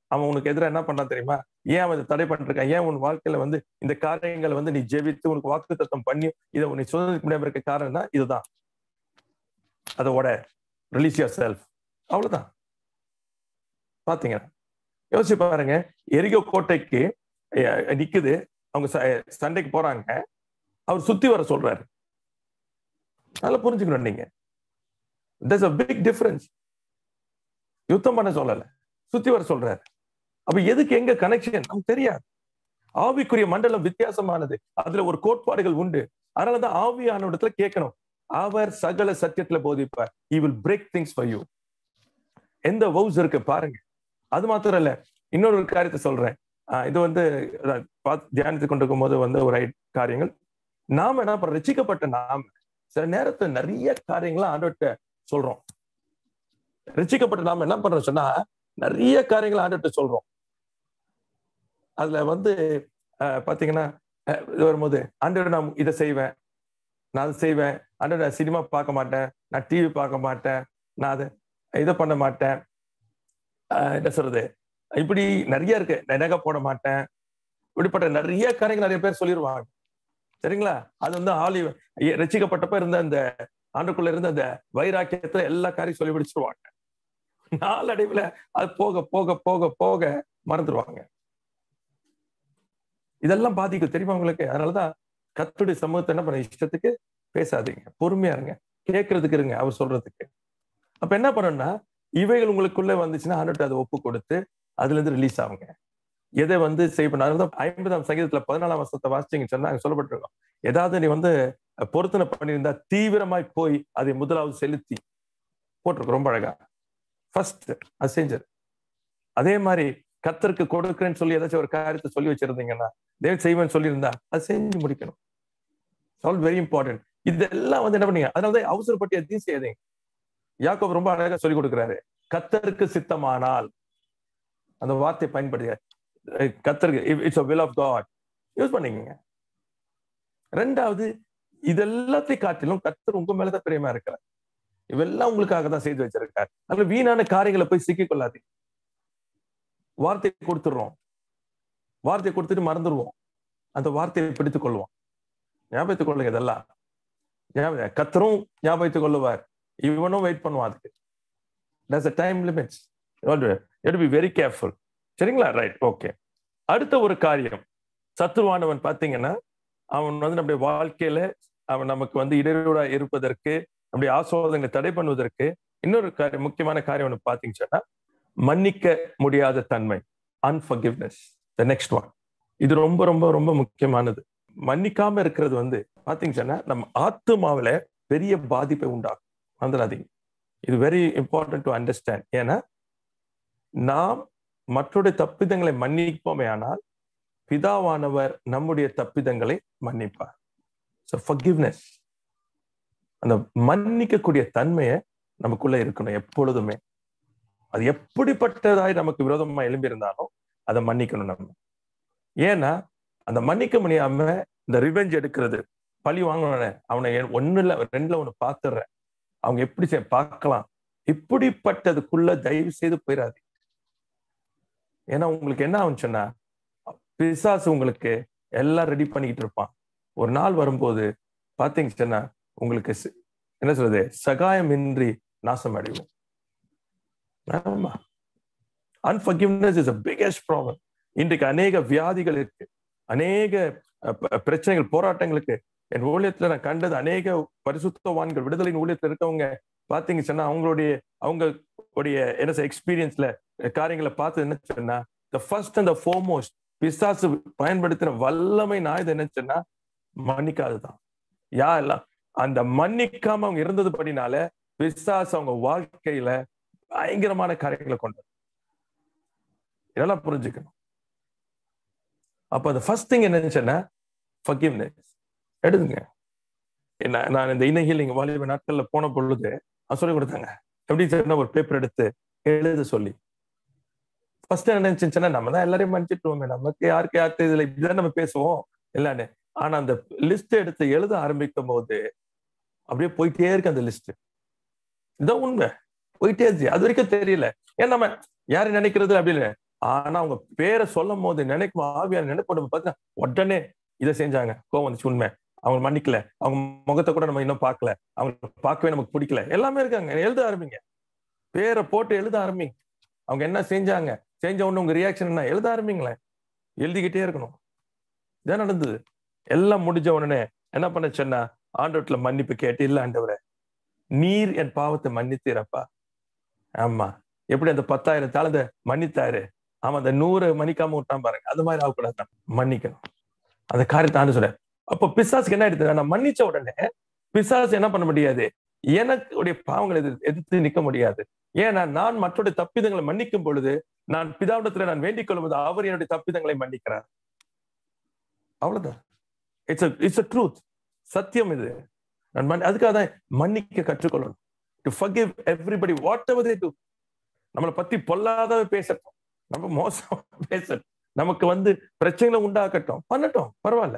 அவன் உனக்கு எதிராக என்ன பண்ணான் தெரியுமா ஏன் அவன் இதை தடை பண்ணிருக்கான் ஏன் உன் வாழ்க்கையில வந்து இந்த காரியங்களை வந்து நீ ஜெபித்து உனக்கு வாக்கு தத்தம் பண்ணி இதை உன்னை சுதந்திரிக்க முடியாம இருக்க காரணம்னா இதுதான் அதோட ரிலீஸ் யோர் செல்ஃப் அவ்வளவுதான் பாத்தீங்க யோசிச்சு பாருங்க எரிகோ கோட்டைக்கு அஹ், நிக்குது அவங்க ச- சண்டைக்கு போறாங்க அவர் சுத்தி வர சொல்றாரு நல்லா புரிஞ்சுக்கணும் நீங்க there's a பிக் டிஃபரன்ஸ் யுத்தம் பண்ண சொல்லல சுத்தி வர சொல்றாரு அப்ப எதுக்கு எங்க கனெக்ஷன் நமக்கு தெரியாது ஆவிக்குரிய மண்டலம் வித்தியாசமானது அதுல ஒரு கோட்பாடுகள் உண்டு அதனாலதான் ஆவியான இடத்துல கேட்கணும் அவர் சகல சத்தியத்துல போதிப்பார் he will break things for you எந்த வவுஸ் இருக்கு பாருங்க அது மாத்திரம் இல்ல இன்னொரு ஒரு காரியத்தை சொல்றேன் ஆஹ் இது வந்து அதான் பார்த்து தியானித்து கொண்டிருக்கும் போது வந்து ஒரு ஐ- காரியங்கள் நாம என்ன பண்றோம் ரசிக்கப்பட்ட நாம சில நேரத்துல நிறைய காரியங்களை ஆண்டவர்கிட்ட சொல்றோம் ரசிக்கப்பட்ட நாம என்ன பண்றோம் சொன்னா நிறைய காரியங்களை ஆண்டவர்கிட்ட சொல்றோம் அதுல வந்து ஆஹ் பாத்தீங்கன்னா ஆஹ் இது வரும்போது ஆண்டவர் நான் இதை செய்வேன் நான் அதை செய்வேன் ஆண்டவர் நான் சினிமா பார்க்க மாட்டேன் நான் டிவி பார்க்க மாட்டேன் நான் அதை இதை பண்ண மாட்டேன் ஆஹ் என்ன சொல்றது இப்படி நிறைய இருக்கு நான் நகை போட மாட்டேன் இப்படிப்பட்ட நிறைய காரியங்கள் நிறைய பேர் சொல்லிடுவாங்க சரிங்களா அது வந்து ஆலி ரசிக்கப்பட்டப்ப இருந்த அந்த ஆண்டுக்குள்ள இருந்த அந்த வைராக்கியத்துல எல்லா காரியம் சொல்லி பிடிச்சிருவாங்க நாளடைவுல அது போக போக போக போக மறந்துடுவாங்க இதெல்லாம் பாதிக்கும் தெரியுமா உங்களுக்கு அதனாலதான் கத்துடைய சமூகத்தை என்ன பண்ண இஷ்டத்துக்கு பேசாதீங்க பொறுமையா இருங்க கேட்கறதுக்கு இருங்க அவர் சொல்றதுக்கு அப்ப என்ன பண்ணணும்னா இவைகள் உங்களுக்குள்ள வந்துச்சுன்னா ஆண்டுட்டு அதை ஒப்பு கொடுத்து அதுல இருந்து ரிலீஸ் ஆகுங்க எதை வந்து செய்யணும் அதனால ஐம்பதாம் சங்கீதத்துல பதினாலாம் வருஷத்தை வாசிச்சீங்கன்னு சொன்னா அங்க சொல்லப்பட்டிருக்கோம் ஏதாவது நீ வந்து பொருத்தனை பண்ணியிருந்தா தீவிரமாய் போய் அதை முதலாவது செலுத்தி போட்டிருக்கு ரொம்ப அழகா ஃபர்ஸ்ட் அது செஞ்சது அதே மாதிரி கத்தருக்கு கொடுக்குறேன்னு சொல்லி ஏதாச்சும் ஒரு காரியத்தை சொல்லி வச்சிருந்தீங்கன்னா தேவன் செய்வேன்னு சொல்லியிருந்தா அது செஞ்சு முடிக்கணும் ஆல் வெரி இம்பார்ட்டன்ட் இதெல்லாம் வந்து என்ன பண்ணீங்க அதனாலதான் அவசரப்பட்டு எதையும் செய்யாதீங்க யாக்கோப் ரொம்ப அழகா சொல்லி கொடுக்குறாரு கத்தருக்கு சித்தமானால் அந்த வார்த்தையை பயன்படுத்த கத்தருக்கு it's will of God use பண்ணிக்கங்க ரெண்டாவது இதெல்லாத்தையும் காட்டிலும் கத்தர் உங்க மேலதான் பிரியமா இருக்கிறார் இவெல்லாம் உங்களுக்காக தான் செய்து வச்சிருக்காரு அதனால வீணான காரியங்களை போய் சிக்கிக் கொள்ளாதீங்க வார்த்தையை கொடுத்துடுறோம் வார்த்தையை கொடுத்துட்டு மறந்துடுவோம் அந்த வார்த்தையை பிடித்துக் கொள்வோம் ஞாபகத்துக் கொள்ளுங்க இதெல்லாம் ஞாபகம் கத்தரும் ஞாபகத்துக் கொள்ளுவார் இவனும் வெயிட் பண்ணுவான் அதுக்கு does a time limits be very careful சரிங்களா ரைட் ஓகே அடுத்த ஒரு காரியம் சத்துருவானவன் பார்த்தீங்கன்னா அவன் வந்து நம்முடைய வாழ்க்கையில அவன் நமக்கு வந்து இடையூறா இருப்பதற்கு நம்முடைய ஆசோதனைகளை தடை பண்ணுவதற்கு இன்னொரு காரியம் முக்கியமான காரியம் ஒன்று பார்த்தீங்கன்னு சொன்னா மன்னிக்க முடியாத தன்மை அன்ஃபர்கிவ்னஸ் த நெக்ஸ்ட் ஒன் இது ரொம்ப ரொம்ப ரொம்ப முக்கியமானது மன்னிக்காம இருக்கிறது வந்து பாத்தீங்கன்னு சொன்னா நம்ம ஆத்துமாவில பெரிய பாதிப்பை உண்டாகும் வந்துடாதீங்க இது வெரி இம்பார்ட்டன்ட் டு அண்டர்ஸ்டாண்ட் ஏன்னா நாம் மற்றொடைய தப்பிதங்களை மன்னிப்போமே ஆனால் பிதாவானவர் நம்முடைய தப்பிதங்களை மன்னிப்பார் ஸோ ஃபர்கிவ்னஸ் அந்த மன்னிக்கக்கூடிய தன்மையை நமக்குள்ள இருக்கணும் எப்பொழுதுமே அது எப்படிப்பட்டதாய் நமக்கு விரோதமா எழும்பியிருந்தாலும் அதை மன்னிக்கணும் நம்ம ஏன்னா அந்த மன்னிக்க முடியாம இந்த ரிவெஞ்ச் எடுக்கிறது பழி வாங்கணும் அவனை ஒண்ணுல ரெண்டுல ஒண்ணு பாத்துடுறேன் அவங்க எப்படி செய் பார்க்கலாம் இப்படிப்பட்டதுக்குள்ள தயவு செய்து போயிடாது ஏன்னா உங்களுக்கு என்ன ஆகும் சொன்னா பிசாசு உங்களுக்கு எல்லாம் ரெடி பண்ணிக்கிட்டு இருப்பான் ஒரு நாள் வரும்போது பாத்தீங்க சொன்னா உங்களுக்கு என்ன சொல்றது சகாயமின்றி நாசம் அடைவோம் ஆமா unforgiveness is a biggest problem இன்றைக்கு அநேக வியாதிகள் இருக்கு அநேக பிரச்சனைகள் போராட்டங்களுக்கு என் ஊழியத்துல நான் கண்டது அநேக பரிசுத்தவான்கள் விடுதலையின் ஊழியத்துல இருக்கவங்க பாத்தீங்க சொன்னா அவங்களுடைய அவங்களுடைய என்ன எக்ஸ்பீரியன்ஸ்ல காரியங்களை பார்த்து என்ன சொன்னா the first and the foremost பிசாசு பயன்படுத்தின வல்லமை நான் இது என்ன சொன்னா மன்னிக்காதுதான் யா எல்லாம் அந்த மன்னிக்காம அவங்க இருந்தது படினால பிசாசு அவங்க வாழ்க்கையில பயங்கரமான காரியங்களை கொண்டது இதெல்லாம் புரிஞ்சுக்கணும் அப்ப அந்த ஃபர்ஸ்ட் திங் என்னன்னு சொன்னா ஃபர்கிவ்னஸ் எடுதுங்க என்ன நான் இந்த இன ஹீலிங் வாலிப நாட்கள்ல போன பொழுது சொல்லி கொடுத்தாங்க எப்படி சொன்னா ஒரு பேப்பர் எடுத்து எழுத சொல்லி ஃபர்ஸ்ட் என்ன நினைச்சுன்னா நம்ம தான் எல்லாரையும் மன்னிச்சிட்டுவோமே நமக்கு யாருக்கு யாருக்கு இதுல இப்படிதான் நம்ம பேசுவோம் எல்லான்னு ஆனா அந்த லிஸ்ட் எடுத்து எழுத ஆரம்பிக்கும் போது அப்படியே போயிட்டே இருக்கு அந்த லிஸ்ட் இதான் உண்மை போயிட்டே இருந்துச்சு அது வரைக்கும் தெரியல ஏன் நம்ம யாரு நினைக்கிறது அப்படின்னு ஆனா அவங்க பேரை சொல்லும் போது நினைக்கும் ஆவியான நினைப்படும் பார்த்தா உடனே இதை செஞ்சாங்க கோவம் வந்துச்சு உண்மை அவங்க மன்னிக்கல அவங்க முகத்தை கூட நம்ம இன்னும் பார்க்கல அவங்க பார்க்கவே நமக்கு பிடிக்கல எல்லாமே இருக்காங்க எழுத ஆரம்பிங்க பேரை போட்டு எழுத ஆரம்பிங்க அவங்க என்ன செஞ்சாங்க செஞ்ச உடனே உங்க ரியாக்ஷன் என்ன எழுத ஆரம்பிங்களேன் எழுதிக்கிட்டே இருக்கணும் இதான் நடந்தது எல்லாம் முடிஞ்ச உடனே என்ன பண்ண சொன்னா ஆண்டவத்துல மன்னிப்பு கேட்டு இல்ல ஆண்டவரே நீர் என் பாவத்தை மன்னித்தீரப்பா ஆமா எப்படி அந்த பத்தாயிரம் தாளந்த மன்னித்தாரு அவன் அந்த நூறு மன்னிக்காம விட்டான் பாருங்க அது மாதிரி ஆகக்கூடாது மன்னிக்கணும் அந்த காரியத்தை ஆண்டு சொல்ல அப்ப பிசாசுக்கு என்ன ஆயிடுது நான் மன்னிச்ச உடனே பிசாசு என்ன பண்ண முடியாது எனக்கு பாவங்களை எதிர்த்து எதிர்த்து நிக்க முடியாது ஏன்னா நான் மற்றொரு தப்பிதங்களை மன்னிக்கும் பொழுது நான் பிதாவிடத்துல நான் வேண்டிக் கொள்ளும்போது அவர் என்னுடைய தப்பிதங்களை மன்னிக்கிறார் அவ்வளவுதான் இட்ஸ் இட்ஸ் அ ட்ரூத் சத்தியம் இது நான் மன் அதுக்காக தான் மன்னிக்க கற்றுக்கொள்ளணும் to forgive everybody whatever they do நம்மளை பத்தி பொல்லாத பேசட்டும் நம்ம மோசம் பேசட்டும் நமக்கு வந்து பிரச்சனைகளை உண்டாக்கட்டும் பண்ணட்டும் பரவாயில்ல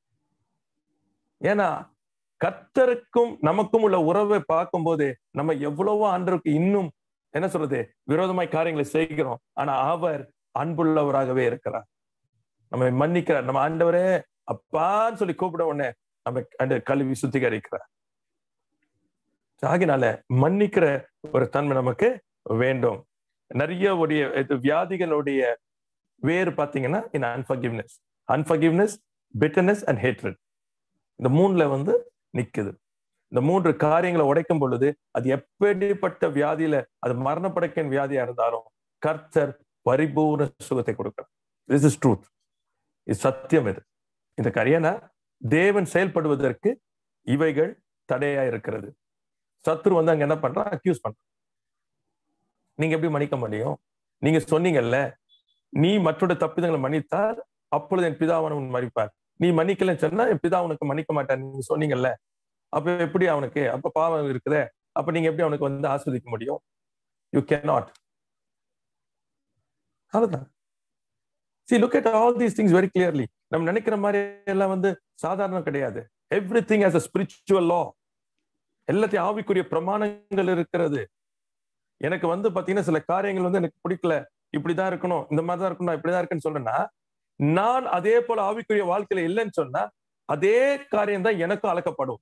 ஏன்னா கத்தருக்கும் நமக்கும் உள்ள உறவை பார்க்கும்போது நம்ம எவ்வளவோ ஆண்டருக்கு இன்னும் என்ன சொல்றது விரோதமாய் காரியங்களை செய்கிறோம் ஆனா அவர் அன்புள்ளவராகவே இருக்கிறார் நம்ம மன்னிக்கிறார் நம்ம ஆண்டவரே அப்பான்னு சொல்லி கூப்பிட உடனே நம்ம அந்த கல்வி சுத்திகரிக்கிறார் ஆகினால மன்னிக்கிற ஒரு தன்மை நமக்கு வேண்டும் நிறைய உடைய வியாதிகளுடைய வேறு பாத்தீங்கன்னா in unforgiveness unforgiveness bitterness and hatred இந்த மூணுல வந்து நிக்குது இந்த மூன்று காரியங்களை உடைக்கும் பொழுது அது எப்படிப்பட்ட வியாதியில அது மரணப்படைக்கின் வியாதியா இருந்தாலும் கர்த்தர் பரிபூர்ண சுகத்தை கொடுக்கிறார் திஸ் இஸ் ட்ரூத் இது சத்தியம் இது இந்த கரியனா தேவன் செயல்படுவதற்கு இவைகள் தடையா இருக்கிறது சத்ரு வந்து அங்க என்ன பண்றான் அக்யூஸ் பண்றான் நீங்க எப்படி மன்னிக்க முடியும் நீங்க சொன்னீங்கல்ல நீ மற்றொரு தப்பிதங்களை மன்னித்தால் அப்பொழுது என் பிதாவன் உன் மன்னிப்பார் நீ மன்னிக்கலன்னு சொன்னா என் பிதா உனக்கு மன்னிக்க மாட்டார் நீங்க சொன்னீங்கல்ல அப்ப எப்படி அவனுக்கு அப்ப பாவம் இருக்குதே அப்ப நீங்க எப்படி அவனுக்கு வந்து ஆஸ்வதிக்க முடியும் யூ கேன் நாட் அவ்வளவுதான் see look at all these things very clearly நம்ம நினைக்கிற மாதிரி எல்லாம் வந்து சாதாரணம் கிடையாது everything has a spiritual law எல்லாத்தையும் ஆவிக்குரிய பிரமாணங்கள் இருக்கிறது எனக்கு வந்து பாத்தீங்கன்னா சில காரியங்கள் வந்து எனக்கு பிடிக்கல இப்படிதான் இருக்கணும் இந்த மாதிரிதான் இருக்கணும் இப்படிதான் இருக்குன்னு சொல்றேன்னா நான் அதே போல ஆவிக்குரிய வாழ்க்கையில இல்லைன்னு சொன்னா அதே காரியம் தான் எனக்கும் அளக்கப்படும்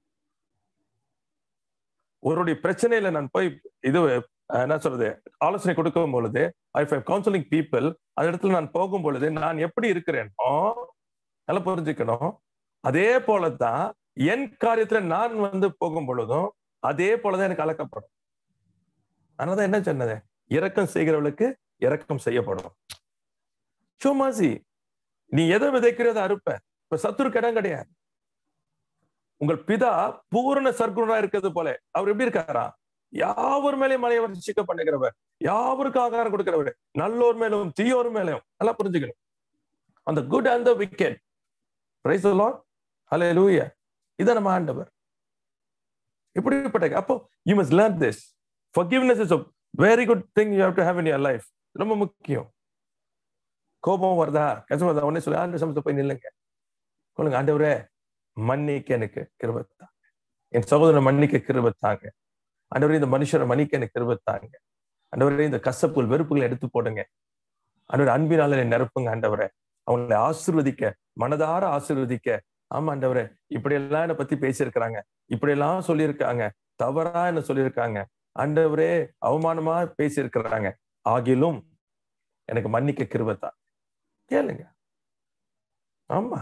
ஒருடைய பிரச்சனையில நான் போய் இது என்ன சொல்றது ஆலோசனை கொடுக்கும் பொழுது ஐ கவுன்சிலிங் பீப்புள் அந்த இடத்துல நான் போகும் பொழுது நான் எப்படி இருக்கிறேனோ நல்லா புரிஞ்சுக்கணும் அதே போலதான் என் காரியத்துல நான் வந்து போகும் பொழுதும் அதே போலதான் எனக்கு அளக்கப்படும் அதனாலதான் என்ன சொன்னது இரக்கம் செய்கிறவளுக்கு இரக்கம் செய்யப்படும் சும்மாசி நீ எதை விதைக்கிறத அறுப்ப இப்ப சத்துருக்கு இடம் கிடையாது உங்கள் பிதா பூரண சர்க்குணரா இருக்கிறது போல அவர் எப்படி இருக்காரா யாவர் மேலேயும் மலையை வர்ஷிக்க பண்ணுகிறவர் யாவருக்கும் ஆகாரம் கொடுக்கிறவர் நல்லோர் மேலும் தீயோர் மேலும் நல்லா புரிஞ்சுக்கணும் அந்த good and the wicked praise lord hallelujah இதை நம்ம ஆண்டவர் இப்படிப்பட்ட அப்போ you must learn this forgiveness is a very good thing you have to have in your life ரொம்ப முக்கியம் கோபம் வருதா கஷ்டம் வருதா உடனே சொல்லி ஆண்டு சமத்தை போய் நில்லுங்க சொல்லுங்க ஆண்டவரே மன்னிக்க எனக்கு கிருபத்தாங்க என் சகோதரனை மன்னிக்க கிருபத்தாங்க ஆண்டவரே இந்த மனுஷரை மன்னிக்க எனக்கு கிருபத்தாங்க ஆண்டவரே இந்த கசப்புகள் வெறுப்புகளை எடுத்து போடுங்க ஆண்டவர் அன்பினால என்னை நிரப்புங்க ஆண்டவரை அவங்களை ஆசிர்வதிக்க மனதார ஆசிர்வதிக்க ஆமா ஆண்டவரே இப்படி எல்லாம் என்னை பத்தி பேசியிருக்கிறாங்க இப்படி எல்லாம் சொல்லியிருக்காங்க தவறா என்ன சொல்லியிருக்காங்க ஆண்டவரே அவமானமா பேசியிருக்கிறாங்க ஆகிலும் எனக்கு மன்னிக்க கிருபத்தா கேளுங்க ஆமா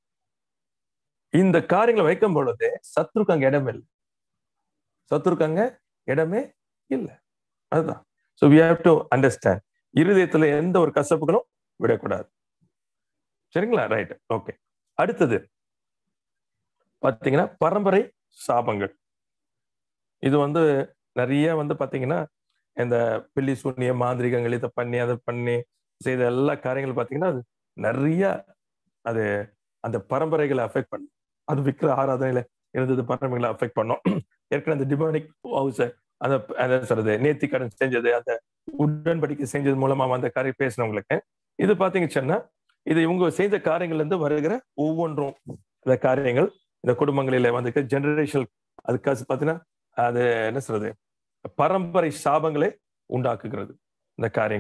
இந்த காரியங்களை வைக்கும் பொழுது சத்ருக்கு அங்க இடமே இல்லை சத்ருக்கு அங்க இடமே இல்லை அதுதான் so we have to understand இருதயத்துல எந்த ஒரு கசப்புகளும் விடக்கூடாது சரிங்களா ரைட் ஓகே அடுத்தது பாத்தீங்கன்னா பரம்பரை சாபங்கள் இது வந்து நிறைய வந்து பாத்தீங்கன்னா இந்த பில்லி சூன்ய மாந்திரிகங்கள் இதை பண்ணி அதை பண்ணி செய்த எல்லா காரியங்களும் பாத்தீங்கன்னா அது நிறைய அது அந்த பரம்பரைகளை அஃபெக்ட் பண்ணும் அது விற்கிற ஆராதனையில இருந்தது பரம்பரைகளை அஃபெக்ட் பண்ணும் ஏற்கனவே அந்த டிமானிக் ஹவுஸ் அந்த என்ன சொல்றது நேர்த்தி கடன் செஞ்சது அந்த உடன்படிக்கை செஞ்சது மூலமா அந்த காரியம் பேசினவங்களுக்கு இது பாத்தீங்கன்னு சொன்னா இது இவங்க செய்த காரியங்கள்ல இருந்து வருகிற ஒவ்வொன்றும் இந்த காரியங்கள் இந்த குடும்பங்களில வந்து ஜெனரேஷன் அதுக்காக பாத்தீங்கன்னா அது என்ன சொல்றது பரம்பரை சாபங்களை உண்டாக்குகிறது இந்த காரியங்கள்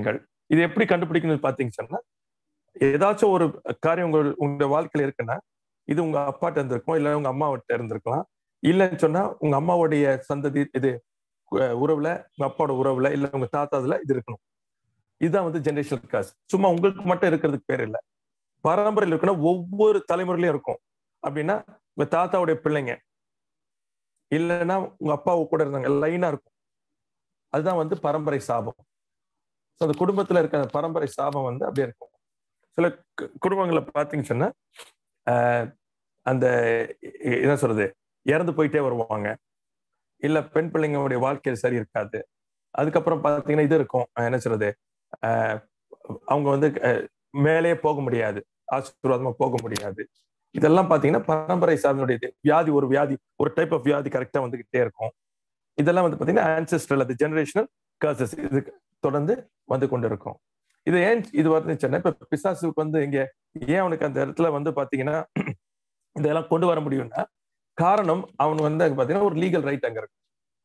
இது எப்படி கண்டுபிடிக்கணும்னு பாத்தீங்க சொன்னா ஏதாச்சும் ஒரு காரியம் உங்க உங்க வாழ்க்கையில இருக்குன்னா இது உங்க அப்பாட்ட இருந்திருக்கும் இல்ல உங்க அம்மாவிட்ட இருந்திருக்கலாம் இல்லைன்னு சொன்னா உங்க அம்மாவுடைய சந்ததி இது அஹ், உறவுல உங்க அப்பாவோட உறவுல இல்ல உங்க தாத்தாதுல இது இருக்கணும் இதுதான் வந்து ஜெனரேஷனல் காசு சும்மா உங்களுக்கு மட்டும் இருக்கிறதுக்கு பேர் இல்ல பரம்பரையில் இருக்குன்னா ஒவ்வொரு தலைமுறையிலயும் இருக்கும் அப்படின்னா உங்க தாத்தாவுடைய பிள்ளைங்க இல்லைன்னா உங்க அப்பா கூட இருந்தாங்க லைனா இருக்கும் அதுதான் வந்து பரம்பரை சாபம் So, அந்த குடும்பத்துல இருக்க அந்த பரம்பரை சாபம் வந்து அப்படியே இருக்கும் சில கு- குடும்பங்களை பார்த்தீங்கன்னு சொன்னா ஆஹ், அந்த எ- என்ன சொல்றது இறந்து போயிட்டே வருவாங்க இல்ல பெண் பிள்ளைங்களுடைய வாழ்க்கையில் சரி இருக்காது அதுக்கப்புறம் பார்த்தீங்கன்னா இது இருக்கும் ஆஹ், என்ன சொல்றது ஆஹ், அவங்க வந்து ஆஹ், மேலே போக முடியாது ஆசீர்வாதமா போக முடியாது இதெல்லாம் பாத்தீங்கன்னா பரம்பரை சார்ந்தோடைய இது. வியாதி ஒரு வியாதி ஒரு டைப் ஆஃப் வியாதி கரெக்டா வந்துகிட்டே இருக்கும் இதெல்லாம் வந்து பாத்தீங்கன்னா ஆன்செஸ்ட்ரல் அது ஜெனரேஷனல் கர்சஸ் இது தொடர்ந்து வந்து கொண்டு இருக்கும் இது ஏன் இது வந்துச்சுன்னா இப்ப பிசாசுக்கு வந்து இங்க ஏன் அவனுக்கு அந்த இடத்துல வந்து பாத்தீங்கன்னா இதெல்லாம் கொண்டு வர முடியும்னா காரணம் அவன் வந்து அங்க பாத்தீங்கன்னா ஒரு லீகல் ரைட் அங்க இருக்கு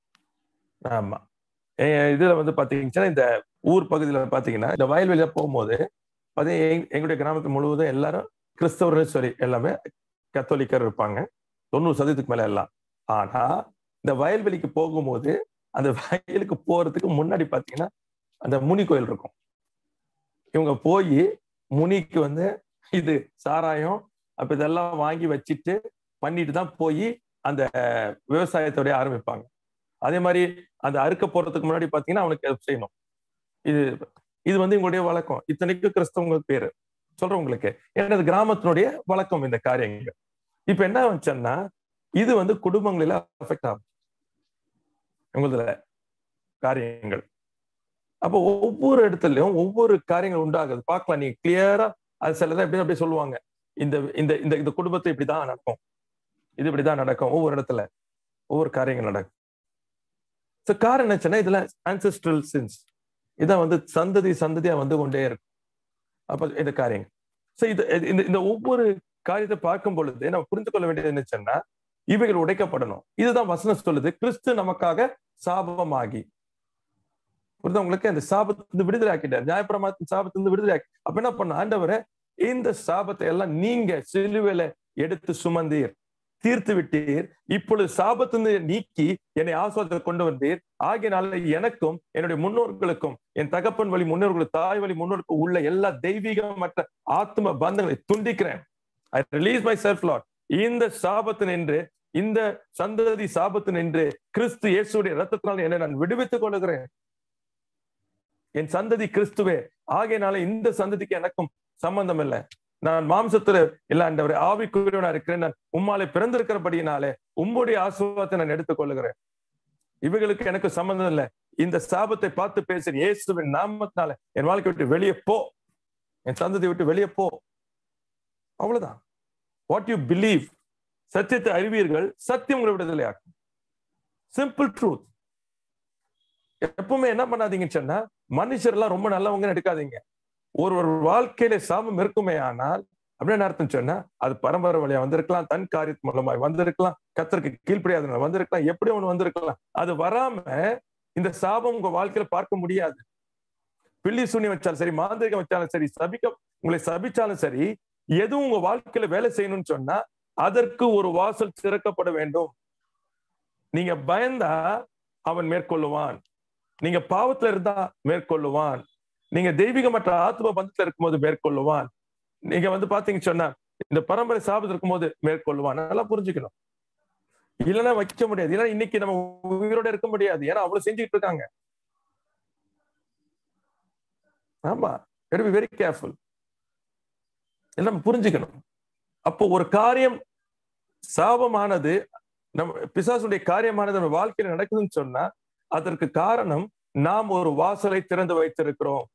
ஆமா எ- இதுல வந்து பாத்தீங்கன்னா இந்த ஊர் பகுதியில பாத்தீங்கன்னா இந்த வயல்வெளியில போகும்போது பாத்தீங்கன்னா எங்க- எங்களுடைய கிராமத்து முழுவதும் எல்லாரும் கிறிஸ்தவர்கள் சரி எல்லாமே கத்தோலிக்கர் இருப்பாங்க தொண்ணூறு சதவீதத்துக்கு மேல எல்லாம் ஆனா இந்த வயல்வெளிக்கு போகும்போது அந்த வயலுக்கு போறதுக்கு முன்னாடி பாத்தீங்கன்னா அந்த முனி கோயில் இருக்கும் இவங்க போய் முனிக்கு வந்து இது சாராயம் அப்ப இதெல்லாம் வாங்கி வச்சுட்டு பண்ணிட்டு தான் போய் அந்த விவசாயத்தோடைய ஆரம்பிப்பாங்க அதே மாதிரி அந்த அறுக்க போறதுக்கு முன்னாடி பாத்தீங்கன்னா அவனுக்கு help செய்யணும் இது இது வந்து இவங்களுடைய வழக்கம் இத்தனைக்கும் கிறிஸ்தவங்க பேரு சொல்றேன் உங்களுக்கு ஏன்னா இது கிராமத்தினுடைய வழக்கம் இந்த காரியங்கள் இப்ப என்ன வந்துச்சுன்னா இது வந்து குடும்பங்களில அஃபெக்ட் ஆகும் உங்களதுல காரியங்கள் அப்போ ஒவ்வொரு இடத்துலயும் ஒவ்வொரு காரியங்கள் உண்டாகுது பார்க்கலாம் நீங்க கிளியரா அது சிலதான் எப்படி அப்படியே சொல்லுவாங்க இந்த இந்த இந்த இந்த குடும்பத்தை இப்படிதான் நடக்கும் இது இப்படிதான் நடக்கும் ஒவ்வொரு இடத்துல ஒவ்வொரு காரியங்கள் நடக்கும் ஸோ காரணம் என்னச்சுன்னா இதுல ancestral sins இதான் வந்து சந்ததி சந்ததியா வந்து கொண்டே இருக்கும் அப்ப இந்த காரியங்கள் ஸோ இது இது- இந்த இந்த ஒவ்வொரு காரியத்தை பார்க்கும் பொழுது நம்ம புரிந்து கொள்ள வேண்டியது என்னச்சுன்னா இவைகள் உடைக்கப்படணும் இதுதான் வசனம் சொல்லுது கிறிஸ்து நமக்காக சாபமாகி புரியுதா உங்களுக்கு அந்த சாபத்திலிருந்து விடுதலை ஆக்கிட்டார் நியாயப்பிரமாத்தின் சாபத்திலிருந்து விடுதலை ஆக்கி அப்ப என்ன பண்ண ஆண்டவரே இந்த சாபத்தை எல்லாம் நீங்க சிலுவையில எடுத்து சுமந்தீர் தீர்த்து விட்டீர் இப்பொழுது சாபத்திலிருந்து நீக்கி என்னை ஆசுவாதத்தை கொண்டு வந்தீர் ஆகியனால எனக்கும் என்னுடைய முன்னோர்களுக்கும் என் தகப்பன் வழி முன்னோர்களுக்கு தாய் வழி முன்னோருக்கு உள்ள எல்லா தெய்வீகமற்ற ஆத்ம பந்தங்களை துண்டிக்கிறேன் I release myself lord இந்த சாபத்து நின்று இந்த சந்ததி சாபத்து நின்று கிறிஸ்து இயேசுடைய ரத்தத்தினால் என்னை நான் விடுவித்துக் கொள்ளுகிறேன் என் சந்ததி கிறிஸ்துவே ஆகையினால இந்த சந்ததிக்கு எனக்கும் சம்பந்தம் இல்லை நான் மாம்சத்துல இல்ல ஆண்டவரே ஆவிக்குரியவனா இருக்கிறேன் நான் உம்மாலே பிறந்திருக்கிறபடியினாலே உம்முடைய ஆசீர்வாதத்தை நான் எடுத்துக் கொள்ளுகிறேன் இவைகளுக்கு எனக்கு சம்பந்தம் இல்லை இந்த சாபத்தை பார்த்து பேசுறேன் இயேசுவின் நாமத்தினால என் வாழ்க்கை விட்டு வெளியே போ என் சந்ததி விட்டு வெளியே போ அவ்வளவுதான் வாட் யூ பிலீவ் சத்தியத்தை அறிவீர்கள் சத்தியம் உங்களை விடுதலையாக்கும் சிம்பிள் ட்ரூத் எப்பவுமே என்ன பண்ணாதீங்கன்னு சொன்னா மனுஷர் எல்லாம் ரொம்ப நல்லவங்க எடுக்காதீங்க ஒரு ஒரு வாழ்க்கையில சாபம் இருக்குமே ஆனால் அப்படின்னு அர்த்தம் சொன்னா அது பரம்பரை வழியா வந்திருக்கலாம் தன் காரியத்து மூலமாய் வந்திருக்கலாம் கத்தருக்கு கீழ்ப்படியாத வந்திருக்கலாம் எப்படி ஒண்ணு வந்திருக்கலாம் அது வராம இந்த சாபம் உங்க வாழ்க்கையில பார்க்க முடியாது பில்லி சூனி வச்சாலும் சரி மாந்திரிகம் வச்சாலும் சரி சபிக்க உங்களை சபிச்சாலும் சரி எதுவும் உங்க வாழ்க்கையில வேலை செய்யணும்னு சொன்னா அதற்கு ஒரு வாசல் திறக்கப்பட வேண்டும் நீங்க பயந்தா அவன் மேற்கொள்ளுவான் நீங்க பாவத்துல இருந்தா மேற்கொள்ளுவான் நீங்க தெய்வீகமற்ற ஆத்ம பந்தத்துல இருக்கும்போது மேற்கொள்ளுவான் நீங்க வந்து பாத்தீங்க சொன்னா இந்த பரம்பரை சாபத்தில் இருக்கும்போது மேற்கொள்ளுவான் நல்லா புரிஞ்சுக்கணும் இல்லைன்னா வைக்க முடியாது இல்லைன்னா இன்னைக்கு நம்ம உயிரோட இருக்க முடியாது ஏன்னா அவ்வளவு செஞ்சுட்டு இருக்காங்க ஆமா வெரி கேர்ஃபுல் எல்லாம் புரிஞ்சுக்கணும் அப்போ ஒரு காரியம் சாபமானது நம்ம பிசாசுடைய காரியமானது நம்ம வாழ்க்கையில நடக்குதுன்னு சொன்னா அதற்கு காரணம் நாம் ஒரு வாசலை திறந்து வைத்திருக்கிறோம்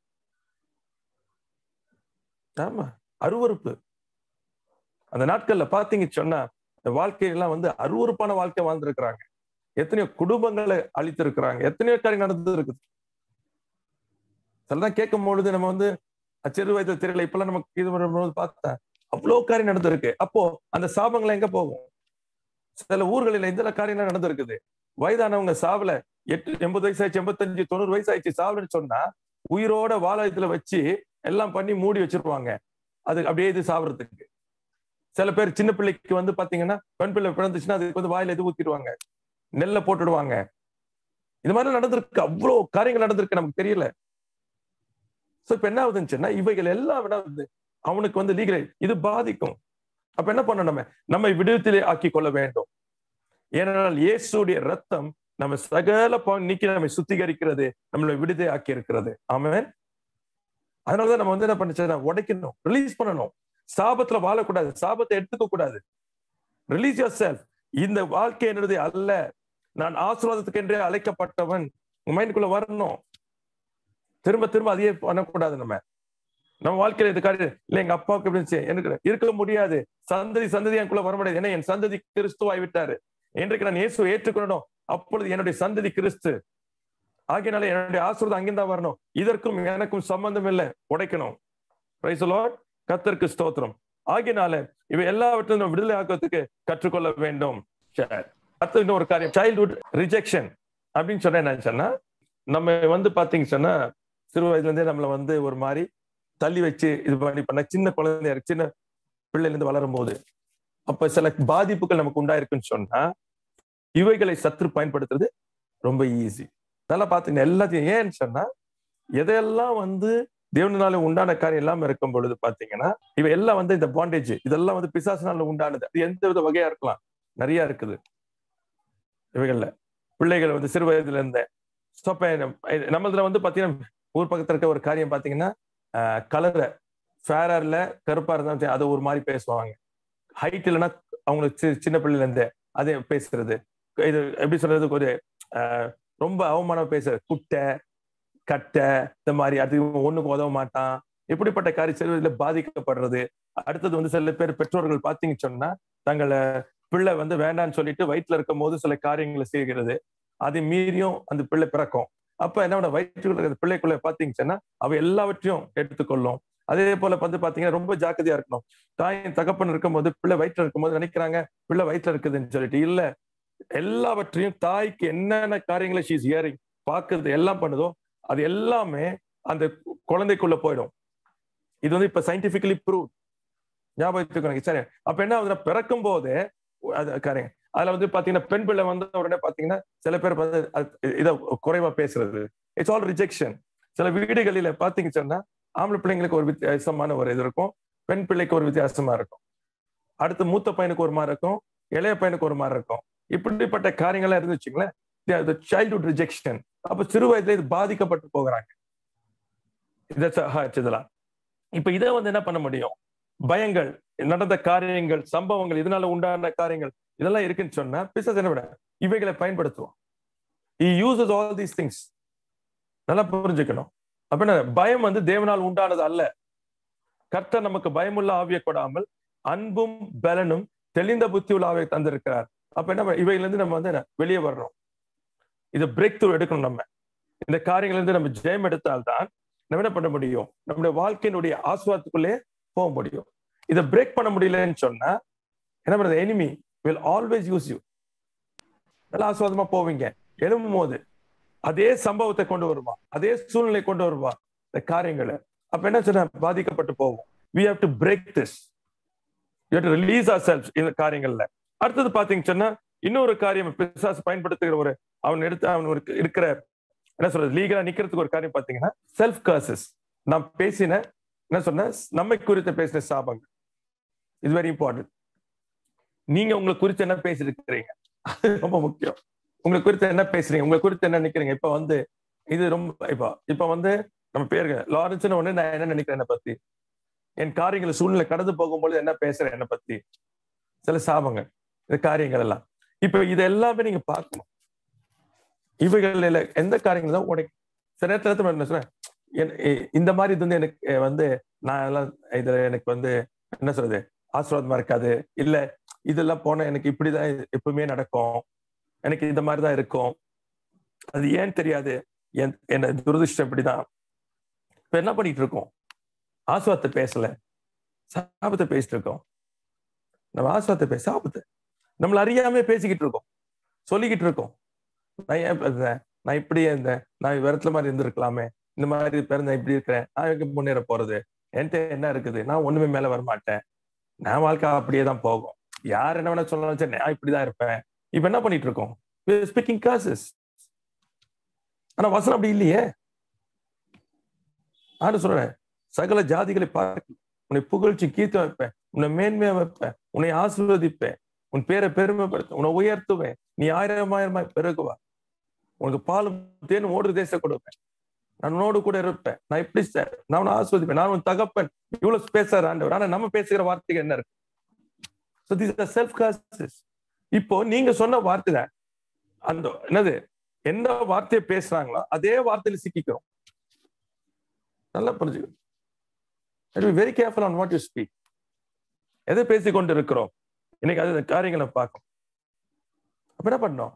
ஆமா அருவறுப்பு அந்த நாட்கள்ல பாத்தீங்க சொன்னா இந்த வாழ்க்கையெல்லாம் வந்து அருவறுப்பான வாழ்க்கை வாழ்ந்திருக்கிறாங்க எத்தனையோ குடும்பங்களை அழித்திருக்கிறாங்க எத்தனையோ காரியம் நடந்து இருக்குது சிலதான் கேட்கும் பொழுது நம்ம வந்து சிறு வயதுல தெரியல இப்பெல்லாம் நமக்கு இது பண்ணும்போது பார்த்தா அவ்வளவு காரியம் நடந்திருக்கு அப்போ அந்த சாபங்கள் எங்க போகும் சில ஊர்களில் இந்த காரியம் நடந்திருக்குது வயதானவங்க சாவல எட்டு எண்பது வயசு ஆயிடுச்சு எண்பத்தஞ்சு தொண்ணூறு வயசு ஆயிடுச்சு சாவலன்னு சொன்னா உயிரோட வாழத்துல வச்சு எல்லாம் பண்ணி மூடி வச்சிருப்பாங்க அது அப்படியே இது சாப்பிடுறதுக்கு சில பேர் சின்ன பிள்ளைக்கு வந்து பாத்தீங்கன்னா பெண் பிள்ளை பிறந்துச்சுன்னா அதுக்கு வந்து வாயில எது ஊத்திடுவாங்க நெல்லை போட்டுடுவாங்க இது மாதிரி நடந்திருக்கு அவ்வளவு காரியங்கள் நடந்திருக்கு நமக்கு தெரியல சோ இப்ப என்ன ஆகுதுன்னு இவைகள் எல்லாம் விட வந்து அவனுக்கு வந்து லீகல் இது பாதிக்கும் அப்ப என்ன பண்ணணும் நம்ம நம்மை விடுதலை ஆக்கி கொள்ள வேண்டும் ஏனென்றால் இயேசுடைய ரத்தம் நம்ம சகல பாவம் நீக்கி நம்மை சுத்திகரிக்கிறது நம்மளை விடுதலை ஆக்கி இருக்கிறது ஆமென் அதனாலதான் நம்ம வந்து என்ன பண்ணுச்சு உடைக்கணும் ரிலீஸ் பண்ணணும் சாபத்துல வாழக்கூடாது சாபத்தை எடுத்துக்க கூடாது ரிலீஸ் யோர் செல்ஃப் இந்த வாழ்க்கை என்னது அல்ல நான் ஆசீர்வாதத்துக்கு என்றே அழைக்கப்பட்டவன் உங்க மைண்டுக்குள்ள வரணும் திரும்ப திரும்ப அதையே பண்ணக்கூடாது நம்ம நம்ம வாழ்க்கையில இது காரியம் இல்ல எங்க அப்பாவுக்கு எப்படி இருந்துச்சு எனக்கு இருக்க முடியாது சந்ததி சந்ததி எனக்குள்ள வர முடியாது ஏன்னா என் சந்ததி கிறிஸ்துவாய் விட்டாரு இன்றைக்கு நான் இயேசு ஏற்றுக்கொள்ளணும் அப்பொழுது என்னுடைய சந்ததி கிறிஸ்து ஆகியனால என்னுடைய ஆசீர்வாதம் அங்கிருந்தான் வரணும் இதற்கும் எனக்கும் சம்பந்தம் இல்லை உடைக்கணும் பிரைஸ் லார்ட் கத்தருக்கு ஸ்தோத்திரம் ஆகியனால இவை எல்லாவற்றையும் நம்ம விடுதலை ஆக்குவதற்கு கற்றுக்கொள்ள வேண்டும் சரி. அடுத்து இன்னொரு காரியம் சைல்ட்ஹுட் ரிஜெக்ஷன் அப்படின்னு சொன்னா என்ன சொன்னா நம்ம வந்து பாத்தீங்க சொன்னா சிறு வயதுல இருந்தே நம்மள வந்து ஒரு மாதிரி தள்ளி வச்சு இது பண்ணி பண்ண சின்ன குழந்தையா இருக்கு சின்ன பிள்ளைல இருந்து வளரும் போது அப்ப சில பாதிப்புகள் நமக்கு உண்டாயிருக்குன்னு சொன்னா இவைகளை சற்று பயன்படுத்துறது ரொம்ப ஈஸி நல்லா பாத்தீங்கன்னா எல்லாத்தையும் ஏன்னு சொன்னா எதையெல்லாம் வந்து தேவனால உண்டான காரியம் எல்லாம் இருக்கும் பொழுது பாத்தீங்கன்னா இவ எல்லாம் வந்து இந்த பாண்டேஜ் இதெல்லாம் வந்து பிசாசினால உண்டானது அது எந்த வித வகையா இருக்கலாம் நிறைய இருக்குது இவைகள்ல பிள்ளைகள் வந்து சிறு வயதுல இருந்த நம்மளதுல வந்து பாத்தீங்கன்னா ஊர் பக்கத்துல இருக்க ஒரு காரியம் பாத்தீங்கன்னா கலரை ஃபேரர்ல கருப்பா இருந்தா அதை ஒரு மாதிரி பேசுவாங்க ஹைட் இல்லைன்னா அவங்களுக்கு சி- சின்ன பிள்ளைல இருந்தே அதே பேசுறது இது எப்படி சொல்றதுக்கு ஒரு ஆஹ், ரொம்ப அவமானம் பேசுறது குட்டை கட்டை இந்த மாதிரி அது இவன் ஒண்ணுக்கு உதவ மாட்டான் இப்படிப்பட்ட காரிய செல்வதில் பாதிக்கப்படுறது அடுத்தது வந்து சில பேர் பெற்றோர்கள் பாத்தீங்க சொன்னா தங்களை பிள்ளை வந்து வேண்டான்னு சொல்லிட்டு வயிற்றுல இருக்கும் போது சில காரியங்களை செய்கிறது அதை மீறியும் அந்த பிள்ளை பிறக்கும் அப்ப என்ன பண்ண வயிற்றுக்குள்ள இருக்கிற பிள்ளைக்குள்ள பாத்தீங்க சொன்னா அவ எல்லாவற்றையும் எடுத்துக்கொள்ளும் அதே போல வந்து பாத்தீங்கன்னா ரொம்ப ஜாக்கிரதையா இருக்கணும் தாயின் தகப்பன் இருக்கும்போது பிள்ளை வயிற்றுல இருக்கும்போது நினைக்கிறாங்க பிள்ளை வயிற்றுல இருக்குதுன்னு சொல்லிட்டு இல்ல எல்லாவற்றையும் தாய்க்கு என்னென்ன காரியங்களை ஷீஸ் ஹியரிங் பாக்குறது எல்லாம் பண்ணுதோ அது எல்லாமே அந்த குழந்தைக்குள்ள போயிடும் இது வந்து இப்ப சயின்டிபிக்கலி ப்ரூவ் ஞாபகத்துக்கு சரி அப்ப என்ன ஆகுதுன்னா பிறக்கும் போதே அது காரியம் அதுல வந்து பாத்தீங்கன்னா பெண் பிள்ளை வந்த உடனே பாத்தீங்கன்னா சில பேர் வந்து அது- இத குறைவா பேசுறது இட்ஸ் ஆல் ரிஜெக்ஷன் சில வீடுகளில பாத்தீங்க சொன்னா ஆம்பளை பிள்ளைங்களுக்கு ஒரு வித்தியாசமான ஒரு இது இருக்கும் பெண் பிள்ளைக்கு ஒரு வித்தியாசமா இருக்கும் அடுத்து மூத்த பையனுக்கு ஒரு மாதிரி இருக்கும் இளைய பையனுக்கு ஒரு மாதிரி இருக்கும் இப்படிப்பட்ட காரியங்கள்லாம் இருந்துச்சுங்களேன் சைல்ட்ஹுட் ரிஜெக்ஷன் அப்ப சிறு வயதுல இது பாதிக்கப்பட்டு போகிறாங்க இதை இதெல்லாம் இப்ப இதை வந்து என்ன பண்ண முடியும் பயங்கள் நடந்த காரியங்கள் சம்பவங்கள் இதனால உண்டான காரியங்கள் இதெல்லாம் இருக்குன்னு சொன்னா பிசாசு என்ன விட இவைகளை பயன்படுத்துவோம் he uses all these things நல்லா புரிஞ்சுக்கணும் அப்ப என்ன பயம் வந்து தேவனால் உண்டானது அல்ல கர்த்தர் நமக்கு பயமுள்ள ஆவிய கொடாமல் அன்பும் பலனும் தெளிந்த புத்தி உள்ள ஆவியை தந்திருக்கிறார் அப்ப என்ன பண்ண- இவையில இருந்து நம்ம வந்து என்ன வெளியே வர்றோம் இதை பிரேக் த்ரூ எடுக்கணும் நம்ம இந்த காரியங்கள்ல இருந்து நம்ம ஜெயம் எடுத்தால்தான் நம்ம என்ன பண்ண முடியும் நம்முடைய வாழ்க்கையினுடைய ஆசுவாதத்துக்குள்ளே போக முடியும் இதை பிரேக் பண்ண முடியலன்னு சொன்னா என்ன பண்றது enemy will always use you நல்லா ஆசுவாதமா போவீங்க எழும்பும் போது அதே சம்பவத்தை கொண்டு வருவா அதே சூழ்நிலை கொண்டு வருவா இந்த காரியங்களை அப்ப என்ன சொன்ன பாதிக்கப்பட்டு போவோம் we have to break this you have to release ourselves இந்த காரியங்கள்ல அடுத்தது பாத்தீங்க சொன்னா இன்னொரு காரியம் பிசாசு பயன்படுத்துகிற ஒரு அவன் எடுத்து அவன் ஒரு இருக்கிற என்ன சொல்றது லீகலா நிக்கிறதுக்கு ஒரு காரியம் பாத்தீங்கன்னா செல்ஃப் கர்சஸ் நான் பேசின என்ன சொன்ன நம்மை குறித்து பேசின சாபங்கள் இது வெரி இம்பார்ட்டன்ட் நீங்க உங்களை குறித்து என்ன பேசிருக்கிறீங்க அது ரொம்ப முக்கியம் உங்களை குறித்து என்ன பேசுறீங்க உங்களை குறித்து என்ன நினைக்கிறீங்க இப்ப வந்து இது ரொம்ப இப்ப இப்ப வந்து நம்ம பேருங்க லாரன்ஸ்னு ஒண்ணு நான் என்ன நினைக்கிறேன் என்னை பத்தி என் காரியங்களை சூழ்நிலை கடந்து போகும்போது என்ன பேசுறேன் என்னை பத்தி சில சாபங்கள் இந்த காரியங்கள் எல்லாம் இப்ப இது எல்லாமே நீங்க பார்க்கணும் இவைகள் எந்த காரியங்கள் தான் உடைக்கும் சில நேரத்துல என்ன சொல்றேன் என்- இ- இந்த மாதிரி இது வந்து எனக்கு அஹ், வந்து நான் எல்லாம் இதுல எனக்கு வந்து என்ன சொல்றது ஆசீர்வாதமா இருக்காது இல்ல இதெல்லாம் போனா எனக்கு இப்படிதான் இது எப்பவுமே நடக்கும் எனக்கு இந்த மாதிரி தான் இருக்கும் அது ஏன் தெரியாது என் என்ன துரதிருஷ்டம் இப்படிதான் இப்ப என்ன பண்ணிட்டு இருக்கோம் ஆசுவாத்தை பேசல சாபத்தை பேசிட்டு இருக்கோம் நம்ம ஆசுவாத்தை பேச சாபத்தை நம்மள அறியாம பேசிக்கிட்டு இருக்கோம் சொல்லிக்கிட்டு இருக்கோம் நான் ஏன் பேசுறேன் நான் இப்படியே இருந்தேன் நான் விரத்துல மாதிரி இருந்திருக்கலாமே இந்த மாதிரி பிறந்த இப்படி இருக்கிறேன் நான் எங்க முன்னேற போறது என்கிட்ட என்ன இருக்குது நான் ஒண்ணுமே மேல வர மாட்டேன் நான் வாழ்க்கை அப்படியே தான் போகும் யார் என்ன வேணா சொல்லலாம் சரி நான் இப்படிதான் இருப்பேன் இப்ப என்ன பண்ணிட்டு இருக்கோம் ஸ்பீக்கிங் காசஸ் ஆனா வசனம் அப்படி இல்லையே ஆண்டு சொல்றேன் சகல ஜாதிகளை பார்க்க உன்னை புகழ்ச்சி கீர்த்தி வைப்பேன் உன்னை மேன்மையா வைப்பேன் உன்னை ஆசீர்வதிப்பேன் உன் பேரை பெருமைப்படுத்த உன்னை உயர்த்துவேன் நீ ஆயிரம் ஆயிரமாய் பெருகுவா உனக்கு பாலும் தேனும் ஓடு தேச கொடுப்பேன் நான் உன்னோடு கூட இருப்பேன் நான் இப்படி சார் நான் உன்னை ஆஸ்வதிப்பேன் நான் உன் தகப்பன் இவ்வளவு பேசுற ஆண்டவர் ஆனா நம்ம பேசுகிற வார்த்தைகள் என்ன இருக்கு So these are self curses. இப்போ நீங்க சொன்ன வார்த்தை தான் அந்த என்னது எந்த வார்த்தையை பேசுறாங்களோ அதே வார்த்தையில சிக்கிக்கிறோம் நல்லா புரிஞ்சுக்கணும் very careful on what you speak எதை பேசி கொண்டு இருக்கிறோம் இன்னைக்கு அது காரியங்களை பார்க்கும் அப்ப என்ன பண்ணோம்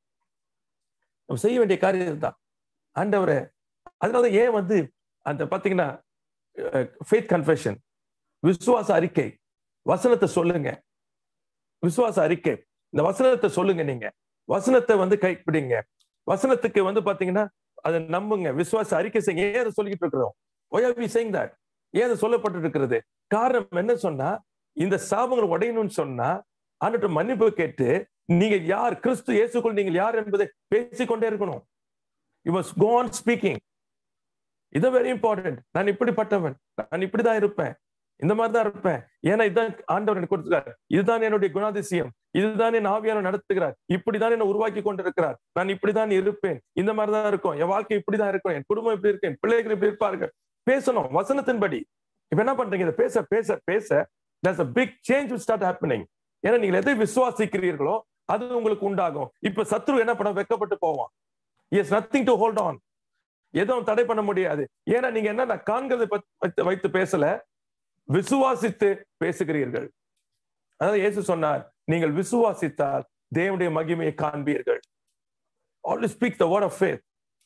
நம்ம செய்ய வேண்டிய காரியம் தான் ஆண்டவரே அதனால ஏன் வந்து அந்த பாத்தீங்கன்னா ஃபேத் கன்ஃபெஷன் விசுவாச அறிக்கை வசனத்தை சொல்லுங்க விசுவாச அறிக்கை இந்த வசனத்தை சொல்லுங்க நீங்க வசனத்தை வந்து கைப்பிடிங்க வசனத்துக்கு வந்து பாத்தீங்கன்னா அதை நம்புங்க விசுவாச அறிக்கை செய்யுங்க ஏன் அதை சொல்லிக்கிட்டு இருக்கிறோம் why are we saying that ஏன் அது சொல்லப்பட்டு இருக்கிறது காரணம் என்ன சொன்னா இந்த சாபங்கள் உடையணும்னு சொன்னா ஆண்டுட்டு மன்னிப்பு கேட்டு நீங்க யார் கிறிஸ்து இயேசுக்குள் நீங்கள் யார் என்பதை பேசிக்கொண்டே இருக்கணும் you must go on speaking இது வெரி இம்பார்ட்டன்ட் நான் இப்படிப்பட்டவன் நான் இப்படிதான் இருப்பேன் இந்த மாதிரி தான் இருப்பேன் ஏன்னா இதுதான் ஆண்டவர் எனக்கு கொடுத்துருக்காரு இதுதான் என்னுடைய குணாதிசயம் இதுதான் என் ஆவியான நடத்துகிறார் இப்படிதான் என்ன உருவாக்கி கொண்டிருக்கிறார் நான் இப்படிதான் இருப்பேன் இந்த மாதிரி தான் இருக்கும் என் வாழ்க்கை இப்படிதான் இருக்கும் என் குடும்பம் இப்படி இருக்கு என் பிள்ளைகள் இப்படி இருப்பார்கள் பேசணும் வசனத்தின்படி இப்ப என்ன பண்றீங்க இதை பேச பேச பேச there's a big change will start happening ஏன்னா நீங்க எதை விசுவாசிக்கிறீர்களோ அது உங்களுக்கு உண்டாகும் இப்ப சத்ரு என்ன பண்ண வெக்கப்பட்டு போவான் is nothing to hold on எதுவும் தடை பண்ண முடியாது ஏன்னா நீங்க என்ன காண்கிறதை வைத்து வைத்து பேசல விசுவாசித்து பேசுகிறீர்கள் அதாவது இயேசு சொன்னார் நீங்கள் விசுவாசித்தால் தேவனுடைய மகிமையை காண்பீர்கள் always speak the word of faith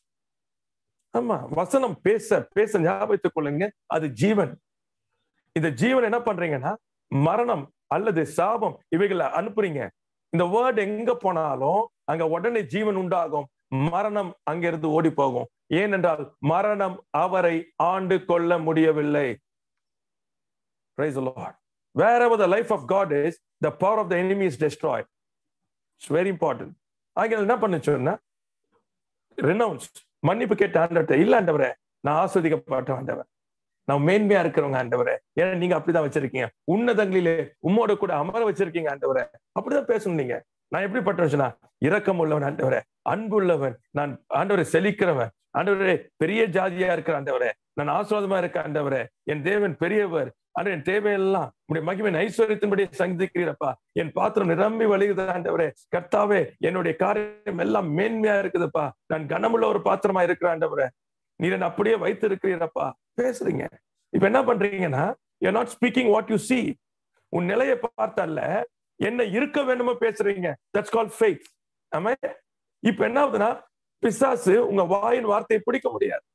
ஆமா வசனம் பேச பேச ஞாபகத்துக் கொள்ளுங்க அது ஜீவன் இந்த ஜீவன் என்ன பண்றீங்கன்னா மரணம் அல்லது சாபம் இவைகளை அனுப்புறீங்க இந்த வேர்ட் எங்க போனாலும் அங்க உடனே ஜீவன் உண்டாகும் மரணம் அங்கிருந்து ஓடி போகும் ஏனென்றால் மரணம் அவரை ஆண்டு கொள்ள முடியவில்லை Praise the Lord. Wherever the life of God is, the power of the enemy is destroyed. It's very important. ஆகிய என்ன பண்ண சொன்னா ரெனவுன்ஸ் மன்னிப்பு கேட்ட ஆண்டவர்கிட்ட இல்ல ஆண்டவரே நான் ஆஸ்வதிக்கப்பட்ட ஆண்டவர் நான் மேன்மையா இருக்கிறவங்க ஆண்டவரே ஏன்னா நீங்க அப்படிதான் வச்சிருக்கீங்க உன்னதங்களிலே உம்மோட கூட அமர வச்சிருக்கீங்க ஆண்டவரே அப்படிதான் பேசணும் நீங்க நான் எப்படிப்பட்டவன் சொன்னா இரக்கம் உள்ளவன் ஆண்டவரே அன்பு உள்ளவன் நான் ஆண்டவரை செழிக்கிறவன் ஆண்டவரே பெரிய ஜாதியா இருக்கிற ஆண்டவரே நான் ஆசுவாதமா இருக்க ஆண்டவரே என் தேவன் பெரியவர் ஆனா என் தேவையெல்லாம் உடைய மகிமையின் ஐஸ்வர்யத்தின்படி சந்திக்கிறீரப்பா என் பாத்திரம் நிரம்பி வழிகுது ஆண்டவரே கர்த்தாவே என்னுடைய காரியம் எல்லாம் மேன்மையா இருக்குதுப்பா நான் கனமுள்ள ஒரு பாத்திரமா இருக்கிற ஆண்டவரே நீர் என்ன அப்படியே வைத்து இருக்கிறீரப்பா பேசுறீங்க இப்ப என்ன பண்றீங்கன்னா you not speaking what you see உன் நிலையை பார்த்தல்ல என்ன இருக்க வேண்டுமோ பேசுறீங்க தட்ஸ் கால் ஃபேக் ஆமா இப்ப என்ன ஆகுதுன்னா பிசாசு உங்க வாயின் வார்த்தையை பிடிக்க முடியாது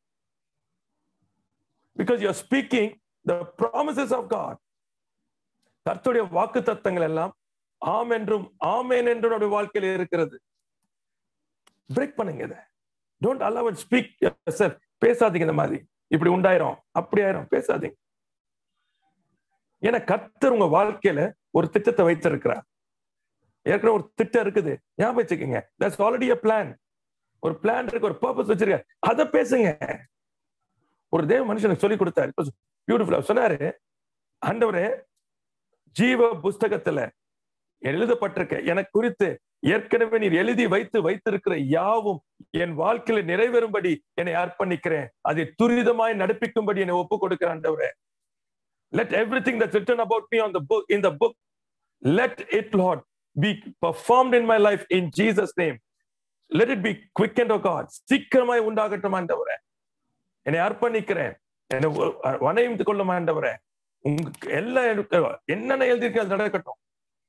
because you speaking the promises of God கர்த்துடைய வாக்கு தத்தங்கள் எல்லாம் ஆம் என்றும் ஆமேன் என்றும் நம்முடைய வாழ்க்கையில இருக்கிறது பிரேக் பண்ணுங்க இதை don't allow and speak sir பேசாதீங்க இந்த மாதிரி இப்படி உண்டாயிரும் அப்படி ஆயிரும் பேசாதீங்க ஏன்னா கர்த்தர் உங்க வாழ்க்கையில ஒரு திட்டத்தை வைத்திருக்கிறார் ஏற்கனவே ஒரு திட்டம் இருக்குது ஞாபகம் வச்சுக்கோங்க தட்ஸ் ஆல்ரெடி அ பிளான் ஒரு பிளான் இருக்கு ஒரு பர்பஸ் வச்சிருக்க அதை பேசுங்க ஒரு தேவ மனுஷனுக்கு சொல்லி கொடுத்தாரு பியூட்டிஃபுல்லா சொன்னாரு ஆண்டவரே ஜீவ புஸ்தகத்துல எழுதப்பட்டிருக்க எனக்கு குறித்து ஏற்கனவே நீர் எழுதி வைத்து வைத்திருக்கிற யாவும் என் வாழ்க்கையில நிறைவேறும்படி என்னை அர்ப்பணிக்கிறேன் அதை துரிதமாய் நடப்பிக்கும்படி என்னை ஒப்பு கொடுக்கிறேன் ஆண்டவரே let everything that's written about me on the book in the book let it lord be performed in my life in jesus name let it be quickened oh god சீக்கிரமாய் உண்டாகட்டும் ஆண்டவரே என்னை அர்ப்பணிக்கிறேன் என்னை வணைந்து கொள்ளும் ஆண்டவரே உங்களுக்கு எல்லாம் என்னென்ன எழுதியிருக்கு அது நடக்கட்டும்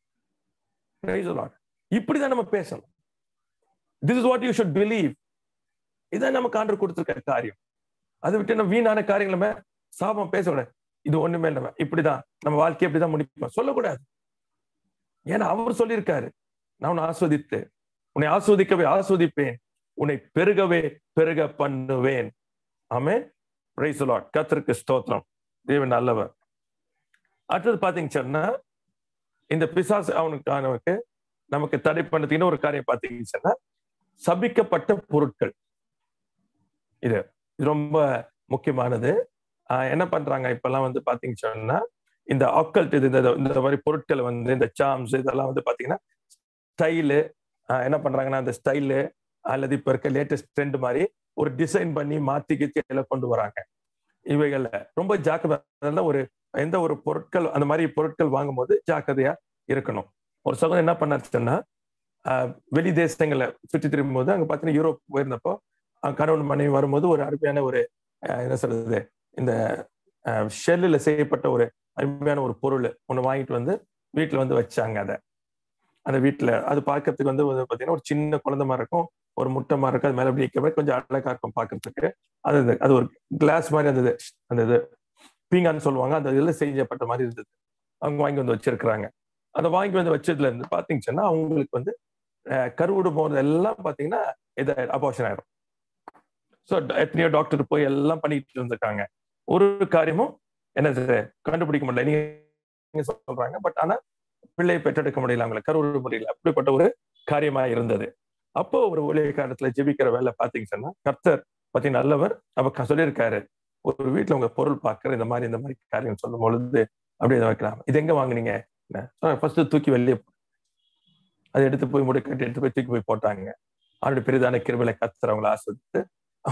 இப்படிதான் நம்ம பேசணும் this is what you should believe இதான் நம்ம காண்டர் கொடுத்துருக்க காரியம் அதை விட்டு நம்ம வீணான காரியங்களுமே சாபம் பேசக்கூடாது இது ஒண்ணுமே இல்லை இப்படிதான் நம்ம வாழ்க்கையை இப்படிதான் முடிப்போம் சொல்லக்கூடாது ஏன்னா அவர் சொல்லியிருக்காரு நான் உன்னை ஆஸ்வதித்து உன்னை ஆஸ்வதிக்கவே ஆஸ்வதிப்பேன் உன்னை பெருகவே பெருக பண்ணுவேன் ஆமே பிரைஸ் லாட் கத்திற்கு ஸ்தோத்திரம் தேவன் நல்லவர் அடுத்தது பாத்தீங்க சொன்னா இந்த பிசாசு அவனுக்கு அவனுக்கு நமக்கு தடை பண்ணதுக்கு ஒரு காரியம் பாத்தீங்கன்னு சொன்னா சபிக்கப்பட்ட பொருட்கள் இது இது ரொம்ப முக்கியமானது ஆஹ் என்ன பண்றாங்க இப்பெல்லாம் வந்து பாத்தீங்க சொன்னா இந்த ஆக்கல்ட் இது இந்த இந்த மாதிரி பொருட்கள் வந்து இந்த சாம்ஸ் இதெல்லாம் வந்து பாத்தீங்கன்னா ஸ்டைலு என்ன பண்றாங்கன்னா அந்த ஸ்டைலு அல்லது இப்ப இருக்க லேட்டஸ்ட் ட்ரெண்ட் மாதிரி ஒரு டிசைன் பண்ணி மாத்தி கீத்தி எல்லாம் கொண்டு வராங்க இவைகள்ல ரொம்ப ஜாக்கிரதை ஒரு எந்த ஒரு பொருட்கள் அந்த மாதிரி பொருட்கள் வாங்கும்போது ஜாக்கிரதையா இருக்கணும் ஒரு சகோதரன் என்ன பண்ணாச்சுன்னா வெளி தேசங்களை சுற்றி திரும்பும் போது அங்க பாத்தீங்கன்னா யூரோப் போயிருந்தப்போ கணவன் மனைவி வரும்போது ஒரு அருமையான ஒரு என்ன சொல்றது இந்த ஷெல்லில் செய்யப்பட்ட ஒரு அருமையான ஒரு பொருள் ஒன்று வாங்கிட்டு வந்து வீட்டில் வந்து வச்சாங்க அதை அந்த வீட்டில் அது பார்க்கறதுக்கு வந்து பார்த்தீங்கன்னா ஒரு சின்ன குழந்தை மாதிரி இருக்கும் ஒரு முட்டை மாதிரி இருக்கும் அது மேலே அப்படி நிற்க கொஞ்சம் அழகா இருக்கும் பார்க்கறதுக்கு அது அது ஒரு கிளாஸ் மாதிரி அந்த இது அந்த இது பீங்கான்னு சொல்லுவாங்க அந்த இதில் செய்யப்பட்ட மாதிரி இருந்தது அவங்க வாங்கி வந்து வச்சிருக்கிறாங்க அதை வாங்கி வந்து வச்சதுல இருந்து பார்த்தீங்கன்னா அவங்களுக்கு வந்து கருவிடும் போது எல்லாம் பார்த்தீங்கன்னா இதை அபார்ஷன் ஆயிரும் ஸோ எத்தனையோ டாக்டர் போய் எல்லாம் பண்ணிட்டு இருந்திருக்காங்க ஒரு காரியமும் என்னது கண்டுபிடிக்க முடியல நீங்க சொல்றாங்க பட் ஆனா பிள்ளையை பெற்றெடுக்க முடியல அவங்களை கருவிட முடியல அப்படிப்பட்ட ஒரு காரியமா இருந்தது அப்போ ஒரு ஒளிய காலத்துல ஜெபிக்கிற வேலை பாத்தீங்க சொன்னா கர்த்தர் பத்தி நல்லவர் அப்ப சொல்லியிருக்காரு ஒரு வீட்டுல உங்க பொருள் பார்க்கற இந்த மாதிரி இந்த மாதிரி காரியம் சொல்லும் பொழுது அப்படியே வைக்கலாம் இது எங்க வாங்குனீங்க ஃபர்ஸ்ட் தூக்கி வெளியே அதை எடுத்து போய் முடி கட்டி எடுத்து போய் தூக்கி போய் போட்டாங்க அவருடைய பெரிதான கிருவிலை கத்துற அவங்களை ஆசிரித்து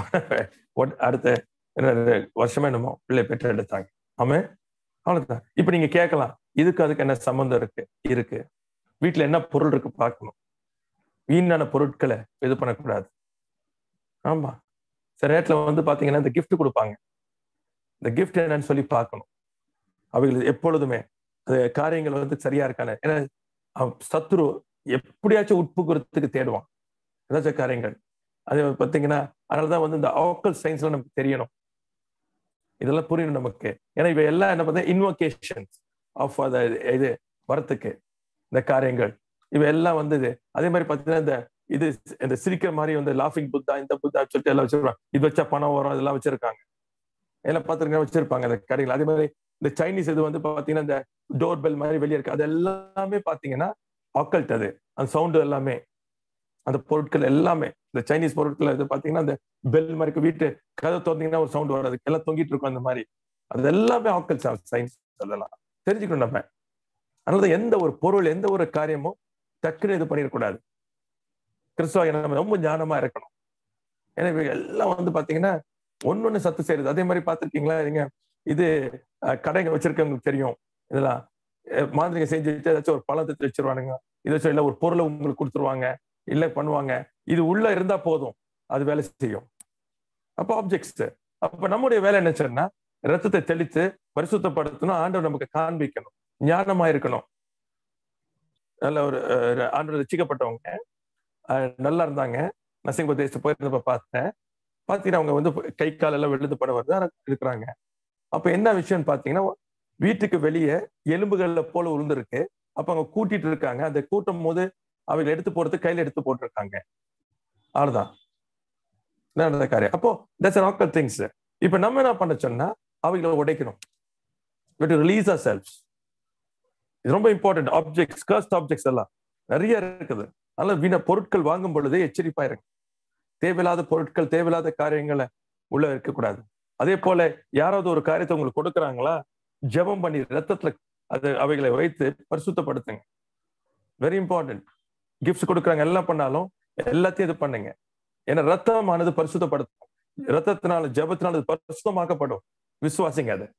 அடுத்த வருஷமே என்னமோ பிள்ளை பெற்று எடுத்தாங்க ஆமே அவ்வளவுதான் இப்ப நீங்க கேட்கலாம் இதுக்கு அதுக்கு என்ன சம்மந்தம் இருக்கு இருக்கு வீட்டுல என்ன பொருள் இருக்கு பார்க்கணும் வீணான பொருட்களை இது பண்ணக்கூடாது ஆமா சில நேரத்துல வந்து பாத்தீங்கன்னா இந்த கிஃப்ட் கொடுப்பாங்க இந்த கிஃப்ட் என்னன்னு சொல்லி பார்க்கணும் அவைகள் எப்பொழுதுமே அது காரியங்கள் வந்து சரியா இருக்கான ஏன்னா சத்ரு எப்படியாச்சும் உட்புகுறதுக்கு தேடுவான் ஏதாச்சும் காரியங்கள் அது பார்த்தீங்கன்னா அதனாலதான் வந்து இந்த ஆக்கல் சயின்ஸ்ல நமக்கு தெரியணும் இதெல்லாம் புரியணும் நமக்கு ஏன்னா இவ எல்லாம் என்ன பார்த்தா இன்வொகேஷன்ஸ் ஆஃப் அத இது வரத்துக்கு இந்த காரியங்கள் இவ எல்லாம் வந்து இது அதே மாதிரி பார்த்தீங்கன்னா இந்த இது இந்த சிரிக்கிற மாதிரி வந்து லாஃபிங் புத்தா இந்த புத்தா சொல்லிட்டு எல்லாம் வச்சிருப்பாங்க இது வச்சா பணம் வரும் அதெல்லாம் வச்சிருக்காங்க எல்லாம் பார்த்துருங்க வச்சிருப்பாங்க அந்த கடைகள் அதே மாதிரி இந்த சைனீஸ் இது வந்து பாத்தீங்கன்னா இந்த டோர் பெல் மாதிரி வெளியே இருக்கு அது எல்லாமே பாத்தீங்கன்னா ஆக்கல்ட் அது அந்த சவுண்டு எல்லாமே அந்த பொருட்கள் எல்லாமே இந்த சைனீஸ் பொருட்கள் இது பாத்தீங்கன்னா அந்த பெல் மாதிரி வீட்டு கதை திறந்தீங்கன்னா ஒரு சவுண்ட் வராது எல்லாம் தொங்கிட்டு இருக்கும் அந்த மாதிரி அது எல்லாமே ஆக்கல் சயின்ஸ் அதெல்லாம் தெரிஞ்சுக்கணும் நம்ம அதனால எந்த ஒரு பொருள் எந்த ஒரு காரியமும் டக்குன்னு இது பண்ணிடக்கூடாது கிறிஸ்துவ நம்ம ரொம்ப ஞானமா இருக்கணும் எனவே எல்லாம் வந்து பாத்தீங்கன்னா ஒன்னொன்னு சத்து செய்யுது அதே மாதிரி பார்த்துருக்கீங்களா நீங்க இது கடைங்க வச்சிருக்கவங்களுக்கு தெரியும் இதெல்லாம் மாந்திரிக செஞ்சு வச்சு ஏதாச்சும் ஒரு பழத்தை வச்சிருவானுங்க இதை சொல்ல ஒரு பொருளை உங்களுக்கு கொடுத்துருவாங்க இல்ல பண்ணுவாங்க இது உள்ள இருந்தா போதும் அது வேலை செய்யும் அப்போ ஆப்ஜெக்ட்ஸ் அப்ப நம்முடைய வேலை என்ன சொன்னா ரத்தத்தை தெளித்து பரிசுத்தப்படுத்தணும் ஆண்டவர் நமக்கு காண்பிக்கணும் ஞானமா இருக்கணும் நல்ல ஒரு ஆண்டவர் ரசிக்கப்பட்டவங்க நல்லா இருந்தாங்க நரசிங்க தேசத்து போயிருந்தப்ப பார்த்தேன் பாத்தீங்கன்னா அவங்க வந்து கை கால் எல்லாம் விழுந்து பட வருது இருக்கிறாங்க அப்ப என்ன விஷயம்னு பாத்தீங்கன்னா வீட்டுக்கு வெளியே எலும்புகள்ல போல உளுந்துருக்கு அப்ப அவங்க கூட்டிட்டு இருக்காங்க அந்த கூட்டும் போது அவங்க எடுத்து போறது கையில எடுத்து போட்டிருக்காங்க அவ்வளவுதான் நடந்த காரியம் அப்போ தட்ஸ் ஆக்கல் திங்ஸ் இப்ப நம்ம என்ன பண்ண சொன்னா அவங்கள உடைக்கணும் ரிலீஸ் ஆர் செல்ஸ் இது ரொம்ப இம்பார்ட்டன்ட் ஆப்ஜெக்ட்ஸ் கர்ஸ்ட் ஆப்ஜெக்ட்ஸ் எல்லாம் நிறைய இருக்குது அதனால வீண பொருட்கள் வாங்கும் பொழுதே எச்சரிப்பா இருக்கு தேவையில்லாத பொருட்கள் தேவையில்லாத காரியங்களை உள்ள இருக்கக்கூடாது அதே போல யாராவது ஒரு காரியத்தை உங்களுக்கு கொடுக்குறாங்களா ஜெபம் பண்ணி ரத்தத்துல அது அவைகளை வைத்து பரிசுத்தப்படுத்துங்க வெரி இம்பார்ட்டன்ட் கிஃப்ட்ஸ் கொடுக்குறாங்க எல்லாம் பண்ணாலும் எல்லாத்தையும் இது பண்ணுங்க ஏன்னா ரத்தமானது பரிசுத்தப்படுத்தும் ரத்தத்தினால ஜபத்தினால பரிசுத்தமாக்கப்படும் விசுவாசிங்க அது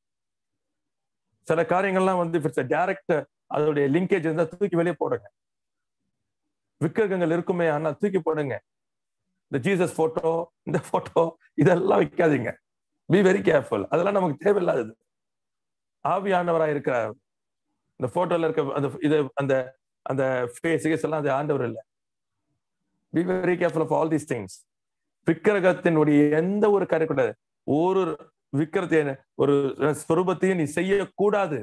சில காரியங்கள்லாம் வந்து டைரக்ட் அதோடைய லிங்கேஜ் இருந்தா தூக்கி வெளியே போடுங்க விக்கிரகங்கள் இருக்குமே ஆனா தூக்கி போடுங்க இந்த ஜீசஸ் போட்டோ இந்த போட்டோ இதெல்லாம் வைக்காதீங்க பி வெரி கேர்ஃபுல் அதெல்லாம் நமக்கு தேவையில்லாதது ஆவியானவராக இருக்கிறார் இந்த போட்டோல இருக்க அந்த இது அந்த அந்த ஃபேஸ் எல்லாம் அது ஆண்டவர் இல்லை be very careful of all these things விக்கிரகத்தினுடைய எந்த ஒரு காரியம் கூடாது ஒரு விக்கிரத்தை ஒரு ஸ்வரூபத்தையும் நீ செய்யக்கூடாது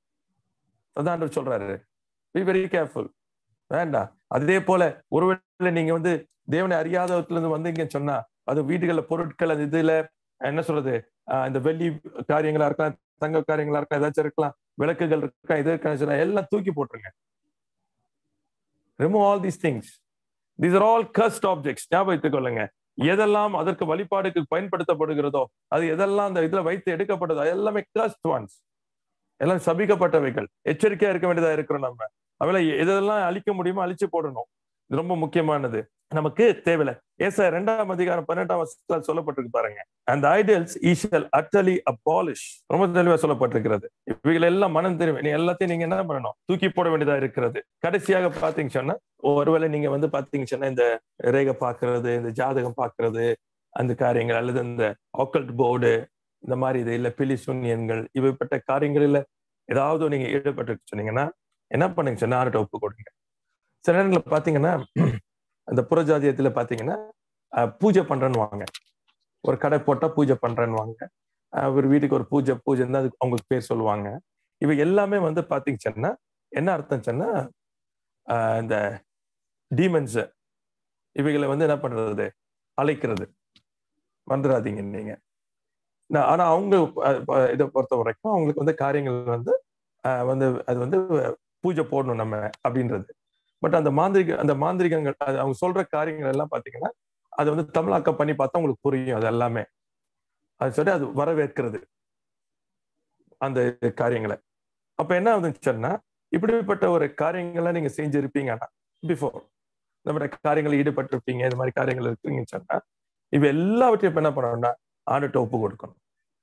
அதான் சொல்றாரு பி வெரி கேர்ஃபுல் வேண்டாம் அதே போல ஒருவேளை நீங்க வந்து தேவனை அறியாதவத்துல இருந்து வந்தீங்கன்னு சொன்னா அது வீடுகள்ல பொருட்கள் அது இதுல என்ன சொல்றது ஆஹ் இந்த வெள்ளி காரியங்களா இருக்கலாம் தங்க காரியங்களா இருக்கலாம் ஏதாச்சும் இருக்கலாம் விளக்குகள் இருக்கலாம் இது இருக்கலாம் எல்லாம் தூக்கி போட்டுருங்க remove all these things these are all cursed objects ஞாபகத்துக் கொள்ளுங்க எதெல்லாம் அதற்கு வழிபாடுக்கு பயன்படுத்தப்படுகிறதோ அது எதெல்லாம் அந்த இதுல வைத்து எடுக்கப்படுதோ அது எல்லாமே கஸ்ட் ஒன்ஸ் எல்லாம் சபிக்கப்பட்டவைகள் எச்சரிக்கையா இருக்க வேண்டியதா இருக்கிறோம் நம்ம அவையில எதெல்லாம் அழிக்க முடியுமோ அழிச்சு போடணும் இது ரொம்ப முக்கியமானது நமக்கு தேவையில்லை ஏசா இரண்டாம் அதிகாரம் பன்னெண்டாம் வருஷத்துல சொல்லப்பட்டிருக்கு பாருங்க அந்த ஐடியல்ஸ் ஈஷல் அட்டலி அபாலிஷ் ரொம்ப தெளிவா சொல்லப்பட்டிருக்கிறது இவைகள் எல்லாம் மனம் தெரியும் நீ எல்லாத்தையும் நீங்க என்ன பண்ணணும் தூக்கி போட வேண்டியதா இருக்கிறது கடைசியாக பாத்தீங்க சொன்னா ஒருவேளை நீங்க வந்து பாத்தீங்க சொன்னா இந்த ரேகை பாக்குறது இந்த ஜாதகம் பாக்குறது அந்த காரியங்கள் அல்லது இந்த ஆக்கல்ட் போர்டு இந்த மாதிரி இது இல்ல பிலி சூன்யன்கள் இவைப்பட்ட காரியங்களில் ஏதாவது நீங்க ஈடுபட்டு சொன்னீங்கன்னா என்ன பண்ணுங்க சொன்னா ஆர்ட்ட ஒப்பு கொடுங்க சில நேரங்களில் பாத்தீங்கன்னா அந்த புறஜாதியத்துல பாத்தீங்கன்னா பூஜை பண்றேன்னு வாங்க ஒரு கடை போட்டா பூஜை பண்றேன்னு வாங்க ஒரு வீட்டுக்கு ஒரு பூஜை பூஜை தான் அதுக்கு அவங்களுக்கு பேர் சொல்லுவாங்க இவை எல்லாமே வந்து பாத்தீங்க சொன்னா என்ன அர்த்தம் சொன்னா இந்த டீமன்ஸ் இவைகளை வந்து என்ன பண்றது அழைக்கிறது வந்துடாதீங்க நீங்க ஆனா அவங்க இதை பொறுத்த வரைக்கும் அவங்களுக்கு வந்து காரியங்கள் வந்து வந்து அது வந்து பூஜை போடணும் நம்ம அப்படின்றது பட் அந்த மாந்திரிக அந்த மாந்திரிகங்கள் அவங்க சொல்ற காரியங்கள் எல்லாம் பாத்தீங்கன்னா அதை வந்து தமிழாக்கம் பண்ணி பார்த்தா உங்களுக்கு புரியும் அது எல்லாமே அது சொல்லி அது வரவேற்கிறது அந்த காரியங்களை அப்ப என்ன ஆகுதுன்னு சொன்னா இப்படிப்பட்ட ஒரு காரியங்களை நீங்க செஞ்சிருப்பீங்கன்னா பிஃபோர் இந்த மாதிரி காரியங்கள் ஈடுபட்டிருப்பீங்க இந்த மாதிரி காரியங்கள் இருக்கீங்கன்னு சொன்னா இவ எல்லாவற்றையும் இப்ப என்ன பண்ணணும்னா ஆண்டுகிட்ட ஒப்பு கொடுக்கணும்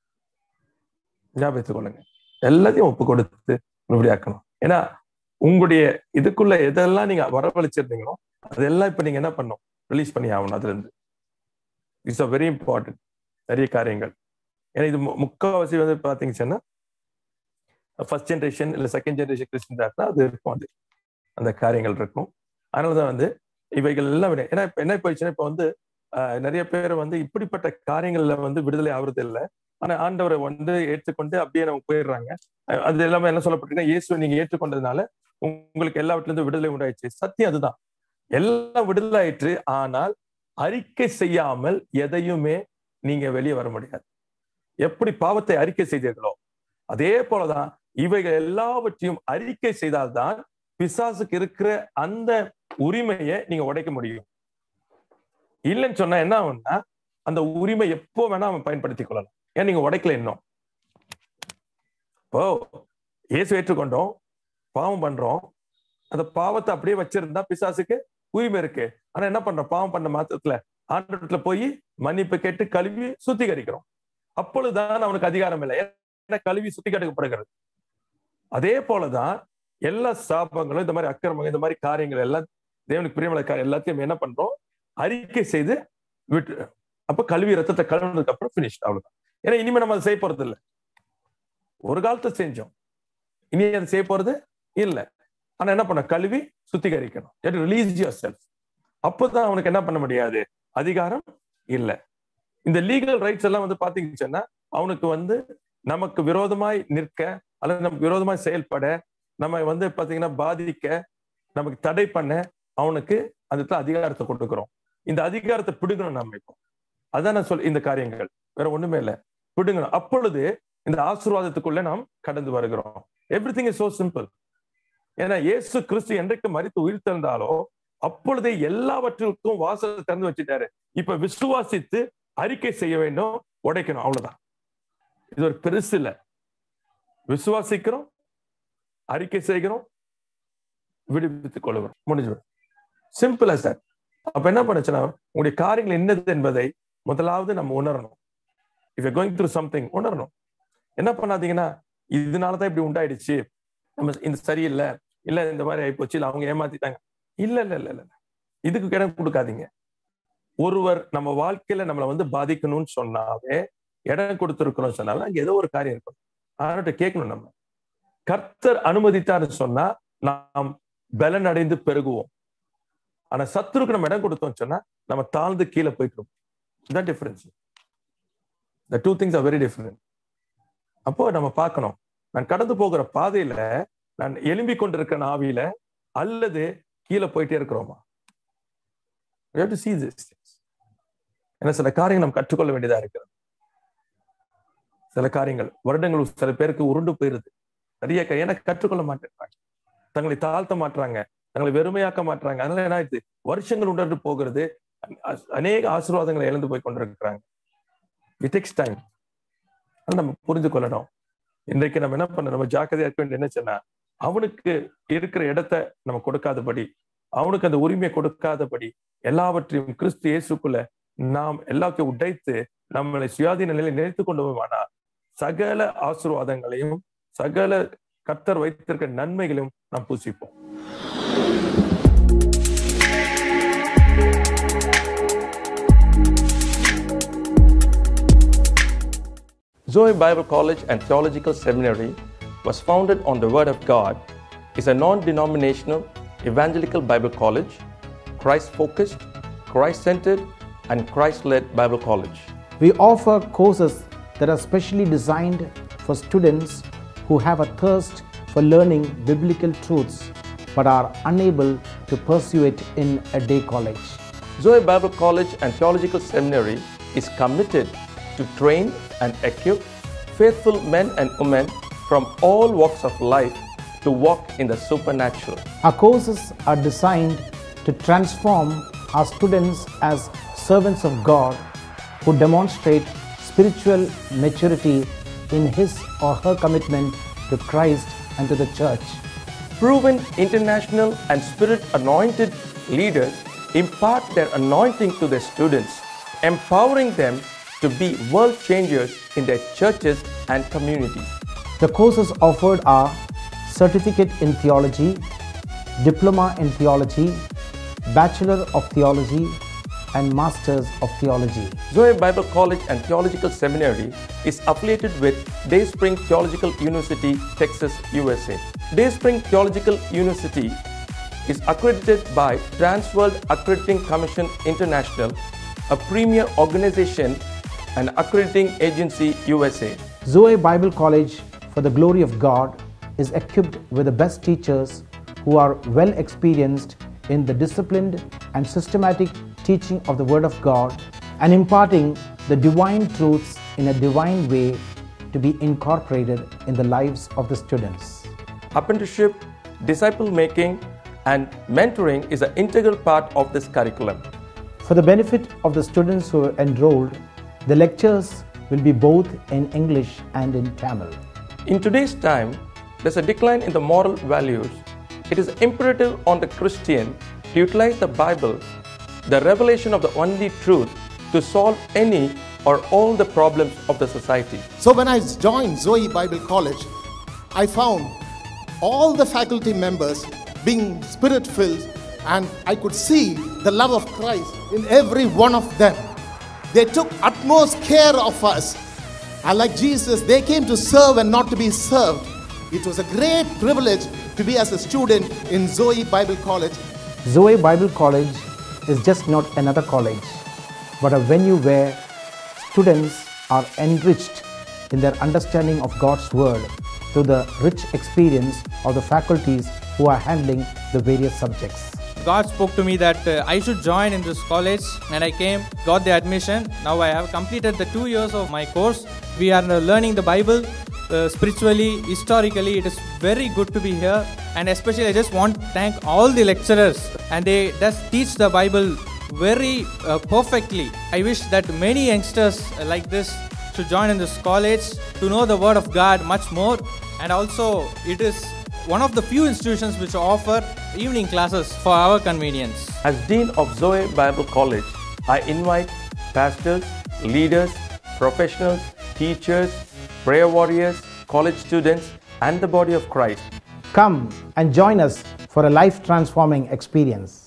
ஞாபகத்துக் கொள்ளுங்க எல்லாத்தையும் ஒப்பு கொடுத்து இப்படி ஆக்கணும் ஏன்னா உங்களுடைய இதுக்குள்ள எதெல்லாம் நீங்க வரவழைச்சிருந்தீங்களோ அதெல்லாம் இப்ப நீங்க என்ன பண்ணும் ரிலீஸ் பண்ணி ஆகணும் அதுல இருந்து இட்ஸ் அ வெரி இம்பார்ட்டன்ட் நிறைய காரியங்கள் ஏன்னா இது முக்கால்வாசி வந்து பாத்தீங்க சொன்னா ஃபர்ஸ்ட் ஜென்ரேஷன் இல்ல செகண்ட் ஜென்ரேஷன் கிறிஸ்டின் தான் அது இருக்கும் அது அந்த காரியங்கள் இருக்கும் அதனாலதான் வந்து இவைகள் எல்லாம் விட ஏன்னா இப்ப என்ன போயிடுச்சுன்னா இப்ப வந்து நிறைய பேர் வந்து இப்படிப்பட்ட காரியங்கள்ல வந்து விடுதலை ஆகுறது இல்லை ஆனா ஆண்டவரை வந்து ஏற்றுக்கொண்டு அப்படியே அவங்க போயிடுறாங்க அது எல்லாமே என்ன சொல்லப்பட்டிருக்கா இயேசு நீங்க ஏற்றுக்கொண்டதுனால உங்களுக்கு எல்லாவற்றில இருந்து விடுதலை உண்டாயிடுச்சு சத்தியம் அதுதான் எல்லாம் விடுதலை ஆயிற்று ஆனால் அறிக்கை செய்யாமல் எதையுமே நீங்க வெளியே வர முடியாது எப்படி பாவத்தை அறிக்கை செய்தீர்களோ அதே போலதான் இவைகள் எல்லாவற்றையும் அறிக்கை செய்தால்தான் பிசாசுக்கு இருக்கிற அந்த உரிமையை நீங்க உடைக்க முடியும் இல்லைன்னு சொன்னா என்ன ஆகும்னா அந்த உரிமை எப்போ வேணா அவன் பயன்படுத்திக் கொள்ளலாம் ஏன் நீங்க உடைக்கல இன்னும் இப்போ இயேசு ஏற்றுக்கொண்டோம் பாவம் பண்றோம் அந்த பாவத்தை அப்படியே வச்சிருந்தா பிசாசுக்கு உரிமை இருக்கு ஆனா என்ன பண்றோம் பாவம் பண்ண மாத்திரத்துல ஆண்டத்துல போய் மன்னிப்பு கேட்டு கழுவி சுத்திகரிக்கிறோம் அப்பொழுதுதான் அவனுக்கு அதிகாரம் இல்லை ஏன்னா கழுவி சுத்திகரிக்கப்படுகிறது அதே போலதான் எல்லா சாபங்களும் இந்த மாதிரி அக்கிரமங்கள் இந்த மாதிரி காரியங்கள் எல்லாம் தேவனுக்கு பிரியமலை காரியம் எல்லாத்தையும் என்ன பண்றோம் அறிக்கை செய்து விட்டு அப்ப கல்வி ரத்தத்தை கழுவுனதுக்கு அப்புறம் பினிஷ் அவ்வளவுதான் ஏன்னா இனிமே நம்ம அதை செய்ய போறது இல்லை ஒரு காலத்தை செஞ்சோம் இனி அதை செய்ய போறது இல்ல ஆனா என்ன பண்ண கல்வி சுத்திகரிக்கணும் ரிலீஸ் யுவர் செல்ஃப் அப்போதான் அவனுக்கு என்ன பண்ண முடியாது அதிகாரம் இல்ல இந்த லீகல் ரைட்ஸ் எல்லாம் வந்து பாத்தீங்கன்னா அவனுக்கு வந்து நமக்கு விரோதமாய் நிற்க அல்லது நமக்கு விரோதமாய் செயல்பட நம்ம வந்து பாத்தீங்கன்னா பாதிக்க நமக்கு தடை பண்ண அவனுக்கு அந்த அதிகாரத்தை கொடுக்குறோம் இந்த அதிகாரத்தை பிடுங்கணும் நம்ம இப்போ அதான் நான் சொல் இந்த காரியங்கள் வேற ஒண்ணுமே இல்லை பிடுங்கணும் அப்பொழுது இந்த ஆசீர்வாதத்துக்குள்ள நாம் கடந்து வருகிறோம் everything is so simple ஏன்னா இயேசு கிறிஸ்து என்றைக்கு மறித்து உயிர் திறந்தாலோ அப்பொழுதே எல்லாவற்றிற்கும் வாசலை திறந்து வச்சுட்டாரு இப்ப விசுவாசித்து அறிக்கை செய்ய வேண்டும் உடைக்கணும் அவ்வளவுதான் இது ஒரு பெருசு இல்ல விசுவாசிக்கிறோம் அறிக்கை செய்கிறோம் விடுவித்துக் கொள்கிறோம் முடிஞ்சு சிம்பிளா சார் அப்ப என்ன பண்ணுச்சுன்னா உங்களுடைய காரியங்கள் என்னது என்பதை முதலாவது நம்ம உணரணும் இஃப் கோயிங் த்ரூ சம்திங் உணரணும் என்ன பண்ணாதீங்கன்னா இதனாலதான் இப்படி உண்டாயிடுச்சு நம்ம இந்த சரியில்லை இல்ல இந்த மாதிரி ஆயிப்போச்சு இல்ல அவங்க ஏமாத்திட்டாங்க இல்ல இல்ல இல்ல இல்ல இதுக்கு இடம் கொடுக்காதீங்க ஒருவர் நம்ம வாழ்க்கையில நம்மளை வந்து பாதிக்கணும்னு சொன்னாவே இடம் கொடுத்துருக்கணும் சொன்னாலும் அங்க ஏதோ ஒரு காரியம் இருக்கும் அவர்கிட்ட கேட்கணும் நம்ம கர்த்தர் அனுமதித்தார்னு சொன்னா நாம் பலன் அடைந்து பெருகுவோம் ஆனா சத்துருக்கு நம்ம இடம் கொடுத்தோம் சொன்னா நம்ம தாழ்ந்து கீழே போயிட்டு தான் difference the two things are very different அப்போ நம்ம பார்க்கணும் நான் கடந்து போகிற பாதையில நான் எலும்பி கொண்டிருக்கிற ஆவியில அல்லது கீழே போயிட்டே இருக்கிறோமா டு see this things. ஏன்னா சில காரியங்கள் நம்ம கற்றுக்கொள்ள வேண்டியதா இருக்கிறது சில காரியங்கள் வருடங்கள் சில பேருக்கு உருண்டு போயிருது நிறைய க- ஏன்னா கற்றுக்கொள்ள மாட்டேங்கிறாங்க தங்களை தாழ்த்த மாட்றாங்க தங்களை வெறுமையாக்க மாட்றாங்க அதனால என்ன ஆயிடுது வருஷங்கள் உடன்று போகிறது அ- அநேக ஆசீர்வாதங்களை இழந்து போய் கொண்டிருக்கிறாங்க இட் டேக்ஸ் டைம் அது நம்ம புரிந்து கொள்ளணும் இன்றைக்கு நம்ம என்ன பண்ண நம்ம ஜாக்கிரதையா இருக்க வேண்டிய என்ன சொன்னா அவனுக்கு இருக்கிற இடத்தை நம்ம கொடுக்காதபடி அவனுக்கு அந்த உரிமையை கொடுக்காதபடி எல்லாவற்றையும் கிறிஸ்து இயேசுக்குள்ள நாம் எல்லாத்தையும் உடைத்து நம்மளை சுயாதீன நிலையில் நினைத்து கொண்டு போவானா சகல ஆசீர்வாதங்களையும் சகல கர்த்தர் வைத்திருக்கிற நன்மைகளையும் நாம் பூசிப்போம் Zoe Bible College and Theological Seminary was founded on the Word of God, is a non denominational evangelical Bible college, Christ focused, Christ centered, and Christ led Bible college.
We offer courses that are specially designed for students who have a thirst for learning biblical truths but are unable to pursue it in a day college.
Zoe Bible College and Theological Seminary is committed to train and equip faithful men and women from all walks of life to walk in the supernatural.
Our courses are designed to transform our students as servants of God who demonstrate spiritual maturity in his or her commitment to Christ and to the church.
Proven international and spirit anointed leaders impart their anointing to their students, empowering them to be world changers in their churches and communities.
The courses offered are Certificate in Theology, Diploma in Theology, Bachelor of Theology, and Masters of Theology.
Zoe Bible College and Theological Seminary is affiliated with Dayspring Theological University, Texas, USA. Dayspring Theological University is accredited by Transworld Accrediting Commission International, a premier organization and accrediting agency USA.
Zoe Bible College, for the glory of God, is equipped with the best teachers who are well experienced in the disciplined and systematic teaching of the Word of God and imparting the divine truths in a divine way to be incorporated in the lives of the students.
Apprenticeship, disciple making, and mentoring is an integral part of this curriculum.
For the benefit of the students who are enrolled, the lectures will be both in English and in Tamil.
In today's time, there's a decline in the moral values. It is imperative on the Christian to utilize the Bible, the revelation of the only truth, to solve any or all the problems of the society.
So when I joined Zoe Bible College, I found all the faculty members being spirit filled, and I could see the love of Christ in every one of them. They took utmost care of us. And like Jesus, they came to serve and not to be served. It was a great privilege to be as a student in Zoe Bible College
Zoe Bible College is just not another college, but a venue where students are enriched in their understanding of God's Word through the rich experience of the faculties who are handling the various subjects.
God spoke to me that uh, I should join in this college, and I came, got the admission. Now I have completed the two years of my course. We are uh, learning the Bible uh, spiritually, historically. It is very good to be here, and especially I just want to thank all the lecturers, and they just teach the Bible very uh, perfectly. I wish that many youngsters uh, like this should join in this college to know the Word of God much more, and also it is one of the few institutions which offer evening classes for our convenience.
As Dean of Zoe Bible College, I invite pastors, leaders, professionals, teachers, prayer warriors, college students, and the body of Christ
Come and join us for a life transforming experience.